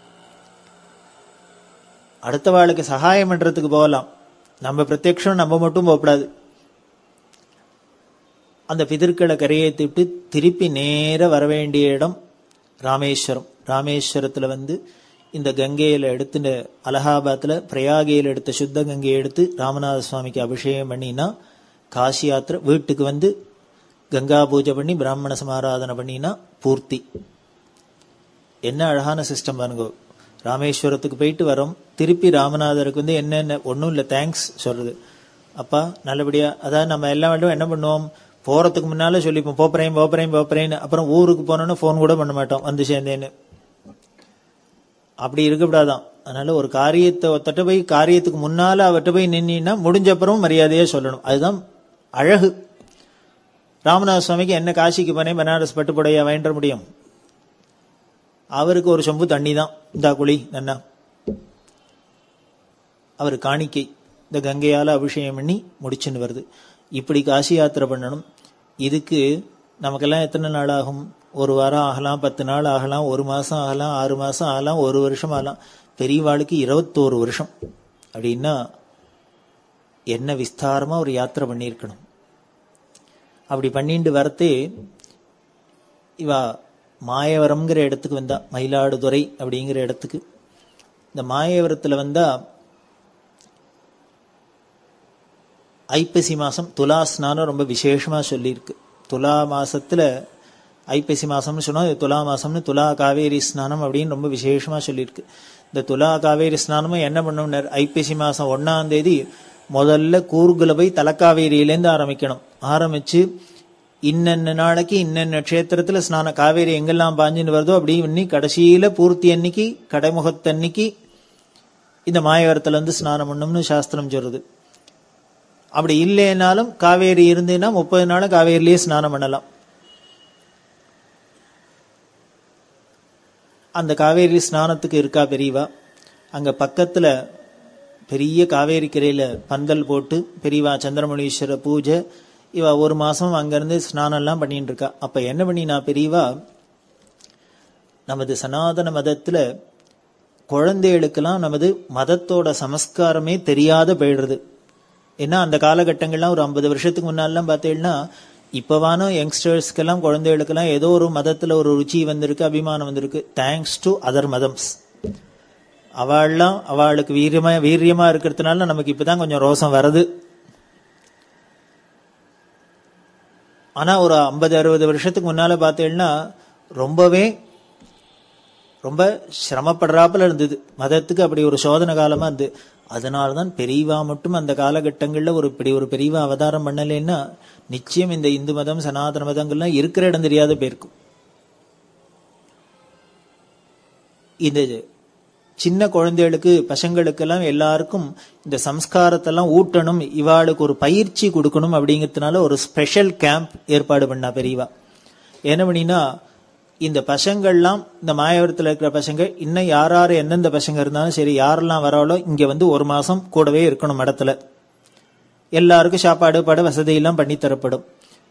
Speaker 1: அடுத்த வாளுக்கு சகாயம் பண்றதுக்கு போகலாம் நம்ம பிரத்யக்ஷம் நம்ம மட்டும் போகக்கூடாது அந்த பிதர்களை கரையேற்றிட்டு திருப்பி நேர வர வேண்டிய இடம் ராமேஸ்வரம் ராமேஸ்வரத்துல வந்து இந்த கங்கையில எடுத்து அலகாபாத்ல பிரயாகையில் எடுத்த சுத்த கங்கையை எடுத்து ராமநாத சுவாமிக்கு அபிஷேகம் பண்ணினா காசி யாத்திரை வீட்டுக்கு வந்து கங்கா பூஜை பண்ணி பிராமண சமாராதனை பண்ணினா பூர்த்தி என்ன அழகான சிஸ்டம் பாருங்க ராமேஸ்வரத்துக்கு போயிட்டு வரோம் திருப்பி ராமநாதருக்கு வந்து என்னென்ன ஒன்றும் இல்லை தேங்க்ஸ் சொல்றது அப்பா நல்லபடியா அதாவது நம்ம எல்லாம் வேண்டும் என்ன பண்ணுவோம் போறதுக்கு முன்னால சொல்லிப்போம் போப்பறேன் போப்பறேன் போப்பறேன்னு அப்புறம் ஊருக்கு போனோன்னு ஃபோன் கூட பண்ண மாட்டோம் வந்து சேர்ந்தேன்னு அப்படி இருக்கக்கூடாதான் அதனால ஒரு காரியத்தை ஒருத்தட்ட போய் காரியத்துக்கு முன்னால அவர்கிட்ட போய் நின்னா முடிஞ்ச அப்புறம் மரியாதையா சொல்லணும் அதுதான் அழகு ராமநாத சுவாமிக்கு என்ன காசிக்கு போனேன் பனாரஸ் பட்டுப்புடையா வேண்ட முடியும் அவருக்கு ஒரு சொம்பு தண்ணி தான் இந்தா குழி நன்னா அவர் காணிக்கை இந்த கங்கையால அபிஷேகம் பண்ணி முடிச்சுன்னு வருது இப்படி காசி யாத்திரை பண்ணணும் இதுக்கு நமக்கெல்லாம் எத்தனை நாள் ஆகும் ஒரு வாரம் ஆகலாம் பத்து நாள் ஆகலாம் ஒரு மாசம் ஆகலாம் ஆறு மாசம் ஆகலாம் ஒரு வருஷம் ஆகலாம் பெரியவாளுக்கு இருபத்தோரு வருஷம் அப்படின்னா என்ன விஸ்தாரமா ஒரு யாத்திரை பண்ணியிருக்கணும் அப்படி பண்ணிட்டு வரத்தே இவா மாயவரம்ங்கிற இடத்துக்கு வந்தா மயிலாடுதுறை அப்படிங்கிற இடத்துக்கு இந்த மாயவரத்துல வந்தா ஐப்பசி மாசம் துலா ஸ்நானம் ரொம்ப விசேஷமா சொல்லியிருக்கு துலா மாசத்துல ஐப்பசி மாசம்னு சொன்னா இது துலா மாசம்னு துலா காவேரி ஸ்நானம் அப்படின்னு ரொம்ப விசேஷமா சொல்லியிருக்கு இந்த துலா காவேரி ஸ்நானமும் என்ன பண்ணணும் ஐப்பசி மாசம் ஒன்னாம் தேதி முதல்ல கூர்குல போய் தலக்காவேரியிலேருந்து ஆரம்பிக்கணும் ஆரம்பிச்சு இன்னென்ன நாளைக்கு இன்னென்ன க்ஷேத்திரத்துல ஸ்நான காவேரி எங்கெல்லாம் பாஞ்சுன்னு வருதோ அப்படி இன்னி கடைசியில பூர்த்தி அன்னைக்கு கடைமுகத்தன்னைக்கு இந்த மாயவரத்துல இருந்து ஸ்நானம் பண்ணணும்னு சாஸ்திரம் சொல்றது அப்படி இல்லைனாலும் காவேரி இருந்தேன்னா முப்பது நாள் காவேரிலேயே ஸ்நானம் பண்ணலாம் அந்த காவேரி ஸ்நானத்துக்கு இருக்கா பெரியவா அங்க பக்கத்துல பெரிய காவேரி கரையில பந்தல் போட்டு பெரியவா சந்திரமணீஸ்வர பூஜை இவ ஒரு மாசம் அங்கிருந்து ஸ்நானம் எல்லாம் பண்ணிட்டு இருக்கா அப்ப என்ன பண்ணினா பெரியவா நமது சனாதன மதத்துல குழந்தைகளுக்கெல்லாம் நமது மதத்தோட சமஸ்காரமே தெரியாத போயிடுறது ஏன்னா அந்த காலகட்டங்கள்லாம் ஒரு ஐம்பது வருஷத்துக்கு முன்னாலாம் பார்த்தீங்கன்னா இப்பவான யங்ஸ்டர்ஸ்க்கெல்லாம் குழந்தைகளுக்கெல்லாம் ஏதோ ஒரு மதத்துல ஒரு ருச்சி வந்திருக்கு அபிமானம் வந்திருக்கு தேங்க்ஸ் டு அதர் மதம்ஸ் அவள்லாம் அவளுக்கு வீரியமா வீரியமா இருக்கிறதுனால நமக்கு இப்பதான் கொஞ்சம் ரோசம் வருது ஆனா ஒரு ஐம்பது அறுபது வருஷத்துக்கு முன்னால பார்த்தீங்கன்னா ரொம்பவே ரொம்ப சிரமப்படுறாப்புல இருந்தது மதத்துக்கு அப்படி ஒரு சோதனை காலமா இருந்தது அதனாலதான் பெரியவா மட்டும் அந்த காலகட்டங்கள்ல ஒரு இப்படி ஒரு பெரியவா அவதாரம் பண்ணலைன்னா நிச்சயம் இந்த இந்து மதம் சனாதன மதங்கள்லாம் இருக்கிற இடம் தெரியாத போயிருக்கும் இந்த சின்ன குழந்தைகளுக்கு பசங்களுக்கெல்லாம் எல்லாருக்கும் இந்த சம்ஸ்காரத்தெல்லாம் ஊட்டணும் இவாளுக்கு ஒரு பயிற்சி கொடுக்கணும் அப்படிங்கிறதுனால ஒரு ஸ்பெஷல் கேம்ப் ஏற்பாடு பண்ணா பெரியவா என்ன பண்ணினா இந்த பசங்கள்லாம் இந்த மாயவரத்தில் இருக்கிற பசங்க இன்னும் யார் யார் எந்தெந்த பசங்க இருந்தாலும் சரி யாரெல்லாம் வராளோ இங்க வந்து ஒரு மாசம் கூடவே இருக்கணும் இடத்துல எல்லாருக்கும் சாப்பாடு பட வசதியெல்லாம் பண்ணி தரப்படும்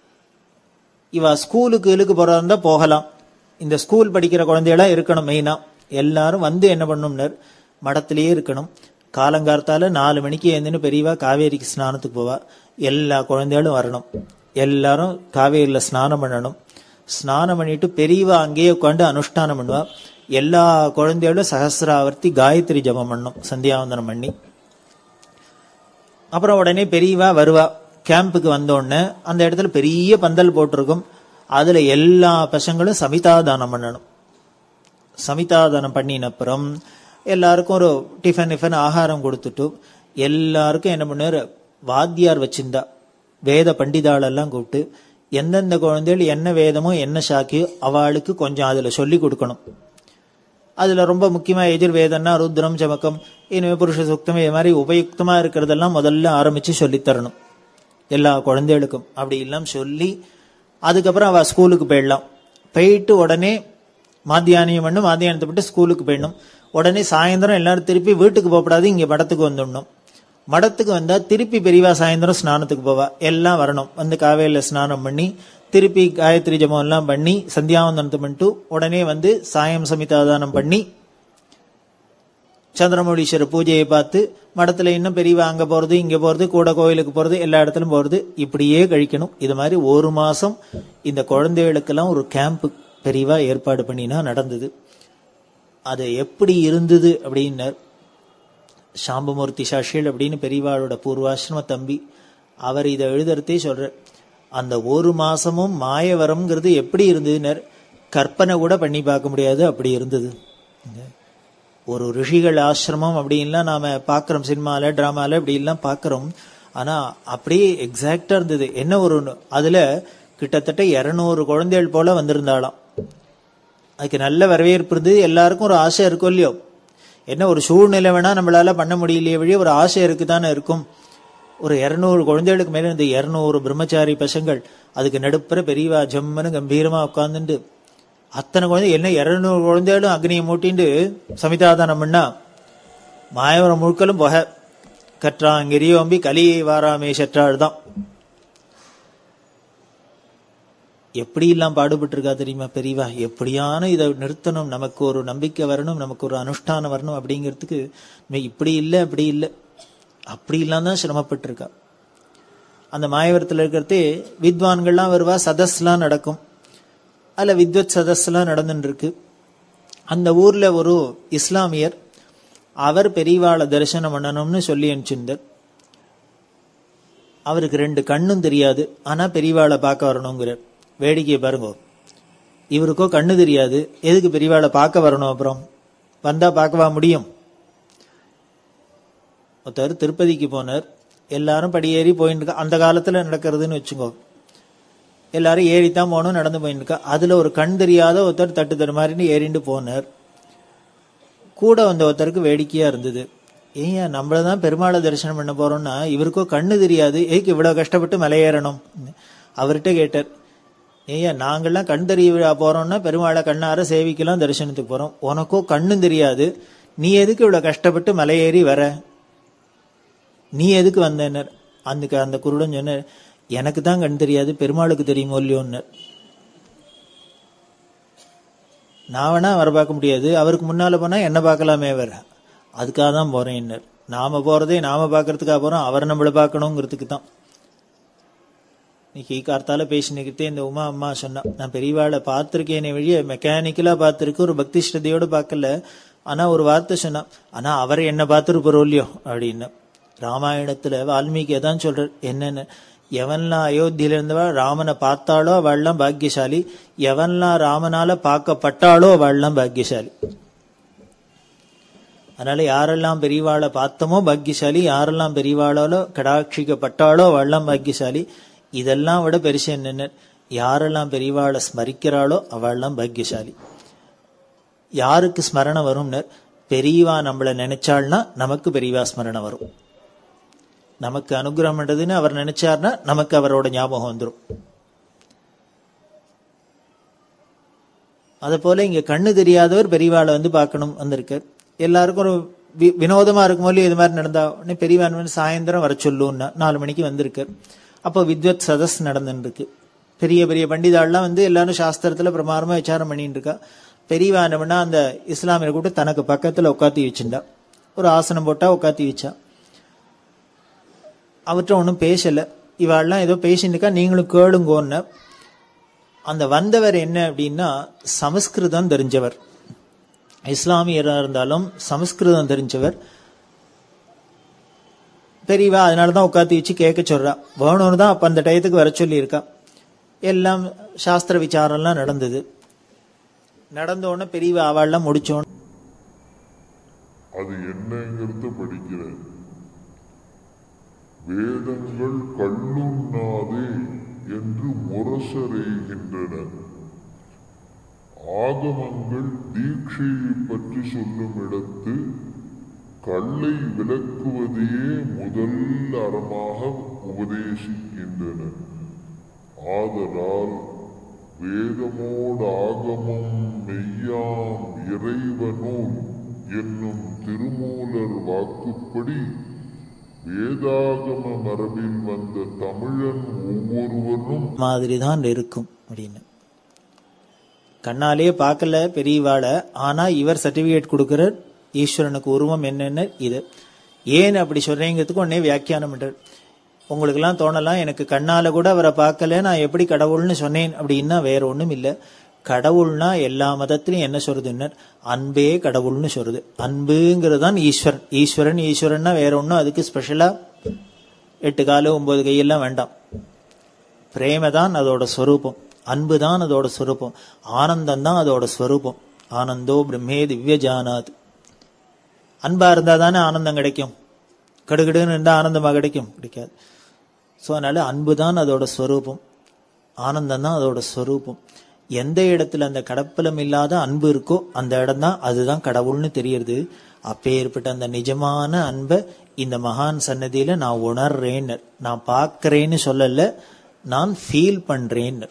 Speaker 1: இவ ஸ்கூலுக்கு இழுக்கு போறதா இருந்தா போகலாம் இந்த ஸ்கூல் படிக்கிற குழந்தைகளா இருக்கணும் மெயினா எல்லாரும் வந்து என்ன பண்ணணும்னர் மடத்திலேயே இருக்கணும் காலங்கார்த்தால நாலு மணிக்கு எழுந்துன்னு பெரியவா காவேரிக்கு ஸ்நானத்துக்கு போவா எல்லா குழந்தைகளும் வரணும் எல்லாரும் காவேரியில ஸ்நானம் பண்ணணும் ஸ்நானம் பண்ணிட்டு பெரியவா அங்கேயே உட்காந்து அனுஷ்டானம் பண்ணுவா எல்லா குழந்தைகளும் சகசிராவர்த்தி காயத்ரி ஜபம் பண்ணணும் சந்தியாவந்தனம் பண்ணி அப்புறம் உடனே பெரியவா வருவா கேம்புக்கு வந்தோடனே அந்த இடத்துல பெரிய பந்தல் போட்டிருக்கும் அதுல எல்லா பசங்களும் சமிதாதானம் பண்ணணும் சமிதாதானம் பண்ணின அப்புறம் எல்லாருக்கும் ஒரு டிஃபன் டிஃபன் ஆகாரம் கொடுத்துட்டு எல்லாருக்கும் என்ன பண்ணாரு வாத்தியார் வச்சிருந்தா வேத பண்டிதாள் எல்லாம் கூப்பிட்டு எந்தெந்த குழந்தைகள் என்ன வேதமோ என்ன சாக்கியோ அவளுக்கு கொஞ்சம் அதுல சொல்லி கொடுக்கணும் அதுல ரொம்ப முக்கியமா எதிர்வேதம்னா ருத்ரம் சமக்கம் இனிமே புருஷ சுத்தம் இது மாதிரி உபயுக்தமா இருக்கிறதெல்லாம் முதல்ல ஆரம்பிச்சு சொல்லித் தரணும் எல்லா குழந்தைகளுக்கும் அப்படி எல்லாம் சொல்லி அதுக்கப்புறம் அவ ஸ்கூலுக்கு போயிடலாம் போயிட்டு உடனே மாத்தியானியம் பண்ணு மாத்தியானத்தை விட்டு ஸ்கூலுக்கு போயிடணும் உடனே சாயந்தரம் எல்லாரும் திருப்பி வீட்டுக்கு போகக்கூடாது இங்க மடத்துக்கு வந்துடணும் மடத்துக்கு வந்தா திருப்பி பெரியவா சாயந்தரம் ஸ்நானத்துக்கு போவா எல்லாம் வரணும் வந்து காவேரியில ஸ்நானம் பண்ணி திருப்பி காயத்ரி ஜபம் எல்லாம் பண்ணி சந்தியாவந்தனத்தை பண்ணிட்டு உடனே வந்து சாயம் சமிதாதானம் பண்ணி சந்திரமௌலீஸ்வரர் பூஜையை பார்த்து மடத்துல இன்னும் பெரியவா அங்க போறது இங்க போறது கூட கோயிலுக்கு போறது எல்லா இடத்துலயும் போறது இப்படியே கழிக்கணும் இது மாதிரி ஒரு மாசம் இந்த குழந்தைகளுக்கெல்லாம் ஒரு கேம்ப் பெரியவா ஏற்பாடு பண்ணினா நடந்தது அது எப்படி இருந்தது அப்படின்னார் சாம்பமூர்த்தி சாஷியல் அப்படின்னு பெரியவாளோட பூர்வாசிரம தம்பி அவர் இதை எழுதுறதே சொல்ற அந்த ஒரு மாசமும் மாயவரம்ங்கிறது எப்படி இருந்ததுனர் கற்பனை கூட பண்ணி பார்க்க முடியாது அப்படி இருந்தது ஒரு ரிஷிகள் ஆசிரமம் அப்படின்லாம் நாம பாக்குறோம் சினிமால டிராமால இப்படி எல்லாம் பாக்குறோம் ஆனா அப்படியே எக்ஸாக்டா இருந்தது என்ன ஒரு அதுல கிட்டத்தட்ட இருநூறு குழந்தைகள் போல வந்திருந்தாளாம் அதுக்கு நல்ல வரவேற்பு இருந்தது எல்லாருக்கும் ஒரு ஆசை இருக்கும் இல்லையோ என்ன ஒரு சூழ்நிலை வேணா நம்மளால பண்ண முடியலையே வழி ஒரு ஆசை இருக்குதானே இருக்கும் ஒரு இருநூறு குழந்தைகளுக்கு மேல இந்த இருநூறு பிரம்மச்சாரி பசங்கள் அதுக்கு நடுப்புற பெரியவா ஜம்முன்னு கம்பீரமா உட்காந்துட்டு அத்தனை குழந்தை என்ன இருநூறு குழந்தைகளும் அக்னியை மூட்டிண்டு சமிதாதானம் பண்ணா மாயவரம் முழுக்கலும் புகை கற்றாங்கிரியோம்பி கலி வாராமே சற்றாள் தான் எப்படி எல்லாம் பாடுபட்டு இருக்கா தெரியுமா பெரியவா எப்படியான இதை நிறுத்தணும் நமக்கு ஒரு நம்பிக்கை வரணும் நமக்கு ஒரு அனுஷ்டானம் வரணும் அப்படிங்கிறதுக்கு இப்படி இல்லை அப்படி இல்லை அப்படி இல்லாம தான் சிரமப்பட்டு இருக்கா அந்த மாயவரத்தில் இருக்கிறதே வித்வான்கள்லாம் வருவா சதஸ்லாம் நடக்கும் அதுல வித்வத் சதஸ்லாம் நடந்துட்டு இருக்கு அந்த ஊர்ல ஒரு இஸ்லாமியர் அவர் பெரியவாளை தரிசனம் பண்ணணும்னு சொல்லி அனுப்பிச்சிருந்தார் அவருக்கு ரெண்டு கண்ணும் தெரியாது ஆனா பெரியவாளை பார்க்க வரணுங்கிறார் வேடிக்கையை பாருங்க இவருக்கோ கண்ணு தெரியாது எதுக்கு பெரியவாளை பார்க்க வரணும் அப்புறம் வந்தா பார்க்கவா முடியும் ஒருத்தர் திருப்பதிக்கு போனார் எல்லாரும் படியேறி போயிட்டு இருக்கா அந்த காலத்துல நடக்கிறதுன்னு வச்சுக்கோ எல்லாரும் ஏறித்தான் போகணும் நடந்து போயிட்டு இருக்கா அதுல ஒரு கண் தெரியாத ஒருத்தர் தட்டு தரு மாதிரின்னு ஏறிண்டு போனார் கூட வந்த ஒருத்தருக்கு வேடிக்கையா இருந்தது ஏய்யா நம்மளதான் பெருமாளை தரிசனம் பண்ண போறோம்னா இவருக்கோ கண்ணு தெரியாது ஏக்கு இவ்வளவு கஷ்டப்பட்டு மலையேறணும் அவர்கிட்ட கேட்டார் ஏய்யா நாங்கெல்லாம் கண் தெரிய போறோம்னா பெருமாளை கண்ணார சேவிக்கலாம் தரிசனத்துக்கு போறோம் உனக்கோ கண்ணும் தெரியாது நீ எதுக்கு இவ்வளவு கஷ்டப்பட்டு மலையேறி வர நீ எதுக்கு வந்தனர் அந்த அந்த குருடன் சொன்ன எனக்கு தான் கண் தெரியாது பெருமாளுக்கு தெரியுமோ இல்லையோன்னர் நான் வேணா வர பார்க்க முடியாது அவருக்கு முன்னால போனா என்ன பார்க்கலாமே வேற அதுக்காக தான் போறேன் நாம போறதே நாம பாக்குறதுக்காக போறோம் அவர் நம்மளை பார்க்கணுங்கிறதுக்கு தான் இன்னைக்கு கார்த்தால பேசினுக்கிட்டே இந்த உமா அம்மா சொன்னா நான் பெரியவாளை பார்த்திருக்கேனே வழிய மெக்கானிக்கலா பார்த்திருக்கு ஒரு பக்தி ஸ்ரத்தையோட பார்க்கல ஆனா ஒரு வார்த்தை சொன்னா ஆனா அவர் என்ன பார்த்துருப்பாரோ இல்லையோ அப்படின்னு ராமாயணத்துல வால்மீகி அதான் சொல்றார் என்னன்னு எவன்லாம் அயோத்தியில இருந்தவா ராமனை பார்த்தாலோ அவள்லாம் பாக்கியசாலி எவன்லாம் ராமனால பார்க்கப்பட்டாலோ அவள்லாம் பாக்கியசாலி அதனால யாரெல்லாம் பெரியவாளை பார்த்தோமோ பாக்கியசாலி யாரெல்லாம் பெரியவாளாலோ கடாட்சிக்கப்பட்டாலோ அவள்லாம் பாக்கியசாலி இதெல்லாம் விட பெருசு என்னென்ன யாரெல்லாம் பெரியவாளை ஸ்மரிக்கிறாளோ அவள்லாம் பாக்கியசாலி யாருக்கு ஸ்மரணை வரும்னர் பெரியவா நம்மளை நினைச்சாள்னா நமக்கு பெரியவா ஸ்மரணை வரும் நமக்கு அனுகிரகம் பண்றதுன்னு அவர் நினைச்சார்னா நமக்கு அவரோட ஞாபகம் வந்துடும் அதை போல இங்க கண்ணு தெரியாதவர் பெரியவாளை வந்து பார்க்கணும் வந்திருக்கார் எல்லாருக்கும் ஒரு வி- வினோதமா இருக்கும் போது இது மாதிரி நடந்தா உடனே பெரியவான் வந்து சாயந்தரம் வர சொல்லுன்னா நாலு மணிக்கு வந்திருக்கார் அப்போ வித்வத் சதஸ் நடந்துட்டு இருக்கு பெரிய பெரிய பண்டிதாள்லாம் வந்து எல்லாரும் சாஸ்திரத்துல பிரமாரமா விசாரம் பண்ணிட்டு இருக்கா பெரியவா என்ன பண்ணா அந்த இஸ்லாமியர் கூட்ட தனக்கு பக்கத்துல உட்காத்தி வச்சுண்டா ஒரு ஆசனம் போட்டா உட்காத்தி வச்சா அவர்கிட்ட ஒன்றும் பேசல இவாள்லாம் ஏதோ பேசிட்டு இருக்கா நீங்களும் கேளுங்கோன்னு அந்த வந்தவர் என்ன அப்படின்னா சமஸ்கிருதம் தெரிஞ்சவர் இஸ்லாமியரா இருந்தாலும் சமஸ்கிருதம் தெரிஞ்சவர் பெரியவா அதனால தான் உட்காந்து வச்சு கேட்க சொல்றா வேணும்னு தான் அப்ப அந்த டயத்துக்கு வர சொல்லியிருக்கா எல்லாம் சாஸ்திர விசாரம்லாம் நடந்தது நடந்த உடனே பெரியவா அவள்லாம் முடிச்சோன்னு
Speaker 2: அது என்னங்கிறத படிக்கிறேன் வேதங்கள் கல்லுண்ணாதே என்று முரசறைகின்றன ஆகமங்கள் தீட்சையை பற்றி சொல்லும் இடத்து கல்லை விளக்குவதையே முதல் அறமாக உபதேசிக்கின்றன ஆதலால் வேதமோடு ஆகமம் மெய்யாம் இறைவனூல் என்னும் திருமூலர் வாக்குப்படி வேதாகம மரபில் வந்த தமிழன் ஒவ்வொருவரும்
Speaker 1: மாதிரி தான் இருக்கும் அப்படின்னு கண்ணாலேயே பார்க்கல பெரியவாளை ஆனா இவர் சர்டிபிகேட் கொடுக்கிறார் ஈஸ்வரனுக்கு உருவம் என்னென்ன இது ஏன் அப்படி சொல்றேங்கிறதுக்கு உடனே வியாக்கியானம் பண்றார் உங்களுக்கெல்லாம் தோணலாம் எனக்கு கண்ணால கூட அவரை பார்க்கல நான் எப்படி கடவுள்னு சொன்னேன் அப்படின்னா வேற ஒண்ணும் இல்ல கடவுள்னா எல்லா மதத்திலையும் என்ன சொல்றதுன்னு அன்பே கடவுள்னு சொல்றது அன்புங்கிறது தான் ஈஸ்வரன் ஈஸ்வரன் ஈஸ்வரன்னா வேற ஒண்ணும் அதுக்கு ஸ்பெஷலா எட்டு காலு ஒன்பது கையெல்லாம் வேண்டாம் பிரேம தான் அதோட ஸ்வரூபம் அன்பு தான் அதோட ஸ்வரூபம் ஆனந்தம் தான் அதோட ஸ்வரூபம் ஆனந்தோ பிரம்மே திவ்ய ஜானாத் அன்பா இருந்தா தானே ஆனந்தம் கிடைக்கும் கடுகடுன்னு இருந்தா ஆனந்தமா கிடைக்கும் கிடைக்காது ஸோ அதனால அன்பு தான் அதோட ஸ்வரூபம் ஆனந்தம் தான் அதோட ஸ்வரூபம் எந்த இடத்துல அந்த கடப்பலம் இல்லாத அன்பு இருக்கோ அந்த இடம் தான் அதுதான் கடவுள்னு தெரியறது அப்பேற்பட்ட அந்த நிஜமான அன்பை இந்த மகான் சன்னதியில நான் உணர்றேன்னு நான் பார்க்கறேன்னு சொல்லல நான் ஃபீல் பண்றேன்னு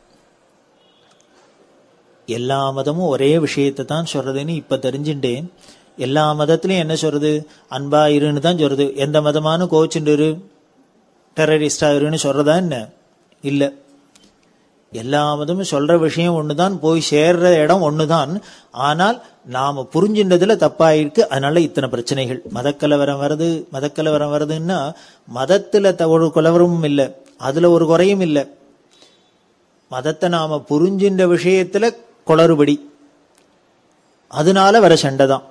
Speaker 1: எல்லா மதமும் ஒரே விஷயத்தை தான் சொல்றதுன்னு இப்ப தெரிஞ்சுட்டேன் எல்லா மதத்திலயும் என்ன சொல்றது அன்பா இருன்னு தான் சொல்றது எந்த மதமான கோச்சுண்டு இரு டெரரிஸ்டா இருன்னு சொல்றதா என்ன இல்ல எல்லா மதமும் சொல்ற விஷயம் ஒண்ணுதான் போய் சேர்ற இடம் ஒண்ணுதான் ஆனால் நாம புரிஞ்சின்றதுல தப்பாயிருக்கு அதனால இத்தனை பிரச்சனைகள் மதக்கலவரம் வருது மதக்கலவரம் வருதுன்னா மதத்துல த- ஒரு கலவரமும் இல்ல அதுல ஒரு குறையும் இல்ல மதத்தை நாம புரிஞ்சின்ற விஷயத்துல குளறுபடி அதனால வர சண்டை தான்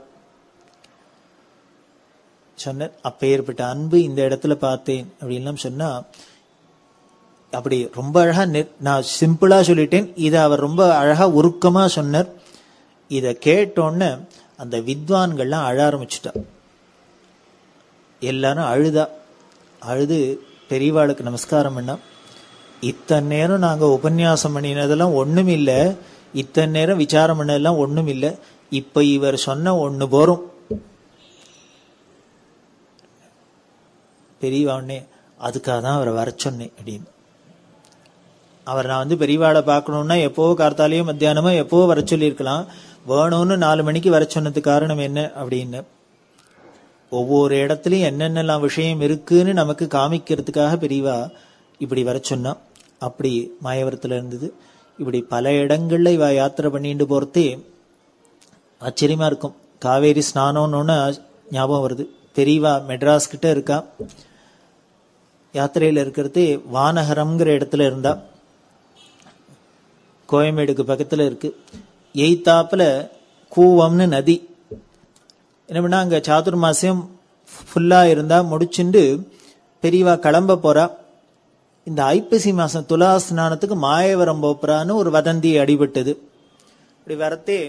Speaker 1: சொன்ன அப்பேற்பட்ட அன்பு இந்த இடத்துல பார்த்தேன் அப்படின்லாம் சொன்னா அப்படி ரொம்ப அழகா நெ- நான் சிம்பிளா சொல்லிட்டேன் இதை அவர் ரொம்ப அழகா உருக்கமா சொன்னார் இத கேட்டோன்னு அந்த வித்வான்கள்லாம் அழ ஆரம்பிச்சுட்டா எல்லாரும் அழுதா அழுது பெரியவாளுக்கு நமஸ்காரம் பண்ணா இத்தனை நேரம் நாங்க உபன்யாசம் பண்ணினதெல்லாம் ஒண்ணும் இல்ல இத்தனை நேரம் விசாரம் பண்ணதெல்லாம் ஒண்ணும் இல்ல இப்ப இவர் சொன்ன ஒண்ணு போறோம் பெரியவா உடனே அதுக்காக தான் அவரை வர சொன்னேன் அப்படின்னு அவர் நான் வந்து பெரியவாளை பார்க்கணும்னா எப்போ கார்த்தாலையோ மத்தியானமோ எப்போ வர சொல்லியிருக்கலாம் வேணும்னு நாலு மணிக்கு வர சொன்னதுக்கு காரணம் என்ன அப்படின்னு ஒவ்வொரு இடத்துலயும் என்னென்னலாம் விஷயம் இருக்குன்னு நமக்கு காமிக்கிறதுக்காக பெரியவா இப்படி வர சொன்னா அப்படி மாயவரத்துல இருந்தது இப்படி பல இடங்கள்ல இவ யாத்திரை பண்ணிட்டு போறதே ஆச்சரியமா இருக்கும் காவேரி ஸ்நானம்னு ஞாபகம் வருது பெரியவா மெட்ராஸ் கிட்ட இருக்கா யாத்திரையில இருக்கிறது வானகரம்ங்கிற இடத்துல இருந்தா கோயம்பேடுக்கு பக்கத்துல இருக்கு எய்த்தாப்புல கூவம்னு நதி என்ன பண்ணா அங்க சாதுர்மாசியம் ஃபுல்லா இருந்தா முடிச்சுண்டு பெரியவா கிளம்ப போறா இந்த ஐப்பசி மாசம் துலா ஸ்நானத்துக்கு மாயவரம் போப்புறான்னு ஒரு வதந்தி அடிபட்டது இப்படி வரத்தே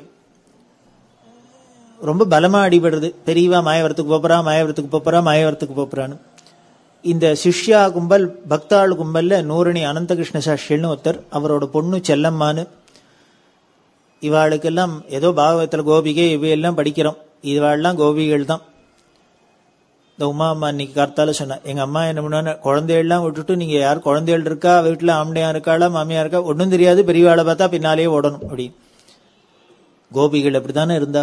Speaker 1: ரொம்ப பலமா அடிபடுறது பெரியவா மாயவரத்துக்கு போப்புறா மாயவரத்துக்கு போப்புறா மாயவரத்துக்கு போப்புறான்னு இந்த சிஷ்யா கும்பல் பக்தாள் கும்பல்ல நூரணி அனந்தகிருஷ்ண சாஸ்திரின்னு ஒருத்தர் அவரோட பொண்ணு செல்லம்மான்னு இவாளுக்கெல்லாம் ஏதோ பாகவத்துல கோபிகை இவையெல்லாம் படிக்கிறோம் இவாள்லாம் கோபிகள் தான் இந்த உமா அம்மா இன்னைக்கு கார்த்தால சொன்னா எங்க அம்மா என்ன பண்ணுவாங்க குழந்தைகள்லாம் விட்டுட்டு நீங்க யார் குழந்தைகள் இருக்கா வீட்டுல ஆம்படையா இருக்காளா மாமியா இருக்கா ஒன்றும் தெரியாது பெரியவாளை பார்த்தா பின்னாலேயே ஓடணும் அப்படி கோபிகள் அப்படித்தானே இருந்தா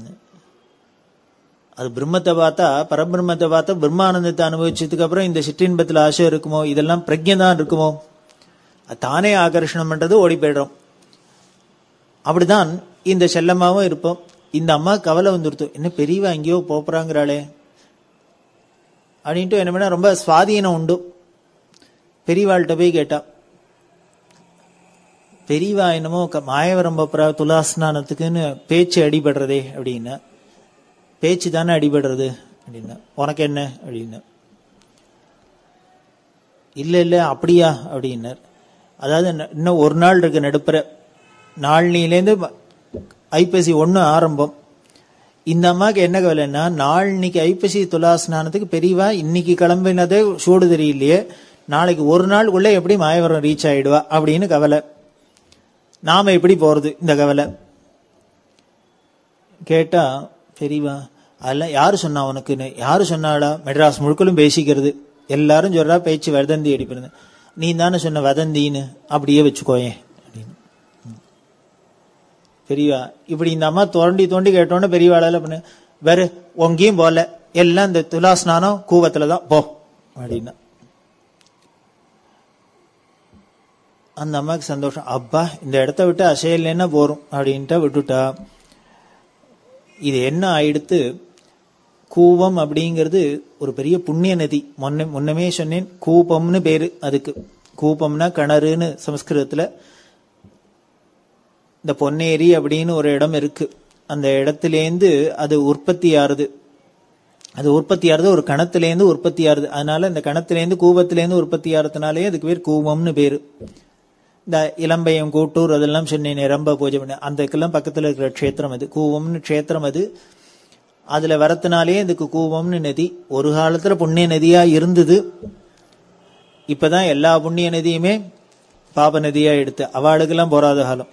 Speaker 1: அது பிரம்மத்தை பார்த்தா பரபிரம்மத்தை பார்த்தா பிரம்மானந்தத்தை அனுபவிச்சதுக்கு அப்புறம் இந்த சிற்றின்பத்தில் ஆசை இருக்குமோ இதெல்லாம் பிரஜதான் இருக்குமோ அது தானே ஆகர்ஷணம் பண்றது ஓடி போயிடுறோம் அப்படிதான் இந்த செல்லம்மாவும் இருப்போம் இந்த அம்மா கவலை வந்துருத்து என்ன பெரியவா எங்கேயோ போறாங்கிறாளே அப்படின்ட்டு என்ன பண்ணா ரொம்ப சுவாதீனம் உண்டு பெரியவாள்கிட்ட போய் கேட்டா பெரியவா என்னமோ க- மாயவரம் போப்புறா துலாஸ்நானத்துக்குன்னு பேச்சு அடிபடுறதே அப்படின்னா பேச்சு தானே அடிபடுறது அப்படின்னா உனக்கு என்ன அப்படின்னா இல்ல இல்ல அப்படியா அப்படின்னார் அதாவது இன்ன- இன்னும் ஒரு நாள் இருக்கு நடுப்புற நாள்னிலேருந்து ம- ஐப்பசி ஒண்ணு ஆரம்பம் இந்த அம்மாக்கு என்ன கவலைன்னா நாளைக்கு ஐப்பசி துலா ஸ்நானத்துக்கு பெரியவா இன்னைக்கு கிளம்பினதே சூடு தெரியலையே நாளைக்கு ஒரு நாளுக்குள்ள எப்படி மாயவரம் ரீச் ஆயிடுவா அப்படின்னு கவலை நாம எப்படி போறது இந்த கவலை கேட்டா பெரியவா அதெல்லாம் யாரு சொன்னா உனக்குன்னு யாரு சொன்னாளா மெட்ராஸ் முழுக்கலும் பேசிக்கிறது எல்லாரும் சொல்றா பேச்சு வதந்தி அடிப்படுது நீ தானே சொன்ன வதந்தின்னு அப்படியே வச்சுக்கோயேன் அப்படின்னு ம். பெரியவா இப்படி இந்த அம்மா தோண்டி தோண்டி கேட்டோன்னே பெரியவாளால பண்ண வேற உங்கேயும் போல எல்லாம் இந்த துலா ஸ்நானம் கூவத்துல தான் போ அப்படின்னா அந்த அம்மாக்கு சந்தோஷம் அப்பா இந்த இடத்த விட்டு அசையலைன்னா போறோம் அப்படின்ட்டு விட்டுட்டா இது என்ன ஆயிடுத்து கூவம் அப்படிங்கிறது ஒரு பெரிய புண்ணிய நதி முன்ன முன்னமே சொன்னேன் கூபம்னு பேரு அதுக்கு கூபம்னா கிணறுன்னு சமஸ்கிருதத்துல இந்த பொன்னேரி அப்படின்னு ஒரு இடம் இருக்கு அந்த இடத்துலேருந்து அது உற்பத்தி ஆறுது அது உற்பத்தி ஆறுது ஒரு கணத்திலேருந்து உற்பத்தி ஆறுது அதனால இந்த கணத்திலேருந்து கூபத்திலேருந்து உற்பத்தி ஆறுறதுனாலே அதுக்கு பேர் கூவம்னு பேரு இந்த இளம்பயம் கூட்டூர் அதெல்லாம் சொன்னேன் ரம்ப பூஜை பண்ண அந்தக்கெல்லாம் பக்கத்துல இருக்கிற க்ஷேத்திரம் அது கூவம்னு க்ஷேத்திரம் அது அதுல வரத்தினாலே இதுக்கு கூவம்னு நதி ஒரு காலத்துல புண்ணிய நதியா இருந்தது இப்பதான் எல்லா புண்ணிய நதியுமே பாப நதியா எடுத்து அவளுக்கெல்லாம் போராத காலம்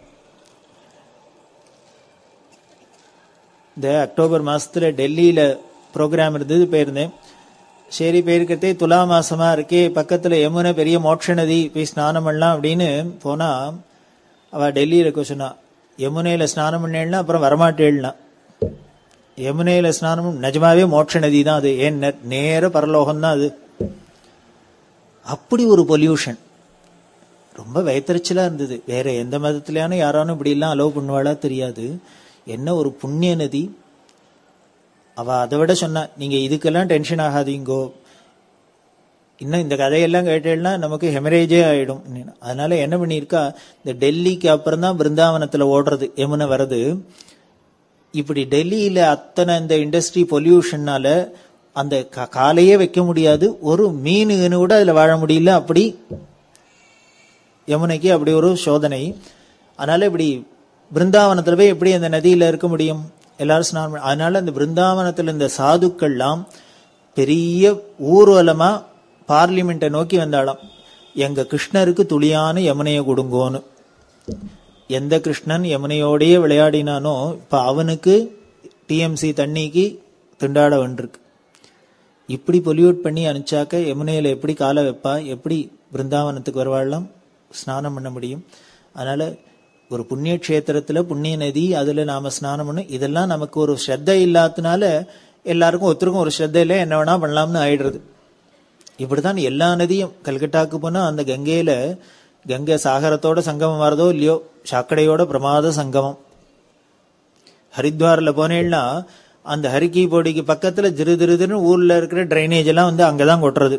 Speaker 1: இந்த அக்டோபர் மாசத்துல டெல்லியில ப்ரோக்ராம் இருந்தது போயிருந்தேன் சரி போயிருக்கிறதே துலா மாசமா இருக்கே பக்கத்துல யமுனை பெரிய மோட்ச நதி போய் ஸ்நானம் பண்ணலாம் அப்படின்னு போனா அவ டெல்லியில இருக்க சொன்னா யமுனையில ஸ்நானம் பண்ணேன்னா அப்புறம் வரமாட்டேன்னா யமுனையில ஸ்நானம் நிஜமாவே மோட்ச நதி தான் அது ஏன் நே- நேர பரலோகம் தான் அது அப்படி ஒரு பொல்யூஷன் ரொம்ப வயத்தறிச்சலா இருந்தது வேற எந்த மதத்திலான யாரானும் இப்படி எல்லாம் அலோவ் பண்ணுவாளா தெரியாது என்ன ஒரு புண்ணிய நதி அவ அதை விட சொன்னா நீங்க இதுக்கெல்லாம் டென்ஷன் ஆகாதீங்கோ இன்னும் இந்த கதையெல்லாம் கேட்டேன்னா நமக்கு ஹெமரேஜே ஆயிடும் அதனால என்ன பண்ணியிருக்கா இந்த டெல்லிக்கு அப்புறம் தான் பிருந்தாவனத்துல ஓடுறது யமுனை வருது இப்படி டெல்லியில அத்தனை இந்த இண்டஸ்ட்ரி பொல்யூஷன்னால அந்த கா- காலையே வைக்க முடியாது ஒரு மீனுன்னு கூட அதுல வாழ முடியல அப்படி யமுனைக்கு அப்படி ஒரு சோதனை அதனால இப்படி பிருந்தாவனத்துல போய் எப்படி அந்த நதியில இருக்க முடியும் எல்லாரும் ஸ்நானம் பண்ண- அதனால அந்த பிருந்தாவனத்துல இந்த சாதுக்கள்லாம் பெரிய ஊர்வலமா பார்லிமெண்ட்டை நோக்கி வந்தாளாம் எங்க கிருஷ்ணருக்கு துளியான யமுனையை கொடுங்கோன்னு எந்த கிருஷ்ணன் யமுனையோடயே விளையாடினானோ இப்ப அவனுக்கு டிஎம்சி தண்ணிக்கு திண்டாட வேண்டியிருக்கு இப்படி பொல்யூட் பண்ணி அனுப்பிச்சாக்க யமுனையில எப்படி காலை வைப்பா எப்படி பிருந்தாவனத்துக்கு வருவாள்லாம் ஸ்நானம் பண்ண முடியும் அதனால ஒரு புண்ணிய கஷேத்திரத்துல புண்ணிய நதி அதுல நாம ஸ்நானம் பண்ண இதெல்லாம் நமக்கு ஒரு ஸ்ரத்தை இல்லாதனால எல்லாருக்கும் ஒருத்தருக்கும் ஒரு ஸ்ரத்தை இல்லை என்ன வேணா பண்ணலாம்னு ஆயிடுறது இப்படிதான் எல்லா நதியும் கல்கட்டாக்கு போனா அந்த கங்கையில கங்கை சாகரத்தோட சங்கமம் வரதோ இல்லையோ சாக்கடையோட பிரமாத சங்கமம் ஹரித்வார்ல போனேன்னா அந்த ஹரிக்கி பொடிக்கு பக்கத்துல திரு திரு திருன்னு ஊர்ல இருக்கிற ட்ரைனேஜ் எல்லாம் வந்து அங்கதான் கொட்டுறது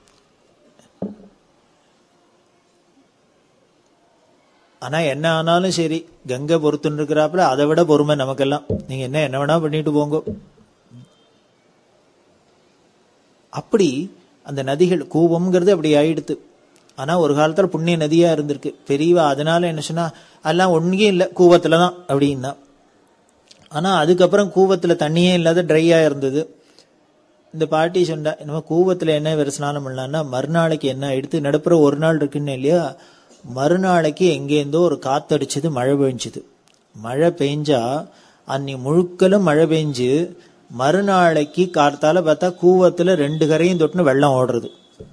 Speaker 1: ஆனா என்ன ஆனாலும் சரி கங்கை பொறுத்துன்னு இருக்கிறாப்புல அதை விட பொறுமை நமக்கெல்லாம் நீங்க என்ன என்ன வேணா பண்ணிட்டு போங்க அப்படி அந்த நதிகள் கூவம்ங்கிறது அப்படி ஆயிடுத்து ஆனா ஒரு காலத்துல புண்ணிய நதியா இருந்திருக்கு பெரியவா அதனால என்ன சொன்னா அதெல்லாம் ஒன்றும் இல்லை கூவத்துல தான் அப்படின்னா ஆனா அதுக்கப்புறம் கூவத்துல தண்ணியே இல்லாத ட்ரையா இருந்தது இந்த பாட்டி சொன்னா நம்ம கூவத்துல என்ன வேற ஸ்நானம் பண்ணலாம்னா மறுநாளைக்கு என்ன எடுத்து நடுப்புற ஒரு நாள் இருக்குன்னு இல்லையா மறுநாளைக்கு எங்கேருந்தோ ஒரு காத்தடிச்சது மழை பெஞ்சுது மழை பெஞ்சா அன்னி முழுக்கலும் மழை பெஞ்சு மறுநாளைக்கு கார்த்தால பார்த்தா கூவத்துல ரெண்டு கரையும் தொட்டுன்னு வெள்ளம் ஓடுறது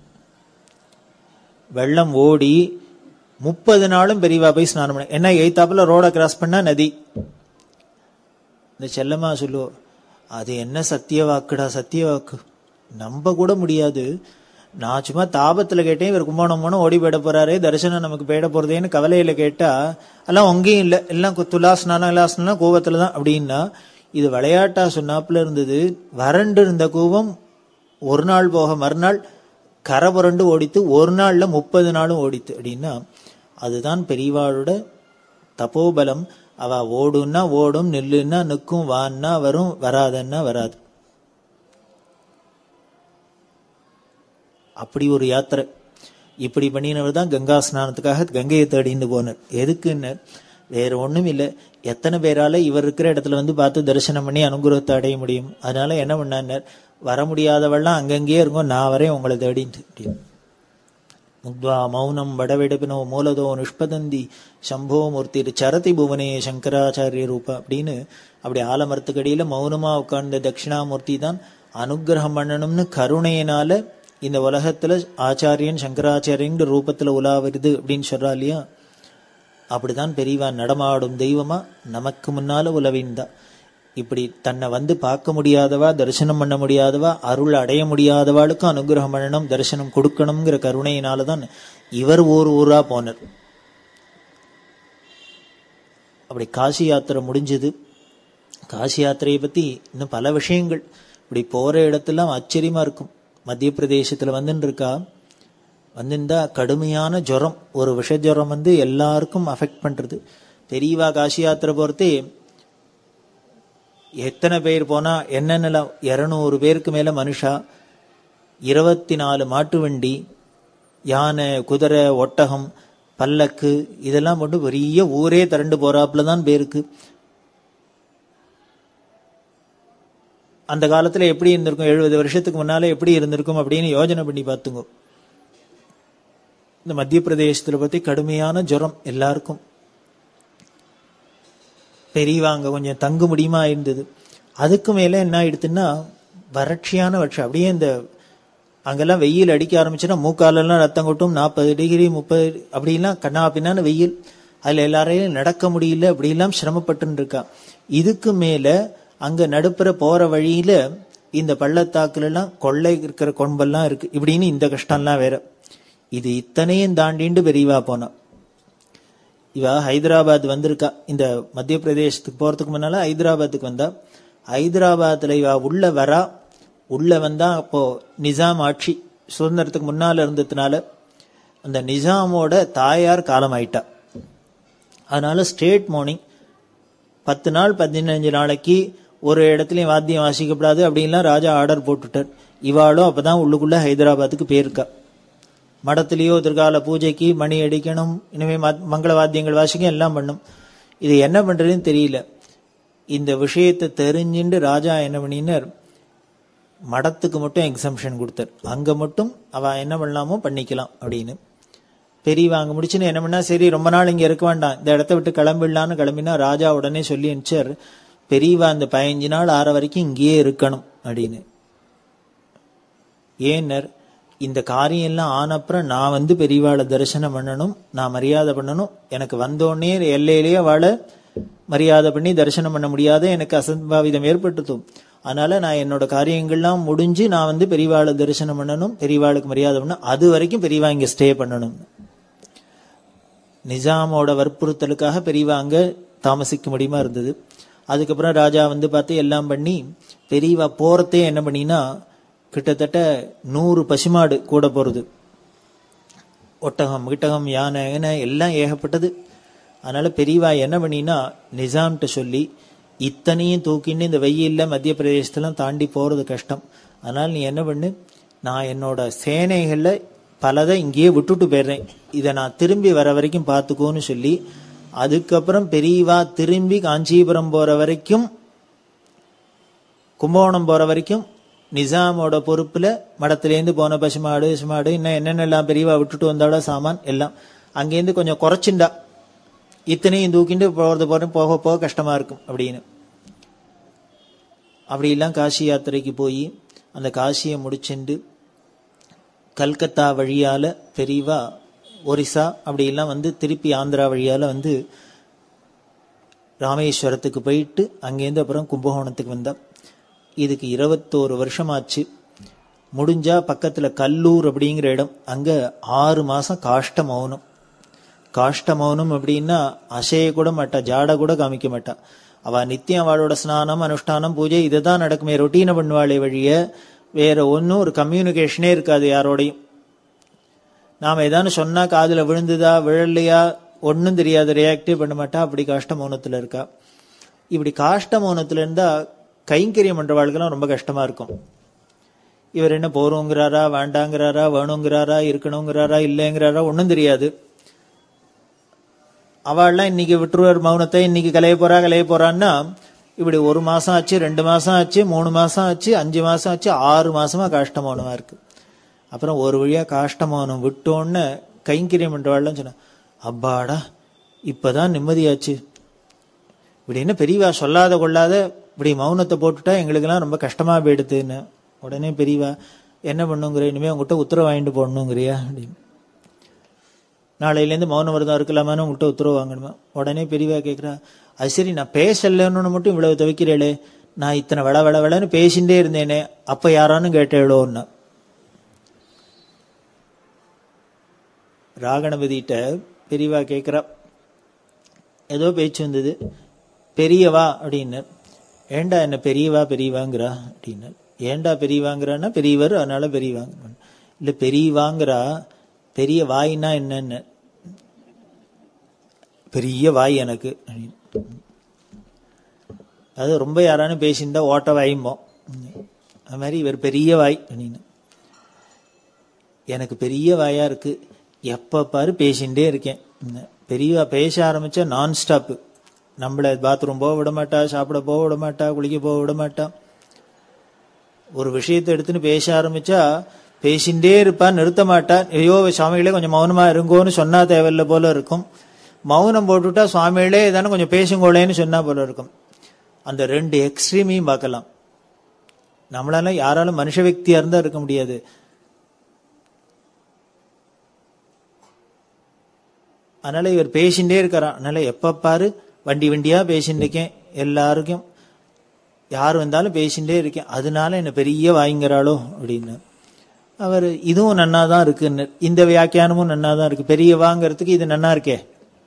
Speaker 1: வெள்ளம் ஓடி முப்பது நாளும் பெரியவா போய் ஸ்நானம் பண்ண என்ன எய்த்தாப்புல ரோட கிராஸ் பண்ணா நதி இந்த செல்லம்மா சொல்லுவோம் அது என்ன சத்திய வாக்குடா சத்திய வாக்கு நம்ப கூட முடியாது நான் சும்மா தாபத்துல கேட்டேன் இவர் கும்பகோணம் போன ஓடி போயிட போறாரு தரிசனம் நமக்கு போயிட போறதேன்னு கவலையில கேட்டா எல்லாம் அங்கேயும் இல்லை எல்லாம் துலா ஸ்நானம் எல்லா ஸ்நானம் கோவத்துல தான் அப்படின்னா இது விளையாட்டா சொன்னாப்புல இருந்தது வறண்டு இருந்த கூவம் ஒரு நாள் போக மறுநாள் கரை புரண்டு ஓடித்து ஒரு நாள்ல முப்பது நாளும் ஓடித்து அப்படின்னா அதுதான் பெரியவாளோட தபோபலம் அவ ஓடுன்னா ஓடும் நில்லுன்னா நிற்கும் வான்னா வரும் வராதன்னா வராது அப்படி ஒரு யாத்திரை இப்படி பண்ணினவர் தான் கங்கா ஸ்நானத்துக்காக கங்கையை தேடின்னு போனார் எதுக்குன்னு வேற ஒண்ணும் இல்லை எத்தனை பேரால இவர் இருக்கிற இடத்துல வந்து பார்த்து தரிசனம் பண்ணி அனுகிரகத்தை அடைய முடியும் அதனால என்ன பண்ணார் வர முடியாதவெல்லாம் அங்கங்கேயே இருக்கும் நான் வரேன் உங்களை தேடின்ட்டு அப்படின்னு முக்வா மௌனம் வடவெடுப்பினோ மூலதோ நிஷ்பதந்தி சம்போ மூர்த்தி சரதி புவனே சங்கராச்சாரிய ரூப அப்படின்னு அப்படி ஆலமரத்துக்கடியில மௌனமா உட்கார்ந்த தட்சிணாமூர்த்தி தான் அனுகிரகம் பண்ணணும்னு கருணையினால இந்த உலகத்துல ஆச்சாரியன் சங்கராச்சாரியன் ரூபத்துல உலா வருது அப்படின்னு சொல்றா இல்லையா அப்படிதான் பெரியவா நடமாடும் தெய்வமா நமக்கு முன்னால உலவின்தா இப்படி தன்னை வந்து பார்க்க முடியாதவா தரிசனம் பண்ண முடியாதவா அருள் அடைய முடியாதவாளுக்கும் அனுகிரகம் பண்ணணும் தரிசனம் கொடுக்கணுங்கிற கருணையினாலதான் இவர் ஊர் ஊரா போனார் அப்படி காசி யாத்திரை முடிஞ்சது காசி யாத்திரையை பத்தி இன்னும் பல விஷயங்கள் இப்படி போற இடத்துல ஆச்சரியமா இருக்கும் மத்திய பிரதேசத்துல வந்துன்னு இருக்கா வந்திருந்தா கடுமையான ஜுரம் ஒரு விஷ ஜுரம் வந்து எல்லாருக்கும் அஃபெக்ட் பண்றது பெரியவா காசி யாத்திரை போறதே எத்தனை பேர் போனா என்னென்னலாம் இருநூறு பேருக்கு மேல மனுஷா இருபத்தி நாலு மாட்டு வண்டி யானை குதிரை ஒட்டகம் பல்லக்கு இதெல்லாம் போட்டு பெரிய ஊரே திரண்டு போறாப்புல தான் பேருக்கு அந்த காலத்துல எப்படி இருந்திருக்கும் எழுபது வருஷத்துக்கு முன்னால எப்படி இருந்திருக்கும் அப்படின்னு யோஜனை பண்ணி பார்த்துங்க இந்த மத்திய பிரதேசத்துல பத்தி கடுமையான ஜுரம் எல்லாருக்கும் பெரியவா அங்க கொஞ்சம் தங்க முடியுமா இருந்தது அதுக்கு மேல என்ன ஆயிடுத்துன்னா வறட்சியான வருஷம் அப்படியே இந்த அங்கெல்லாம் வெயில் அடிக்க ஆரம்பிச்சுன்னா மூக்காலெல்லாம் ரத்தம் கொட்டும் நாற்பது டிகிரி முப்பது அப்படிலாம் கண்ணா பின்னான்னு வெயில் அதுல எல்லாரையும் நடக்க முடியல அப்படிலாம் சிரமப்பட்டு இருக்கா இதுக்கு மேல அங்க நடுப்புற போற வழியில இந்த பள்ளத்தாக்குல எல்லாம் கொள்ளை இருக்கிற கொம்பெல்லாம் இருக்கு இப்படின்னு இந்த கஷ்டம்லாம் வேற இது இத்தனையும் தாண்டிண்டு பெரியவா போனா இவ ஹைதராபாத் வந்திருக்கா இந்த மத்திய பிரதேசத்துக்கு போறதுக்கு முன்னால ஹைதராபாத்துக்கு வந்தா ஹைதராபாத்ல இவ உள்ள வரா உள்ள வந்தா அப்போ நிசாம் ஆட்சி சுதந்திரத்துக்கு முன்னால இருந்ததுனால அந்த நிசாமோட தாயார் காலமாயிட்டா அதனால ஸ்டேட் மார்னிங் பத்து நாள் பதினஞ்சு நாளைக்கு ஒரு இடத்துலயும் வாத்தியம் வாசிக்கப்படாது அப்படின்லாம் ராஜா ஆர்டர் போட்டுட்டார் இவாளும் அப்பதான் உள்ளுக்குள்ள ஹைதராபாத்துக்கு போயிருக்கா மடத்திலேயோ திருகால பூஜைக்கு மணி அடிக்கணும் இனிமே மங்கள வாத்தியங்கள் வாசிக்க எல்லாம் பண்ணும் இது என்ன பண்றதுன்னு தெரியல இந்த விஷயத்தை தெரிஞ்சுட்டு ராஜா என்ன பண்ணினார் மடத்துக்கு மட்டும் எக்ஸம்ஷன் கொடுத்தார் அங்க மட்டும் அவ என்ன பண்ணலாமோ பண்ணிக்கலாம் அப்படின்னு பெரியவா அங்க முடிச்சுன்னு என்ன பண்ணா சரி ரொம்ப நாள் இங்க இருக்க வேண்டாம் இந்த இடத்த விட்டு கிளம்பிடலான்னு கிளம்பினா ராஜா உடனே சொல்லி அனுப்பிச்சார் பெரியவா அந்த பதினஞ்சு நாள் ஆற வரைக்கும் இங்கேயே இருக்கணும் அப்படின்னு ஏன்னர் இந்த காரியம் எல்லாம் ஆனப்புறம் நான் வந்து பெரியவாளை தரிசனம் பண்ணணும் நான் மரியாதை பண்ணணும் எனக்கு வந்தோடனே எல்லையிலேயே அவளை மரியாதை பண்ணி தரிசனம் பண்ண முடியாத எனக்கு அசம்பாவிதம் ஏற்பட்டுதும் அதனால நான் என்னோட காரியங்கள்லாம் முடிஞ்சு நான் வந்து பெரியவாளை தரிசனம் பண்ணணும் பெரியவாளுக்கு மரியாதை பண்ணணும் அது வரைக்கும் பெரியவா இங்க ஸ்டே பண்ணணும் நிஜாமோட வற்புறுத்தலுக்காக பெரியவா அங்க தாமசிக்க முடியுமா இருந்தது அதுக்கப்புறம் ராஜா வந்து பார்த்து எல்லாம் பண்ணி பெரியவா போறதே என்ன பண்ணினா கிட்டத்தட்ட நூறு பசுமாடு கூட போறது ஒட்டகம் கிட்டகம் யானை என எல்லாம் ஏகப்பட்டது அதனால பெரியவா என்ன பண்ணினா நிசாம்கிட்ட சொல்லி இத்தனையும் தூக்கின்னு இந்த வெயில்ல மத்திய பிரதேசத்தெல்லாம் தாண்டி போறது கஷ்டம் அதனால நீ என்ன பண்ணு நான் என்னோட சேனைகள்ல பலதை இங்கேயே விட்டுட்டு போயிடுறேன் இதை நான் திரும்பி வர வரைக்கும் பார்த்துக்கோன்னு சொல்லி அதுக்கப்புறம் பெரியவா திரும்பி காஞ்சிபுரம் போற வரைக்கும் கும்பகோணம் போற வரைக்கும் நிசாமோட பொறுப்புல மடத்திலேருந்து போன பசுமாடு பசுமாடு இன்னும் என்னென்னலாம் பெரியவா விட்டுட்டு வந்தாடோ சாமான் எல்லாம் அங்கேருந்து கொஞ்சம் குறைச்சுண்டா இத்தனையும் தூக்கிட்டு போறது போற போக போக கஷ்டமா இருக்கும் அப்படின்னு அப்படிலாம் காசி யாத்திரைக்கு போய் அந்த காசியை முடிச்சுண்டு கல்கத்தா வழியால பெரியவா ஒரிசா அப்படிலாம் வந்து திருப்பி ஆந்திரா வழியால வந்து ராமேஸ்வரத்துக்கு போயிட்டு அங்கேருந்து அப்புறம் கும்பகோணத்துக்கு வந்தா இதுக்கு இருபத்தோரு வருஷமாச்சு முடிஞ்சா பக்கத்துல கல்லூர் அப்படிங்கிற இடம் அங்க ஆறு மாசம் காஷ்ட மௌனம் காஷ்ட மௌனம் அப்படின்னா அசைய கூட மாட்டா ஜாட கூட காமிக்க மாட்டா அவ நித்தியம் அவளோட ஸ்நானம் அனுஷ்டானம் பூஜை இதுதான் நடக்குமே ரொட்டீனை பண்ணுவாளே வழிய வேற ஒன்றும் ஒரு கம்யூனிகேஷனே இருக்காது யாரோடையும் நாம ஏதானு சொன்னா காதுல விழுந்துதா விழலையா ஒன்றும் தெரியாது ரியாக்டே பண்ண மாட்டா அப்படி காஷ்ட மௌனத்துல இருக்கா இப்படி காஷ்ட மௌனத்துல இருந்தா கைங்கரியம் பண்றவாளுக்கெல்லாம் ரொம்ப கஷ்டமா இருக்கும் இவர் என்ன போறோங்கிறாரா வேண்டாங்கிறாரா வேணுங்கிறாரா இருக்கணுங்கிறாரா இல்லைங்கிறாரா ஒன்றும் தெரியாது அவள்லாம் இன்னைக்கு விட்டுருவார் மௌனத்தை இன்னைக்கு கலைய போறா கலைய போறான்னா இப்படி ஒரு மாசம் ஆச்சு ரெண்டு மாசம் ஆச்சு மூணு மாசம் ஆச்சு அஞ்சு மாசம் ஆச்சு ஆறு மாசமா காஷ்ட மௌனமா இருக்கு அப்புறம் ஒரு வழியா காஷ்ட மௌனம் விட்டோன்னு கைங்கரியம் பண்றவாள்லாம் சொன்ன அப்பாடா இப்பதான் நிம்மதியாச்சு இப்படி என்ன பெரியவா சொல்லாத கொள்ளாத இப்படி மௌனத்தை போட்டுட்டா எங்களுக்கெல்லாம் ரொம்ப கஷ்டமா போயிடுதுன்னு உடனே பெரியவா என்ன பண்ணுங்கிற இனிமே உங்ககிட்ட உத்தரவு வாங்கிட்டு போடணுங்கிறியா அப்படின்னு நாளையிலேருந்து மௌன விரதம் இருக்கலாமான்னு உங்கள்கிட்ட உத்தரவு வாங்கணுமா உடனே பெரியவா கேட்குறா அது சரி நான் பேசலன்னு மட்டும் இவ்வளவு தவிக்கிறேளே நான் இத்தனை வள வள வளன்னு பேசிட்டே இருந்தேனே அப்ப யாரானு கேட்டேளோன்னா ராகணபதிட்ட பெரியவா கேட்குறா ஏதோ பேச்சு வந்தது பெரியவா அப்படின்னு ஏண்டா என்ன பெரியவா பெரியவாங்கிறா அப்படின்னு ஏண்டா பெரியவாங்கிறான்னா பெரியவர் அதனால பெரியவாங்க இல்ல பெரியவாங்கிறா பெரிய வாய்னா என்னன்னு பெரிய வாய் எனக்கு அப்படின்னு. அது ரொம்ப யாரானு பேசியிருந்தா ஓட்ட வாயும்போம் அது மாதிரி இவர் பெரிய வாய் அப்படின்னு எனக்கு பெரிய வாயா இருக்கு எப்ப பாரு பேசிகிட்டே இருக்கேன் பெரியவா பேச ஆரம்பிச்சா நான் ஸ்டாப் நம்மள பாத்ரூம் போக விட மாட்டா சாப்பிட போக விட மாட்டா குளிக்க போக விட மாட்டா ஒரு விஷயத்தை எடுத்துன்னு பேச ஆரம்பிச்சா பேசிண்டே இருப்பா நிறுத்த மாட்டா ஐயோ சுவாமிகளே கொஞ்சம் மௌனமா இருங்கோன்னு சொன்னா தேவையில்ல போல இருக்கும் மௌனம் போட்டுட்டா சுவாமிகளே ஏதானே கொஞ்சம் பேசுங்கோளேன்னு சொன்னா போல இருக்கும் அந்த ரெண்டு எக்ஸ்ட்ரீமையும் பார்க்கலாம் நம்மளால யாராலும் மனுஷ വ്യക്തിயா இருந்தா இருக்க முடியாது அதனால இவர் பேசிண்டே இருக்காராம் அதனால எப்ப பாரு வண்டி வண்டியா பேசிட்டு இருக்கேன் எல்லாருக்கும் யார் வந்தாலும் பேசிண்டே இருக்கேன் அதனால என்ன பெரிய வாய்ங்கிறாளோ அப்படின்னு அவர் இதுவும் நன்னா தான் இருக்குன்னு இந்த வியாக்கியானமும் நன்னா தான் இருக்கு பெரிய வாங்கிறதுக்கு இது நன்னா இருக்கே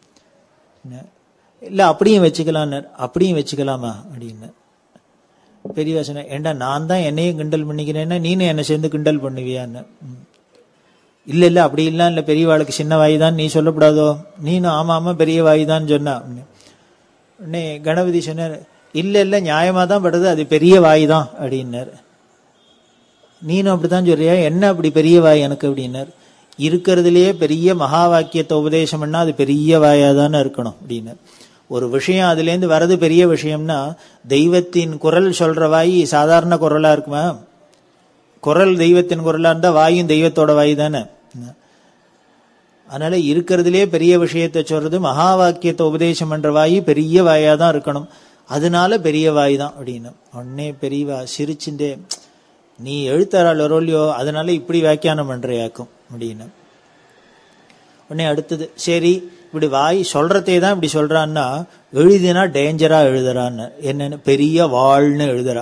Speaker 1: இல்ல அப்படியும் வச்சுக்கலான்னு அப்படியும் வச்சுக்கலாமா அப்படின்னு பெரியவா சொன்ன ஏண்டா நான் தான் என்னையும் கிண்டல் பண்ணிக்கிறேன்னா நீனும் என்னை சேர்ந்து கிண்டல் பண்ணுவியான்னு ம். இல்ல இல்ல அப்படி இல்ல இல்ல பெரியவாளுக்கு சின்ன வாய் தான் நீ சொல்லக்கூடாதோ நீனும் ஆமா ஆமா பெரிய வாய் தான் சொன்னா உடனே கணபதி சொன்னார் இல்ல இல்ல நியாயமா தான் படுது அது பெரிய வாய் தான் அப்படின்னாரு நீனும் அப்படித்தான் சொல்றியா என்ன அப்படி பெரிய வாய் எனக்கு அப்படின்னாரு இருக்கிறதுலயே பெரிய மகா வாக்கியத்தை உபதேசம் பண்ணா அது பெரிய வாயா தானே இருக்கணும் அப்படின்னு ஒரு விஷயம் அதுல இருந்து வர்றது பெரிய விஷயம்னா தெய்வத்தின் குரல் சொல்ற வாய் சாதாரண குரலா இருக்குமா குரல் தெய்வத்தின் குரலா இருந்தா வாயும் தெய்வத்தோட வாய் தானே அதனால இருக்கிறதுலே பெரிய விஷயத்தை சொல்றது மகா வாக்கியத்தை உபதேசம் பண்ற வாய் பெரிய வாயா தான் இருக்கணும் அதனால பெரிய வாய் தான் அப்படின்னு உடனே பெரியவா சிரிச்சுட்டே நீ எழுத்தாளர் ரோல்யோ அதனால இப்படி வியாக்கியானம் பண்றியாக்கும் அப்படின்னு உடனே அடுத்தது சரி இப்படி வாய் சொல்றதே தான் இப்படி சொல்றான்னா எழுதினா டேஞ்சரா எழுதுறான்னு என்னன்னு பெரிய வாழ்னு எழுதுறா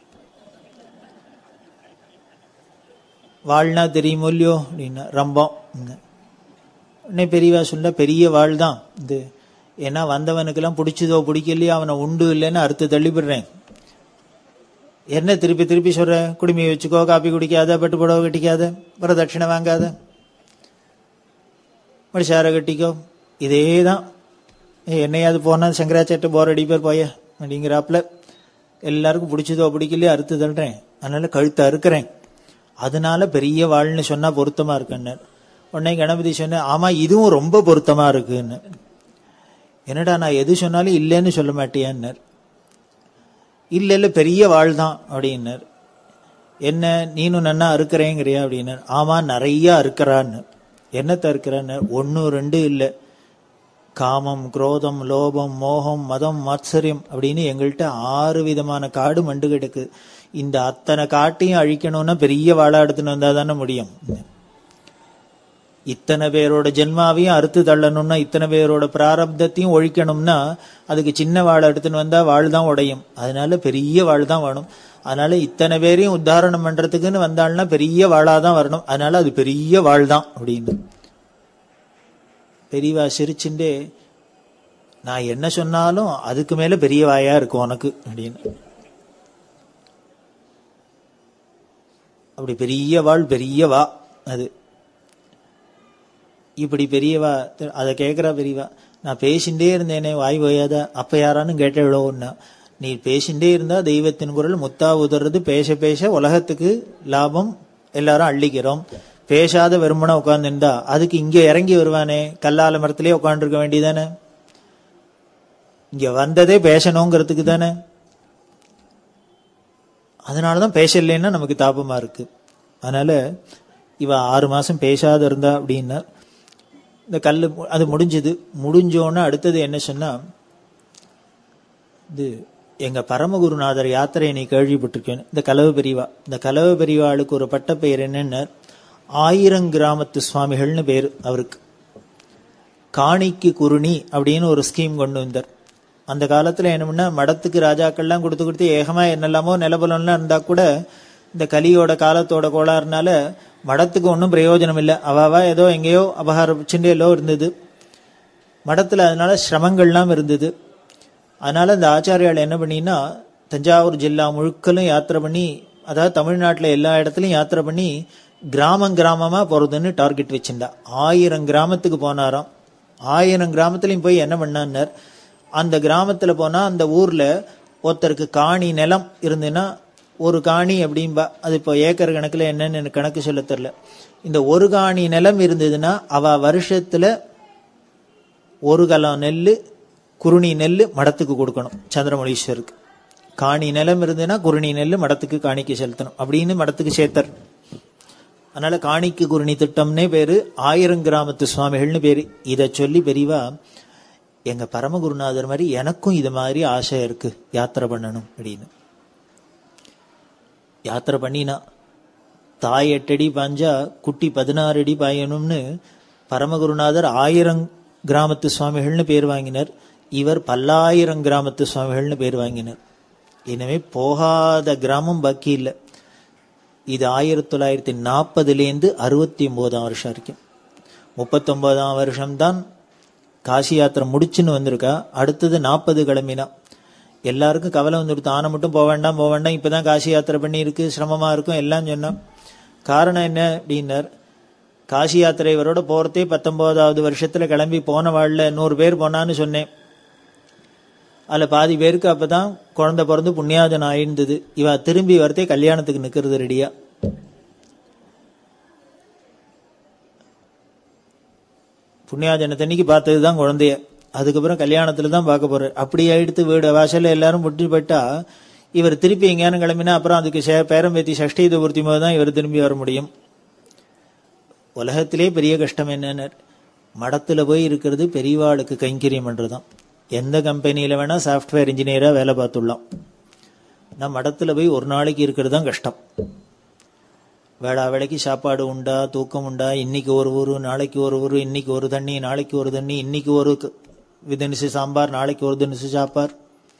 Speaker 1: வாழ்னா தெரியுமோ இல்லையோ அப்படின்னா ரம்பம் உடனே பெரியவா சொல்ல பெரிய வாழ் தான் இது ஏன்னா வந்தவனுக்கெல்லாம் பிடிச்சதோ பிடிக்கலையோ அவனை உண்டு இல்லைன்னு அறுத்து தள்ளிவிடுறேன் என்ன திருப்பி திருப்பி சொல்ற குடுமையை வச்சுக்கோ காப்பி குடிக்காத பட்டு புடவை கட்டிக்காத வரதட்சணை வாங்காத மடிசார கட்டிக்கோ இதே தான் என்னையாவது போனால் சங்கராச்சார்ட்ட போர் அடிப்பார் போய அப்படிங்கிறாப்புல எல்லாருக்கும் பிடிச்சதோ பிடிக்கலையோ அறுத்து தள்ளுறேன் அதனால கழுத்தை அறுக்கிறேன் அதனால பெரிய வாழ்னு சொன்னா பொருத்தமா இருக்குன்னு உடனே கணபதி சொன்ன ஆமா இதுவும் ரொம்ப பொருத்தமா இருக்குன்னு என்னடா நான் எது சொன்னாலும் இல்லைன்னு சொல்ல மாட்டியான்னார் இல்ல இல்ல பெரிய வாழ் தான் அப்படின்னார் என்ன நீனும் நன்னா அறுக்கிறேங்கிறியா அப்படின்னார் ஆமா நிறைய அறுக்கிறான்னு என்னத்தை அறுக்கிறான்னு ஒன்னு ரெண்டு இல்லை காமம் குரோதம் லோபம் மோகம் மதம் மாத்சரியம் அப்படின்னு எங்கள்கிட்ட ஆறு விதமான காடு மண்டு கிடக்கு இந்த அத்தனை காட்டையும் அழிக்கணும்னா பெரிய வாழா எடுத்துன்னு வந்தா தானே முடியும் இத்தனை பேரோட ஜென்மாவையும் அறுத்து தள்ளணும்னா இத்தனை பேரோட பிராரப்தத்தையும் ஒழிக்கணும்னா அதுக்கு சின்ன வாழை எடுத்துன்னு வந்தா வாழ் தான் உடையும் அதனால பெரிய வாழ் தான் வேணும் அதனால இத்தனை பேரையும் உத்தாரணம் பண்றதுக்குன்னு வந்தாள்னா பெரிய வாழா தான் வரணும் அதனால அது பெரிய வாழ் தான் அப்படின்னு பெரியவா சிரிச்சுண்டே நான் என்ன சொன்னாலும் அதுக்கு மேல பெரிய வாயா இருக்கும் உனக்கு அப்படின்னு அப்படி பெரிய வாழ் பெரிய வா அது இப்படி பெரியவா அதை கேட்கிறா பெரியவா நான் பேசிண்டே இருந்தேனே வாய் போயாத அப்ப யாரானு கேட்டவளோன்னா நீ பேசிண்டே இருந்தா தெய்வத்தின் குரல் முத்தா உதறது பேச பேச உலகத்துக்கு லாபம் எல்லாரும் அள்ளிக்கிறோம் பேசாத வெறுமனை உட்கார்ந்துருந்தா அதுக்கு இங்க இறங்கி வருவானே கல்லால மரத்திலே உட்காந்துருக்க வேண்டியதானே இங்க வந்ததே பேசணுங்கிறதுக்கு தானே அதனாலதான் பேசலைன்னா நமக்கு தாபமா இருக்கு அதனால இவ ஆறு மாசம் பேசாத இருந்தா அப்படின்னா இந்த கல் அது முடிஞ்சது முடிஞ்சோன்னு அடுத்தது என்ன சொன்னா இது எங்க பரமகுருநாதர் யாத்திரையை நீ கேள்விப்பட்டிருக்கேன் இந்த கலவு பெரியவா இந்த கலவு பெரியவாளுக்கு ஒரு பட்ட பெயர் என்னன்னு ஆயிரம் கிராமத்து சுவாமிகள்னு பேர் அவருக்கு காணிக்கு குருணி அப்படின்னு ஒரு ஸ்கீம் கொண்டு வந்தார் அந்த காலத்துல என்ன மடத்துக்கு ராஜாக்கள்லாம் கொடுத்து கொடுத்து ஏகமா என்னெல்லாமோ நிலபலம்லாம் இருந்தா கூட இந்த கலியோட காலத்தோட கோளாறுனால மடத்துக்கு ஒன்றும் பிரயோஜனம் இல்லை அவாவா ஏதோ எங்கேயோ அபகார சிண்டையிலோ இருந்தது மடத்துல அதனால சிரமங்கள்லாம் இருந்தது அதனால இந்த ஆச்சாரியால் என்ன பண்ணினா தஞ்சாவூர் ஜில்லா முழுக்கலும் யாத்திரை பண்ணி அதாவது தமிழ்நாட்டில் எல்லா இடத்துலையும் யாத்திரை பண்ணி கிராமம் கிராமமா போறதுன்னு டார்கெட் வச்சிருந்தா ஆயிரம் கிராமத்துக்கு போனாராம் ஆயிரம் கிராமத்துலயும் போய் என்ன பண்ணார் அந்த கிராமத்துல போனா அந்த ஊர்ல ஒருத்தருக்கு காணி நிலம் இருந்துன்னா ஒரு காணி அப்படின்பா அது இப்போ ஏக்கர் கணக்குல என்னன்னு எனக்கு கணக்கு சொல்ல தெரியல இந்த ஒரு காணி நிலம் இருந்ததுன்னா அவ வருஷத்துல ஒரு கலம் நெல் குருணி நெல் மடத்துக்கு கொடுக்கணும் சந்திரமொழீஸ்வருக்கு காணி நிலம் இருந்ததுன்னா குருணி நெல் மடத்துக்கு காணிக்க செலுத்தணும் அப்படின்னு மடத்துக்கு சேர்த்தர் அதனால காணிக்கு குருணி திட்டம்னே பேரு ஆயிரம் கிராமத்து சுவாமிகள்னு பேரு இதை சொல்லி பெரியவா எங்க பரமகுருநாதர் மாதிரி எனக்கும் இது மாதிரி ஆசை இருக்கு யாத்திரை பண்ணணும் அப்படின்னு யாத்திரை பண்ணினா தாய் எட்டடி பாஞ்சா குட்டி பதினாறு அடி பாயணும்னு பரமகுருநாதர் ஆயிரம் கிராமத்து சுவாமிகள்னு பேர் வாங்கினர் இவர் பல்லாயிரம் கிராமத்து சுவாமிகள்னு பேர் வாங்கினர் எனவே போகாத கிராமம் பாக்கி இல்லை இது ஆயிரத்தி தொள்ளாயிரத்தி நாற்பதுலேருந்து அறுபத்தி ஒன்பதாம் வருஷம் வரைக்கும் முப்பத்தொன்பதாம் வருஷம்தான் காசி யாத்திரை முடிச்சுன்னு வந்திருக்கா அடுத்தது நாற்பது கிளம்பினா எல்லாருக்கும் கவலை வந்துடுத்து ஆனை மட்டும் போக வேண்டாம் போக வேண்டாம் இப்பதான் காசி யாத்திரை பண்ணி இருக்கு சிரமமா இருக்கும் எல்லாம் சொன்னோம் காரணம் என்ன அப்படின்னார் காசி யாத்திரை இவரோட போறதே பத்தொன்பதாவது வருஷத்துல கிளம்பி போன வாழ்ல நூறு பேர் போனான்னு சொன்னேன் அதுல பாதி பேருக்கு அப்பதான் குழந்தை பிறந்து புண்ணியாதன் ஆயிருந்தது இவ திரும்பி வரத்தே கல்யாணத்துக்கு நிக்கிறது ரெடியா புண்ணியாஜனத்தன்னைக்கு பார்த்ததுதான் குழந்தைய அதுக்கப்புறம் கல்யாணத்துல தான் பார்க்க போறாரு அப்படி ஆயிடுத்து வீடு வாசல்ல எல்லாரும் முட்டி போயிட்டா இவர் திருப்பி எங்கேயானு கிளம்பினா அப்புறம் அதுக்கு சே- பேரம் பேத்தி சஷ்டி பூர்த்தி போது தான் இவர் திரும்பி வர முடியும் உலகத்திலே பெரிய கஷ்டம் என்னன்னு மடத்துல போய் இருக்கிறது பெரியவாளுக்கு கைங்கரியம் பண்றதுதான் எந்த கம்பெனியில வேணா சாஃப்ட்வேர் இன்ஜினியரா வேலை பார்த்துடலாம் நான் மடத்துல போய் ஒரு நாளைக்கு இருக்கிறது தான் கஷ்டம் வேளா வேலைக்கு சாப்பாடு உண்டா தூக்கம் உண்டா இன்னைக்கு ஒரு ஊரு நாளைக்கு ஒரு ஊரு இன்னைக்கு ஒரு தண்ணி நாளைக்கு ஒரு தண்ணி இன்னைக்கு ஒரு க- தினசு சாம்பார் நாளைக்கு ஒரு தினசு சாப்பார்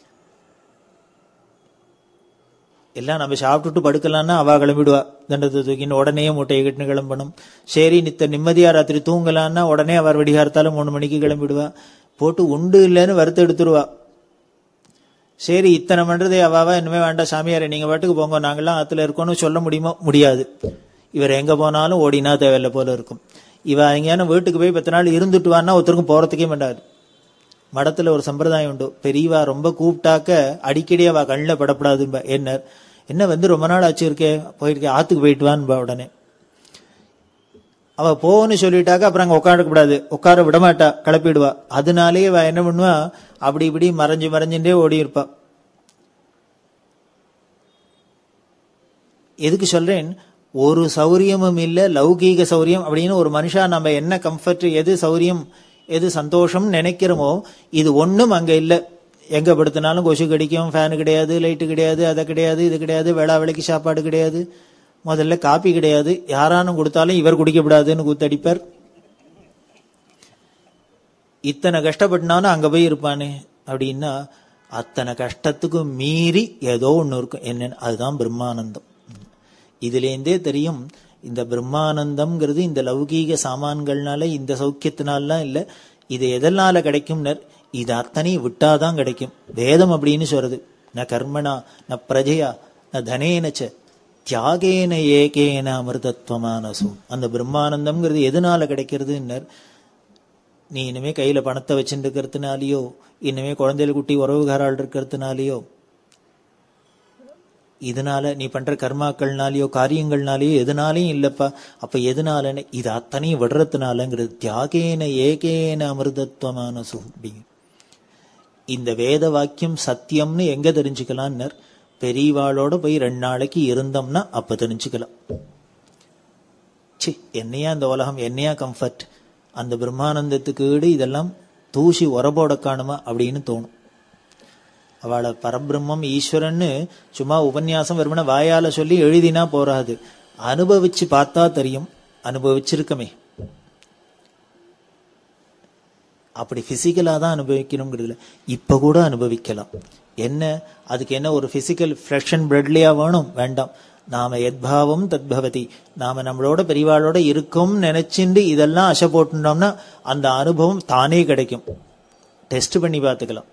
Speaker 1: எல்லாம் நம்ம சாப்பிட்டுட்டு படுக்கலாம்னா அவ கிளம்பிடுவா தண்டத்தை தூக்கின்னு உடனே மூட்டையை கட்டின்னு கிளம்பணும் சரி நித்த நிம்மதியா ராத்திரி தூங்கலான்னா உடனே அவர் வெடிகாரத்தால மூணு மணிக்கு கிளம்பிடுவா போட்டு உண்டு இல்லைன்னு வறுத்து எடுத்துருவா சரி இத்தனை பண்றதே அவாவா இனிமே வேண்டாம் சாமியாரே நீங்க பாட்டுக்கு போங்க நாங்கெல்லாம் ஆத்துல இருக்கோம்னு சொல்ல முடியுமோ முடியாது இவர் எங்க போனாலும் ஓடினா தேவையில்ல போல இருக்கும் இவ எங்கேயான வீட்டுக்கு போய் பத்து நாள் இருந்துட்டு வான்னா ஒருத்தருக்கும் போறதுக்கே மாட்டாது மடத்துல ஒரு சம்பிரதாயம் உண்டு பெரியவா ரொம்ப கூப்பிட்டாக்க அடிக்கடி அவ கண்ணில் படப்படாது என்ன என்ன வந்து ரொம்ப நாள் ஆச்சு இருக்கே போயிருக்கே ஆத்துக்கு போயிட்டு வான்பா உடனே அவ போன்னு சொல்லிட்டாக்க அப்புறம் அங்க உட்கார கூடாது உட்கார விட மாட்டா கிளப்பிடுவா அதனாலேயே அவ என்ன பண்ணுவா அப்படி இப்படி மறைஞ்சு மறைஞ்சுட்டே ஓடி இருப்பா எதுக்கு சொல்றேன் ஒரு சௌரியமும் இல்ல லௌகீக சௌரியம் அப்படின்னு ஒரு மனுஷா நம்ம என்ன கம்ஃபர்ட் எது சௌரியம் எது சந்தோஷம் நினைக்கிறோமோ இது ஒண்ணும் அங்க இல்ல எங்க படுத்தினாலும் கொசு கடிக்கும் ஃபேன் கிடையாது லைட்டு கிடையாது அதை கிடையாது இது கிடையாது வேளா வேலைக்கு சாப்பாடு கிடையாது முதல்ல காப்பி கிடையாது யாரானும் கொடுத்தாலும் இவர் குடிக்கப்படாதுன்னு கூத்தடிப்பார் இத்தனை கஷ்டப்பட்டுனாலும் அங்க போய் இருப்பானே அப்படின்னா அத்தனை கஷ்டத்துக்கும் மீறி ஏதோ ஒண்ணு இருக்கும் என்னன்னு அதுதான் பிரம்மானந்தம் இதுலேருந்தே தெரியும் இந்த பிரம்மானந்தம்ங்கிறது இந்த லௌகீக சாமான்கள்னால இந்த சௌக்கியத்தினாலாம் இல்ல இது எதனால கிடைக்கும்னர் இது அத்தனையும் விட்டாதான் கிடைக்கும் வேதம் அப்படின்னு சொல்றது ந கர்மனா ந பிரஜையா ந தனேனச்ச தியாகேன ஏகேன அமிர்தத்வமானசும் அந்த பிரம்மானந்தம்ங்கிறது எதனால கிடைக்கிறதுன்னர் நீ இனிமே கையில பணத்தை வச்சுட்டு இருக்கிறதுனாலயோ இனிமே குழந்தைகள் குட்டி உறவுகாரால் இருக்கிறதுனாலயோ இதனால நீ பண்ற கர்மாக்கள்னாலயோ காரியங்கள்னாலயோ எதனாலையும் இல்லப்பா அப்ப எதனாலன்னு இது அத்தனையும் விடுறதுனாலங்கிறது தியாகேன ஏகேன அமிர்தத்வமான அப்படிங்க இந்த வேத வாக்கியம் சத்தியம்னு எங்க தெரிஞ்சுக்கலாம்னர் பெரியவாளோட போய் ரெண்டு நாளைக்கு இருந்தோம்னா அப்ப தெரிஞ்சுக்கலாம் சி என்னையா இந்த உலகம் என்னையா கம்ஃபர்ட் அந்த பிரம்மானந்தத்துக்கு ஈடு இதெல்லாம் தூசி உரபோட காணுமா அப்படின்னு தோணும் அவளை பரபிரம்மம் ஈஸ்வரன்னு சும்மா உபன்யாசம் வெறுமன வாயால சொல்லி எழுதினா போறாது அனுபவிச்சு பார்த்தா தெரியும் அனுபவிச்சிருக்கமே அப்படி பிசிக்கலா தான் அனுபவிக்கணுங்கிறதுல இப்ப கூட அனுபவிக்கலாம் என்ன அதுக்கு என்ன ஒரு பிசிக்கல் ஃபிளஷ் அண்ட் பிளட்லியா வேணும் வேண்டாம் நாம எத்பாவம் தத்பவதி நாம நம்மளோட பெரியவாளோட இருக்கோம் நினைச்சுண்டு இதெல்லாம் அசை போட்டுட்டோம்னா அந்த அனுபவம் தானே கிடைக்கும் டெஸ்ட் பண்ணி பார்த்துக்கலாம்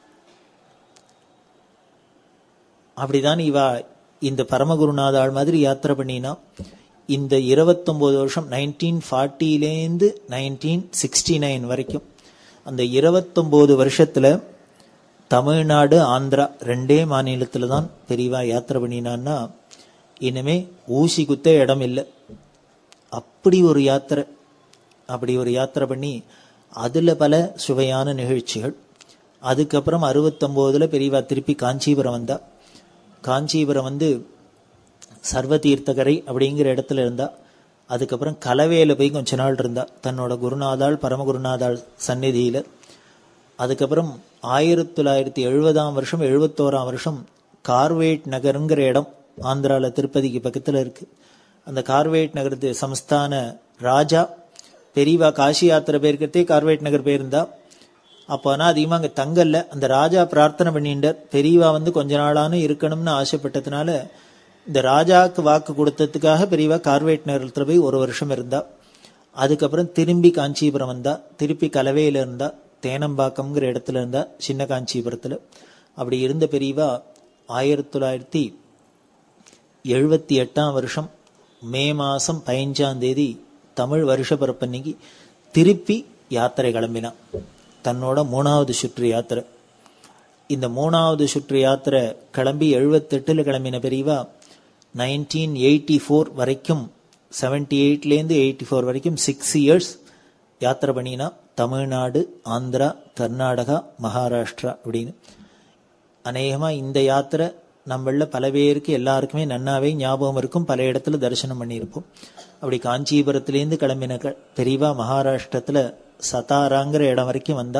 Speaker 1: அப்படிதான் இவா இந்த பரமகுருநாதாள் மாதிரி யாத்திரை பண்ணினா இந்த இருபத்தொன்பது வருஷம் நைன்டீன் ஃபார்ட்டிலேருந்து நைன்டீன் சிக்ஸ்டி நைன் வரைக்கும் அந்த இருபத்தொன்பது வருஷத்துல தமிழ்நாடு ஆந்திரா ரெண்டே மாநிலத்துல தான் பெரியவா யாத்திரை பண்ணினான்னா இனிமே ஊசி குத்த இடம் இல்லை அப்படி ஒரு யாத்திரை அப்படி ஒரு யாத்திரை பண்ணி அதுல பல சுவையான நிகழ்ச்சிகள் அதுக்கப்புறம் அறுபத்தொம்போதுல பெரியவா திருப்பி காஞ்சிபுரம் வந்தா காஞ்சிபுரம் வந்து சர்வ தீர்த்தகரை அப்படிங்கிற இடத்துல இருந்தா அதுக்கப்புறம் கலவையில போய் கொஞ்ச நாள் இருந்தா தன்னோட குருநாதாள் பரமகுருநாதாள் சந்நிதியில அதுக்கப்புறம் ஆயிரத்தி தொள்ளாயிரத்தி எழுபதாம் வருஷம் எழுபத்தோராம் வருஷம் கார்வேட் நகருங்கிற இடம் ஆந்திரால திருப்பதிக்கு பக்கத்துல இருக்கு அந்த கார்வேட் நகரத்து சமஸ்தான ராஜா பெரியவா காசி யாத்திரை போயிருக்கிறதே கார்வேட் நகர் போயிருந்தா அப்போ ஆனா அதிகமா அங்க தங்கல்ல அந்த ராஜா பிரார்த்தனை பண்ணிட்டார் பெரியவா வந்து கொஞ்ச நாளானு இருக்கணும்னு ஆசைப்பட்டதுனால இந்த ராஜாக்கு வாக்கு கொடுத்ததுக்காக பெரியவா கார்வேட் நகரத்துல போய் ஒரு வருஷம் இருந்தா அதுக்கப்புறம் திரும்பி காஞ்சிபுரம் வந்தா திருப்பி கலவையில இருந்தா தேனம்பாக்கம்ங்கிற இடத்துல இருந்தா சின்ன காஞ்சிபுரத்துல அப்படி இருந்த பெரியவா ஆயிரத்தி தொள்ளாயிரத்தி எழுபத்தி எட்டாம் வருஷம் மே மாசம் பதினஞ்சாம் தேதி தமிழ் வருஷ பிறப்பன்னைக்கு திருப்பி யாத்திரை கிளம்பினான் தன்னோட மூணாவது சுற்று யாத்திரை இந்த மூணாவது சுற்று யாத்திரை கிளம்பி எழுபத்தெட்டுல கிளம்பின பெரியவா நைன்டீன் எயிட்டி ஃபோர் வரைக்கும் செவன்டி எயிட்லேருந்து எயிட்டி ஃபோர் வரைக்கும் சிக்ஸ் இயர்ஸ் யாத்திரை பண்ணினா தமிழ்நாடு ஆந்திரா கர்நாடகா மகாராஷ்டிரா அப்படின்னு அநேகமா இந்த யாத்திரை நம்மள பல பேருக்கு எல்லாருக்குமே நன்னாவே ஞாபகம் இருக்கும் பல இடத்துல தரிசனம் பண்ணியிருப்போம் அப்படி காஞ்சிபுரத்திலேருந்து கிளம்பின க- பெரியவா மகாராஷ்டிரத்துல சதாராங்கிற இடம் வரைக்கும் வந்தா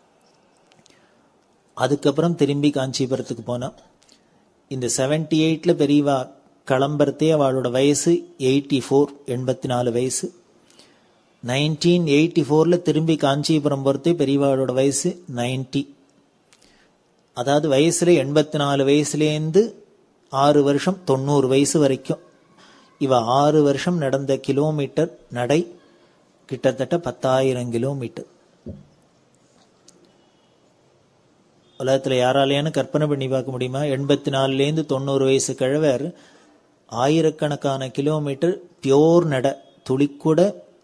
Speaker 1: அதுக்கப்புறம் திரும்பி காஞ்சிபுரத்துக்கு போனா இந்த செவன்டி எயிட்ல பெரியவா கிளம்புறதே அவளோட வயசு எயிட்டி ஃபோர் எண்பத்தி நாலு வயசு நைன்டீன் எயிட்டி ஃபோர்ல திரும்பி காஞ்சிபுரம் போறதே பெரியவாளோட வயசு நைன்டி அதாவது வயசுல எண்பத்தி நாலு வயசுலேருந்து ஆறு வருஷம் தொண்ணூறு வயசு வரைக்கும் இவ ஆறு வருஷம் நடந்த கிலோமீட்டர் நடை கிட்டத்தட்ட பத்தாயிரம் கிலோமீட்டர் உலகத்துல யாராலையானு கற்பனை பண்ணி பார்க்க முடியுமா எண்பத்தி நாலுலேருந்து தொண்ணூறு வயசு கிழவர் ஆயிரக்கணக்கான கிலோமீட்டர் பியோர் நட துளிக்கூட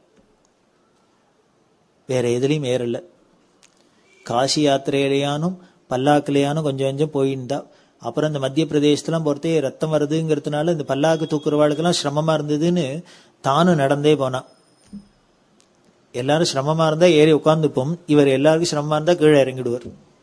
Speaker 1: வேற எதுலையும் ஏறல காசி யாத்திரையிலையானும் பல்லாக்கிலையானும் கொஞ்சம் கொஞ்சம் போயிருந்தா அப்புறம் இந்த மத்திய பிரதேசத்துலாம் பொறுத்தே ரத்தம் வருதுங்கிறதுனால இந்த பல்லாக்கு தூக்குறவாளுக்கெல்லாம் சிரமமா இருந்ததுன்னு தானும் நடந்தே போனான் எல்லாரும் சிரமமா இருந்தா ஏறி உட்காந்துப்போம் இவர் எல்லாருக்கும் சிரமமா இருந்தா கீழே இறங்கிடுவார்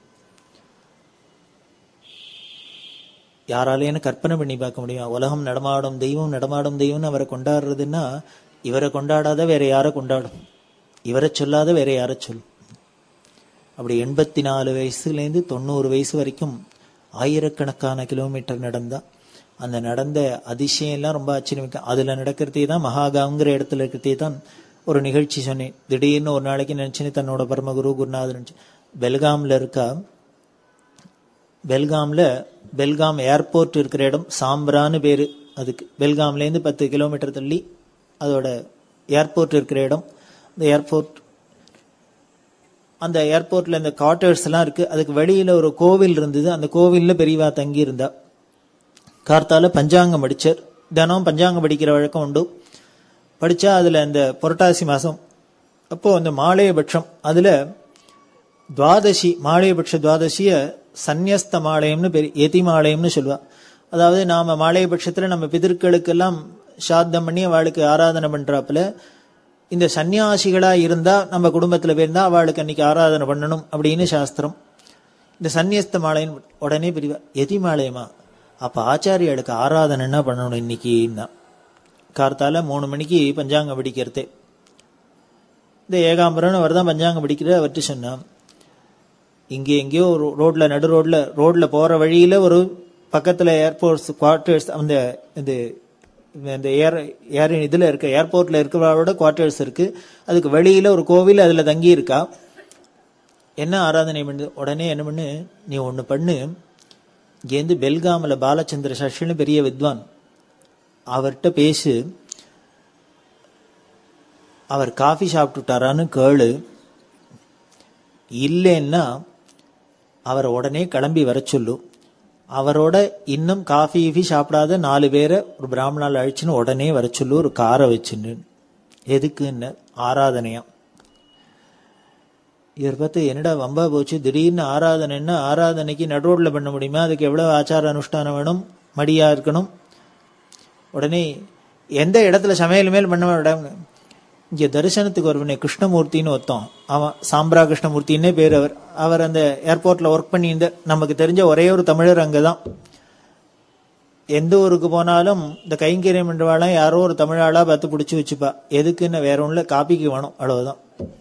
Speaker 1: யாராலேன்னு கற்பனை பண்ணி பார்க்க முடியும் உலகம் நடமாடும் தெய்வம் நடமாடும் தெய்வம்னு அவரை கொண்டாடுறதுன்னா இவரை கொண்டாடாத வேற யாரை கொண்டாடும் இவரை சொல்லாத வேற யாரை சொல்லும் அப்படி எண்பத்தி நாலு வயசுலேருந்து தொண்ணூறு வயசு வரைக்கும் ஆயிரக்கணக்கான கிலோமீட்டர் நடந்தா அந்த நடந்த அதிசயம் எல்லாம் ரொம்ப ஆச்சரியம் அதுல நடக்கிறதே தான் மகாகாங்கிற இடத்துல இருக்கிறதே தான் ஒரு நிகழ்ச்சி சொன்னேன் திடீர்னு ஒரு நாளைக்கு நினைச்சுன்னு தன்னோட பரமகுரு குருநாதர் நினைச்சு பெல்காம்ல இருக்கா பெல்காம்ல பெல்காம் ஏர்போர்ட் இருக்கிற இடம் சாம்பிரான்னு பேரு அதுக்கு பெல்காம்லேருந்து பத்து கிலோமீட்டர் தள்ளி அதோட ஏர்போர்ட் இருக்கிற இடம் இந்த ஏர்போர்ட் அந்த ஏர்போர்ட்ல இந்த குவார்டர்ஸ் எல்லாம் இருக்கு அதுக்கு வெளியில ஒரு கோவில் இருந்தது அந்த கோவில்ல பெரியவா தங்கி இருந்தா கார்த்தால பஞ்சாங்கம் படிச்சார் தினம் பஞ்சாங்கம் படிக்கிற வழக்கம் உண்டு படிச்சா அதுல இந்த புரட்டாசி மாசம் அப்போ அந்த மாலையபட்சம் அதுல துவாதசி மாலையபட்ச துவாதசிய சந்நியஸ்த மாலயம்னு பெரிய எதி மாலயம்னு சொல்லுவா அதாவது நாம மாலையபட்சத்துல நம்ம பிதர்களுக்கெல்லாம் சாத்தம் பண்ணி அவளுக்கு ஆராதனை பண்றாப்புல இந்த சன்னியாசிகளா இருந்தா நம்ம குடும்பத்துல போயிருந்தா அவளுக்கு அன்னைக்கு ஆராதனை பண்ணணும் அப்படின்னு சாஸ்திரம் இந்த சந்நியஸ்த மாலையின் உடனே பிரிவா எதி மாலயமா அப்ப ஆச்சாரியாளுக்கு ஆராதனை என்ன பண்ணணும் இன்னைக்குன்னா கார்த்தால மூணு மணிக்கு பஞ்சாங்கம் படிக்கிறதே இந்த ஏகாம்பரன் அவர் தான் பஞ்சாங்கம் படிக்கிற அவர்கிட்ட சொன்னா இங்கே எங்கேயோ ஒரு ரோட்ல நடு ரோட்ல ரோட்ல போற வழியில ஒரு பக்கத்துல ஏர்போர்ட்ஸ் குவார்டர்ஸ் அந்த இது இந்த ஏர் ஏர் இதுல இருக்க ஏர்போர்ட்ல இருக்கிறவரோட குவார்டர்ஸ் இருக்கு அதுக்கு வெளியில ஒரு கோவில் அதுல தங்கி இருக்கா என்ன ஆராதனை பண்ணு உடனே என்ன பண்ணு நீ ஒண்ணு பண்ணு இங்கேருந்து பெல்காமில் பாலச்சந்திர சஷின்னு பெரிய வித்வான் அவர்கிட்ட பேசு அவர் காஃபி சாப்பிட்டுட்டாரான்னு கேளு இல்லைன்னா அவரை உடனே கிளம்பி வர சொல்லு அவரோட இன்னும் காஃபி கீஃபி சாப்பிடாத நாலு பேரை ஒரு பிராமணால் அழிச்சுன்னு உடனே வர சொல்லு ஒரு காரை வச்சுன்னு எதுக்குன்னு ஆராதனையா இவர் பார்த்து என்னடா வம்பா போச்சு திடீர்னு ஆராதனைன்னா ஆராதனைக்கு நடுரோட்ல பண்ண முடியுமா அதுக்கு எவ்வளவு ஆச்சார அனுஷ்டானம் வேணும் மடியா இருக்கணும் உடனே எந்த இடத்துல சமையல் மேல் பண்ண இடம் இங்க தரிசனத்துக்கு வருவனே கிருஷ்ணமூர்த்தின்னு ஒருத்தன் அவன் சாம்பிரா கிருஷ்ணமூர்த்தின்னே பேர் அவர் அவர் அந்த ஏர்போர்ட்ல ஒர்க் பண்ணியிருந்த நமக்கு தெரிஞ்ச ஒரே ஒரு தமிழர் அங்கதான் எந்த ஊருக்கு போனாலும் இந்த கைங்கரியம் என்றவாளும் யாரோ ஒரு தமிழாளா பார்த்து பிடிச்சி வச்சுப்பா எதுக்குன்னு வேற ஒண்ணுல காப்பிக்கு வேணும் அவ்வளவுதான்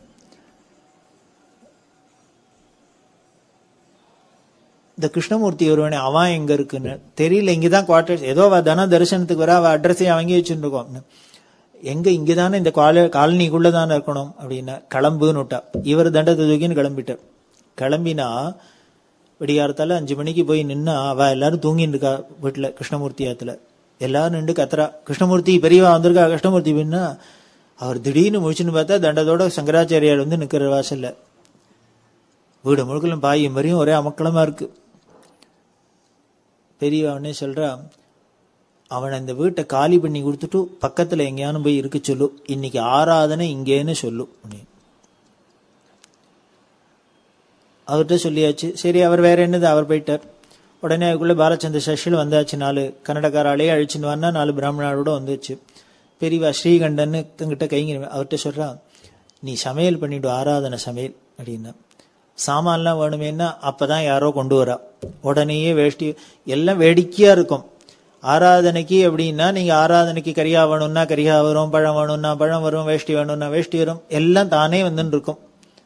Speaker 1: இந்த கிருஷ்ணமூர்த்தி ஒருவனே அவன் எங்க இருக்குன்னு தெரியல இங்கதான் குவார்டர்ஸ் ஏதோ அவ தானே தரிசனத்துக்கு வர அவ அட்ரஸையும் வாங்கி வச்சுட்டு இருக்கோம் எங்க இங்கதானே இந்த கால காலனிக்குள்ள தானே இருக்கணும் அப்படின்னா கிளம்புன்னு விட்டா இவர் தண்டத்தை தூக்கின்னு கிளம்பிட்டார் கிளம்பினா விடியாரத்தால அஞ்சு மணிக்கு போய் நின்னா அவ எல்லாரும் தூங்கின்னு இருக்கா வீட்டுல கிருஷ்ணமூர்த்தி ஆத்துல எல்லாரும் நின்று கத்துறா கிருஷ்ணமூர்த்தி பெரியவா வந்திருக்கா கிருஷ்ணமூர்த்தி அப்படின்னா அவர் திடீர்னு முழிச்சுன்னு பார்த்தா தண்டத்தோட சங்கராச்சாரியார் வந்து நிக்கிற வாசல்ல வீடு முழுக்கலும் பாயும் வரையும் ஒரே அமக்களமா இருக்கு பெரியவா உடனே சொல்றா அவனை இந்த வீட்டை காலி பண்ணி கொடுத்துட்டு பக்கத்துல எங்கேயானு போய் இருக்க சொல்லு இன்னைக்கு ஆராதனை இங்கேன்னு சொல்லு அப்படின்னு அவர்கிட்ட சொல்லியாச்சு சரி அவர் வேற என்னது அவர் போயிட்டார் உடனே அதுக்குள்ள பாலச்சந்திர சஷில் வந்தாச்சு நாலு கன்னடக்காராலேயே அழிச்சுன்னு வரனா நாலு பிராமணாரோட வந்துச்சு பெரியவா ஸ்ரீகண்டன்னு தங்கிட்ட கைங்க அவர்கிட்ட சொல்றா நீ சமையல் பண்ணிட்டு ஆராதனை சமையல் அப்படின்னா சாமான்லாம் வேணுமேன்னா அப்பதான் யாரோ கொண்டு வரா உடனேயே வேஷ்டி எல்லாம் வேடிக்கையா இருக்கும் ஆராதனைக்கு அப்படின்னா நீங்க ஆராதனைக்கு கரியா வேணும்னா கரியா வரும் பழம் வேணும்னா பழம் வரும் வேஷ்டி வேணும்னா வேஷ்டி வரும் எல்லாம் தானே வந்துன்னு இருக்கும்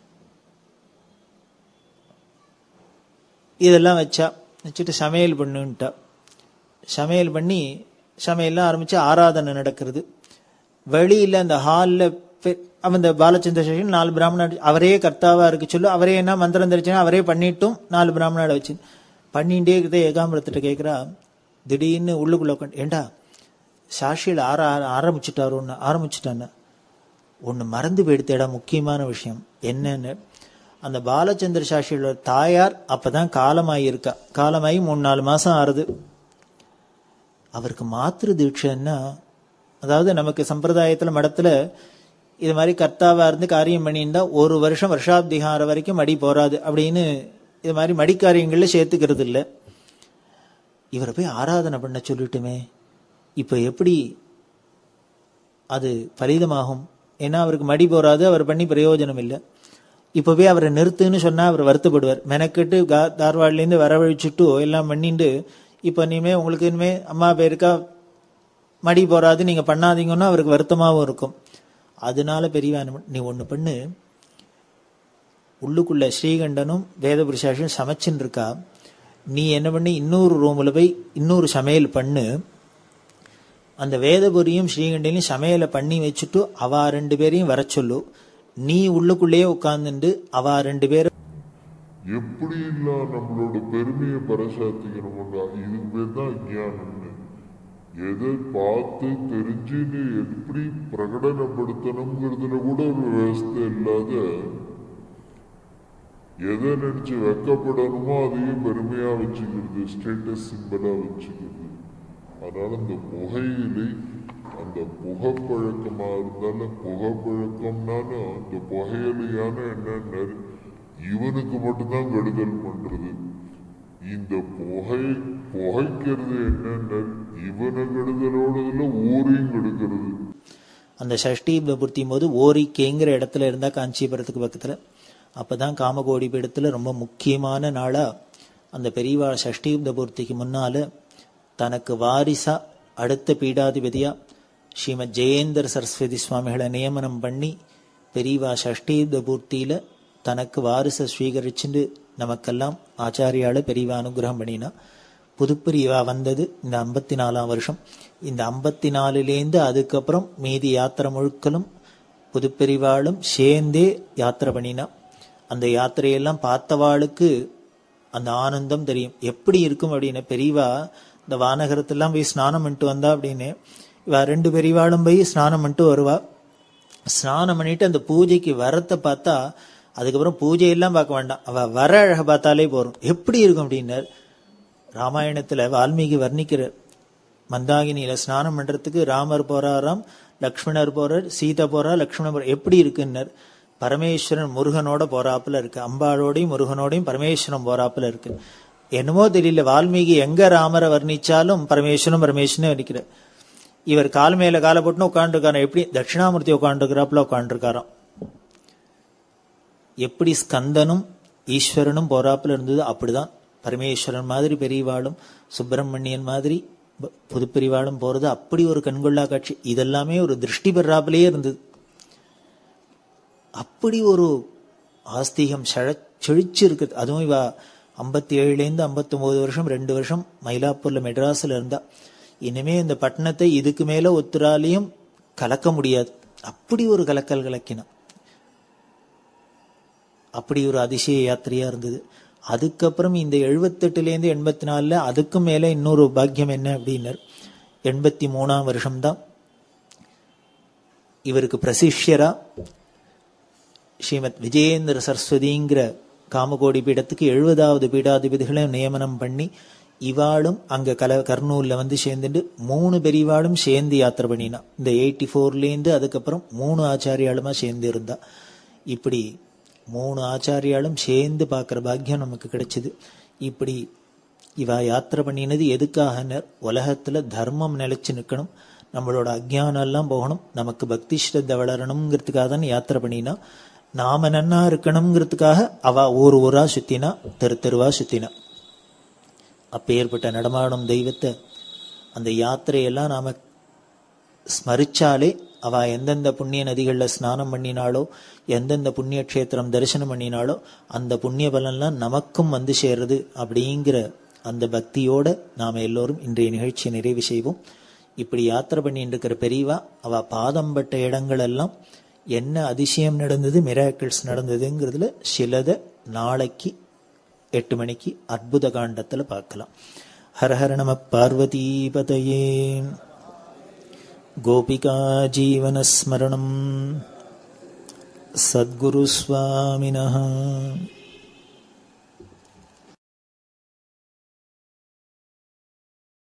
Speaker 1: இதெல்லாம் வச்சா வச்சுட்டு சமையல் பண்ணுன்ட்டா சமையல் பண்ணி சமையல்லாம் ஆரம்பிச்சு ஆராதனை நடக்கிறது வெளியில அந்த ஹாலில் அவன் இந்த பாலச்சந்திர சேஷன் நாலு பிராமணர் அவரே கர்த்தாவா இருக்கு சொல்லு அவரே என்ன மந்திரம் தெரிச்சுன்னா அவரே பண்ணிட்டும் நாலு பிராமணாட வச்சு பண்ணிட்டே இருக்கிறத ஏகாம்பரத்திட்ட கேட்கிறா திடீர்னு உள்ளுக்குள்ள உட்காந்து ஏண்டா சாட்சியில் ஆர ஆரம்பிச்சுட்டாரோன்னு ஆரம்பிச்சுட்டான்னு ஒன்று மறந்து போயிடுத்தேடா முக்கியமான விஷயம் என்னன்னு அந்த பாலச்சந்திர சாஷியோட தாயார் அப்பதான் காலமாயி இருக்கா காலமாயி மூணு நாலு மாசம் ஆறுது அவருக்கு மாத்திரு தீட்சைன்னா அதாவது நமக்கு சம்பிரதாயத்துல மடத்துல இது மாதிரி கர்த்தாவா இருந்து காரியம் பண்ணியிருந்தா ஒரு வருஷம் வருஷாப்திகாரம் வரைக்கும் மடி போறாது அப்படின்னு இது மாதிரி மடிக்காரியங்கள்ல சேர்த்துக்கிறது இல்லை இவரை போய் ஆராதனை பண்ண சொல்லிட்டுமே இப்போ எப்படி அது பலிதமாகும் ஏன்னா அவருக்கு மடி போறாது அவர் பண்ணி பிரயோஜனம் இல்லை இப்பவே அவரை நிறுத்துன்னு சொன்னா அவர் வருத்தப்படுவார் மெனக்கெட்டு கா- தார்வாட்லேருந்து வரவழைச்சிட்டு எல்லாம் பண்ணிட்டு இப்போ இனிமே உங்களுக்கு இனிமே அம்மா பேருக்கா மடி போறாது நீங்க பண்ணாதீங்கன்னா அவருக்கு வருத்தமாகவும் இருக்கும் அதனால பெரியவா என்ன பண்ண- நீ ஒண்ணு பண்ணு உள்ளுக்குள்ள ஸ்ரீகண்டனும் வேதபுருஷாஷும் சமைச்சுன்னு இருக்கா நீ என்ன பண்ணி இன்னொரு ரூம்ல போய் இன்னொரு சமையல் பண்ணு அந்த வேதபுரியும் ஸ்ரீகண்டனையும் சமையலை பண்ணி வச்சுட்டு அவ ரெண்டு பேரையும் வர சொல்லு நீ உள்ளுக்குள்ளேயே உட்கார்ந்துட்டு அவ ரெண்டு பேரும்
Speaker 2: எப்படி எல்லாம் நம்மளோட பெருமையை பறைசாத்திக்கணும்டா இதுக்கு பேர் தான் ஞானம்னு எதை பார்த்து தெரிஞ்சுன்னு எப்படி பிரகடனப்படுத்தணுங்கிறதுல கூட ஒரு விவஸ்தை இல்லாத எதை நினைச்சு வெக்கப்படணுமோ அதையும் பெருமையா வச்சுக்கிறது ஸ்டேட்டஸ் சிம்பிளா வச்சுக்கிறது அதனால இந்த புகையிலை அந்த புகைப்பழக்கமா இருந்தாலும் புகைப்பழக்கம்னாலும் அந்த புகையிலையான என்னன்னா இவனுக்கு மட்டும்தான் கெடுதல் பண்றது இந்த புகை புகைக்கிறது என்னன்னா இவனை கெடுதலோடதுல ஊரையும் கெடுக்கிறது
Speaker 1: அந்த சஷ்டி பூர்த்தியும் போது ஓரிக்கைங்கிற இடத்துல இருந்தா காஞ்சிபுரத்துக்கு பக்கத்துல அப்பதான் காமகோடி பீடத்துல ரொம்ப முக்கியமான நாளா அந்த பெரியவா சஷ்டியுப்த பூர்த்திக்கு முன்னால தனக்கு வாரிசா அடுத்த பீடாதிபதியா ஸ்ரீமத் ஜெயேந்தர் சரஸ்வதி சுவாமிகளை நியமனம் பண்ணி பெரியவா சஷ்டியுப்த பூர்த்தியில தனக்கு வாரிசை ஸ்வீகரிச்சுட்டு நமக்கெல்லாம் ஆச்சாரியால பெரியவா அனுகிரகம் பண்ணினா புதுப்பிரிவா வந்தது இந்த ஐம்பத்தி நாலாம் வருஷம் இந்த ஐம்பத்தி நாலுலேருந்து அதுக்கப்புறம் மீதி யாத்திரை முழுக்களும் புதுப்பெரிவாளும் சேர்ந்தே யாத்திரை பண்ணினா அந்த யாத்திரையெல்லாம் பார்த்தவாளுக்கு அந்த ஆனந்தம் தெரியும் எப்படி இருக்கும் அப்படின்னு பெரியவா இந்த வானகரத்தெல்லாம் போய் ஸ்நானம் பண்ணிட்டு வந்தா அப்படின்னு இவ ரெண்டு பெரியவாளும் போய் ஸ்நானம் பண்ணிட்டு வருவா ஸ்நானம் பண்ணிட்டு அந்த பூஜைக்கு வரத்தை பார்த்தா அதுக்கப்புறம் பூஜையெல்லாம் பார்க்க வேண்டாம் அவ வர அழக பார்த்தாலே போறோம் எப்படி இருக்கும் அப்படின்னார் ராமாயணத்துல வால்மீகி வர்ணிக்கிற மந்தாகினியில ஸ்நானம் பண்றதுக்கு ராமர் போறாராம் லக்ஷ்மணர் போறார் சீதா போறா லக்ஷ்மணர் போறார் எப்படி இருக்குன்னர் பரமேஸ்வரன் முருகனோட போறாப்புல இருக்கு அம்பாளோடையும் முருகனோடையும் பரமேஸ்வரன் போறாப்புல இருக்கு என்னமோ தெரியல வால்மீகி எங்க ராமரை வர்ணிச்சாலும் பரமேஸ்வரன் பரமேஸ்வரன் வர்ணிக்கிறார் இவர் கால் மேல காலை போட்டுன்னு உட்காந்துருக்காரு எப்படி தட்சிணாமூர்த்தி உட்காந்துருக்கிறாப்புல உட்காந்துருக்காராம் எப்படி ஸ்கந்தனும் ஈஸ்வரனும் போறாப்புல இருந்தது அப்படிதான் பரமேஸ்வரன் மாதிரி பெரியவாளும் சுப்பிரமணியன் மாதிரி ப- புதுப்பெரிவாளும் போறது அப்படி ஒரு கண்கொள்ளா காட்சி இதெல்லாமே ஒரு திருஷ்டி பெறாப்புலயே இருந்தது அப்படி ஒரு ஆஸ்திகம் செழ செழிச்சு இருக்குது அதுவும் இவ ஐம்பத்தி ஏழுலேருந்து ஐம்பத்தொன்பது வருஷம் ரெண்டு வருஷம் மயிலாப்பூர்ல மெட்ராஸ்ல இருந்தா இனிமே இந்த பட்டணத்தை இதுக்கு மேல ஒத்துராலையும் கலக்க முடியாது அப்படி ஒரு கலக்கல் கலக்கினான் அப்படி ஒரு அதிசய யாத்திரையா இருந்தது அதுக்கப்புறம் இந்த எழுபத்தெட்டுலேருந்து எண்பத்தி நாலுல அதுக்கும் மேல இன்னொரு பாக்கியம் என்ன அப்படின்னர் எண்பத்தி மூணாம் வருஷம்தான் இவருக்கு பிரசிஷ்யரா ஸ்ரீமத் விஜயேந்திர சரஸ்வதிங்கிற காமகோடி பீடத்துக்கு எழுபதாவது பீடாதிபதிகளை நியமனம் பண்ணி இவாளும் அங்க கல கர்னூல்ல வந்து சேர்ந்துட்டு மூணு பெரியவாளும் சேர்ந்து யாத்திரை பண்ணினா இந்த எயிட்டி ஃபோர்லேருந்து அதுக்கப்புறம் மூணு ஆச்சாரியாளுமா சேர்ந்து இருந்தா இப்படி மூணு ஆச்சாரியாலும் சேர்ந்து பார்க்குற பாக்கியம் நமக்கு கிடைச்சது இப்படி இவ யாத்திரை பண்ணினது எதுக்காகனர் உலகத்துல தர்மம் நிலைச்சு நிற்கணும் நம்மளோட அஜ்ஞானம் எல்லாம் போகணும் நமக்கு பக்தி ஸ்ரத்த வளரணுங்கிறதுக்காக தான் யாத்திரை பண்ணினா நாம நன்னா இருக்கணுங்கிறதுக்காக அவ ஊர் ஊரா சுத்தினா தெரு தெருவா சுத்தினா அப்பேற்பட்ட நடமாடும் தெய்வத்தை அந்த யாத்திரையெல்லாம் நாம ஸ்மரிச்சாலே அவ எந்தெந்த புண்ணிய நதிகள்ல ஸ்நானம் பண்ணினாலோ எந்தெந்த புண்ணிய க்ஷேத்திரம் தரிசனம் பண்ணினாலோ அந்த புண்ணிய பலன்லாம் நமக்கும் வந்து சேருது அப்படிங்கிற அந்த பக்தியோட நாம எல்லோரும் இன்றைய நிகழ்ச்சியை நிறைவு செய்வோம் இப்படி யாத்திரை பண்ணிட்டு இருக்கிற பெரியவா அவ பாதம் பட்ட இடங்கள் எல்லாம் என்ன அதிசயம் நடந்தது மிராக்கிள்ஸ் நடந்ததுங்கிறதுல சிலதை நாளைக்கு எட்டு மணிக்கு அற்புத காண்டத்துல பார்க்கலாம் ஹர ஹர நம பார்வதி பதையே गोपिका जीवनस्मरणम् सद्गुरुस्वामिनः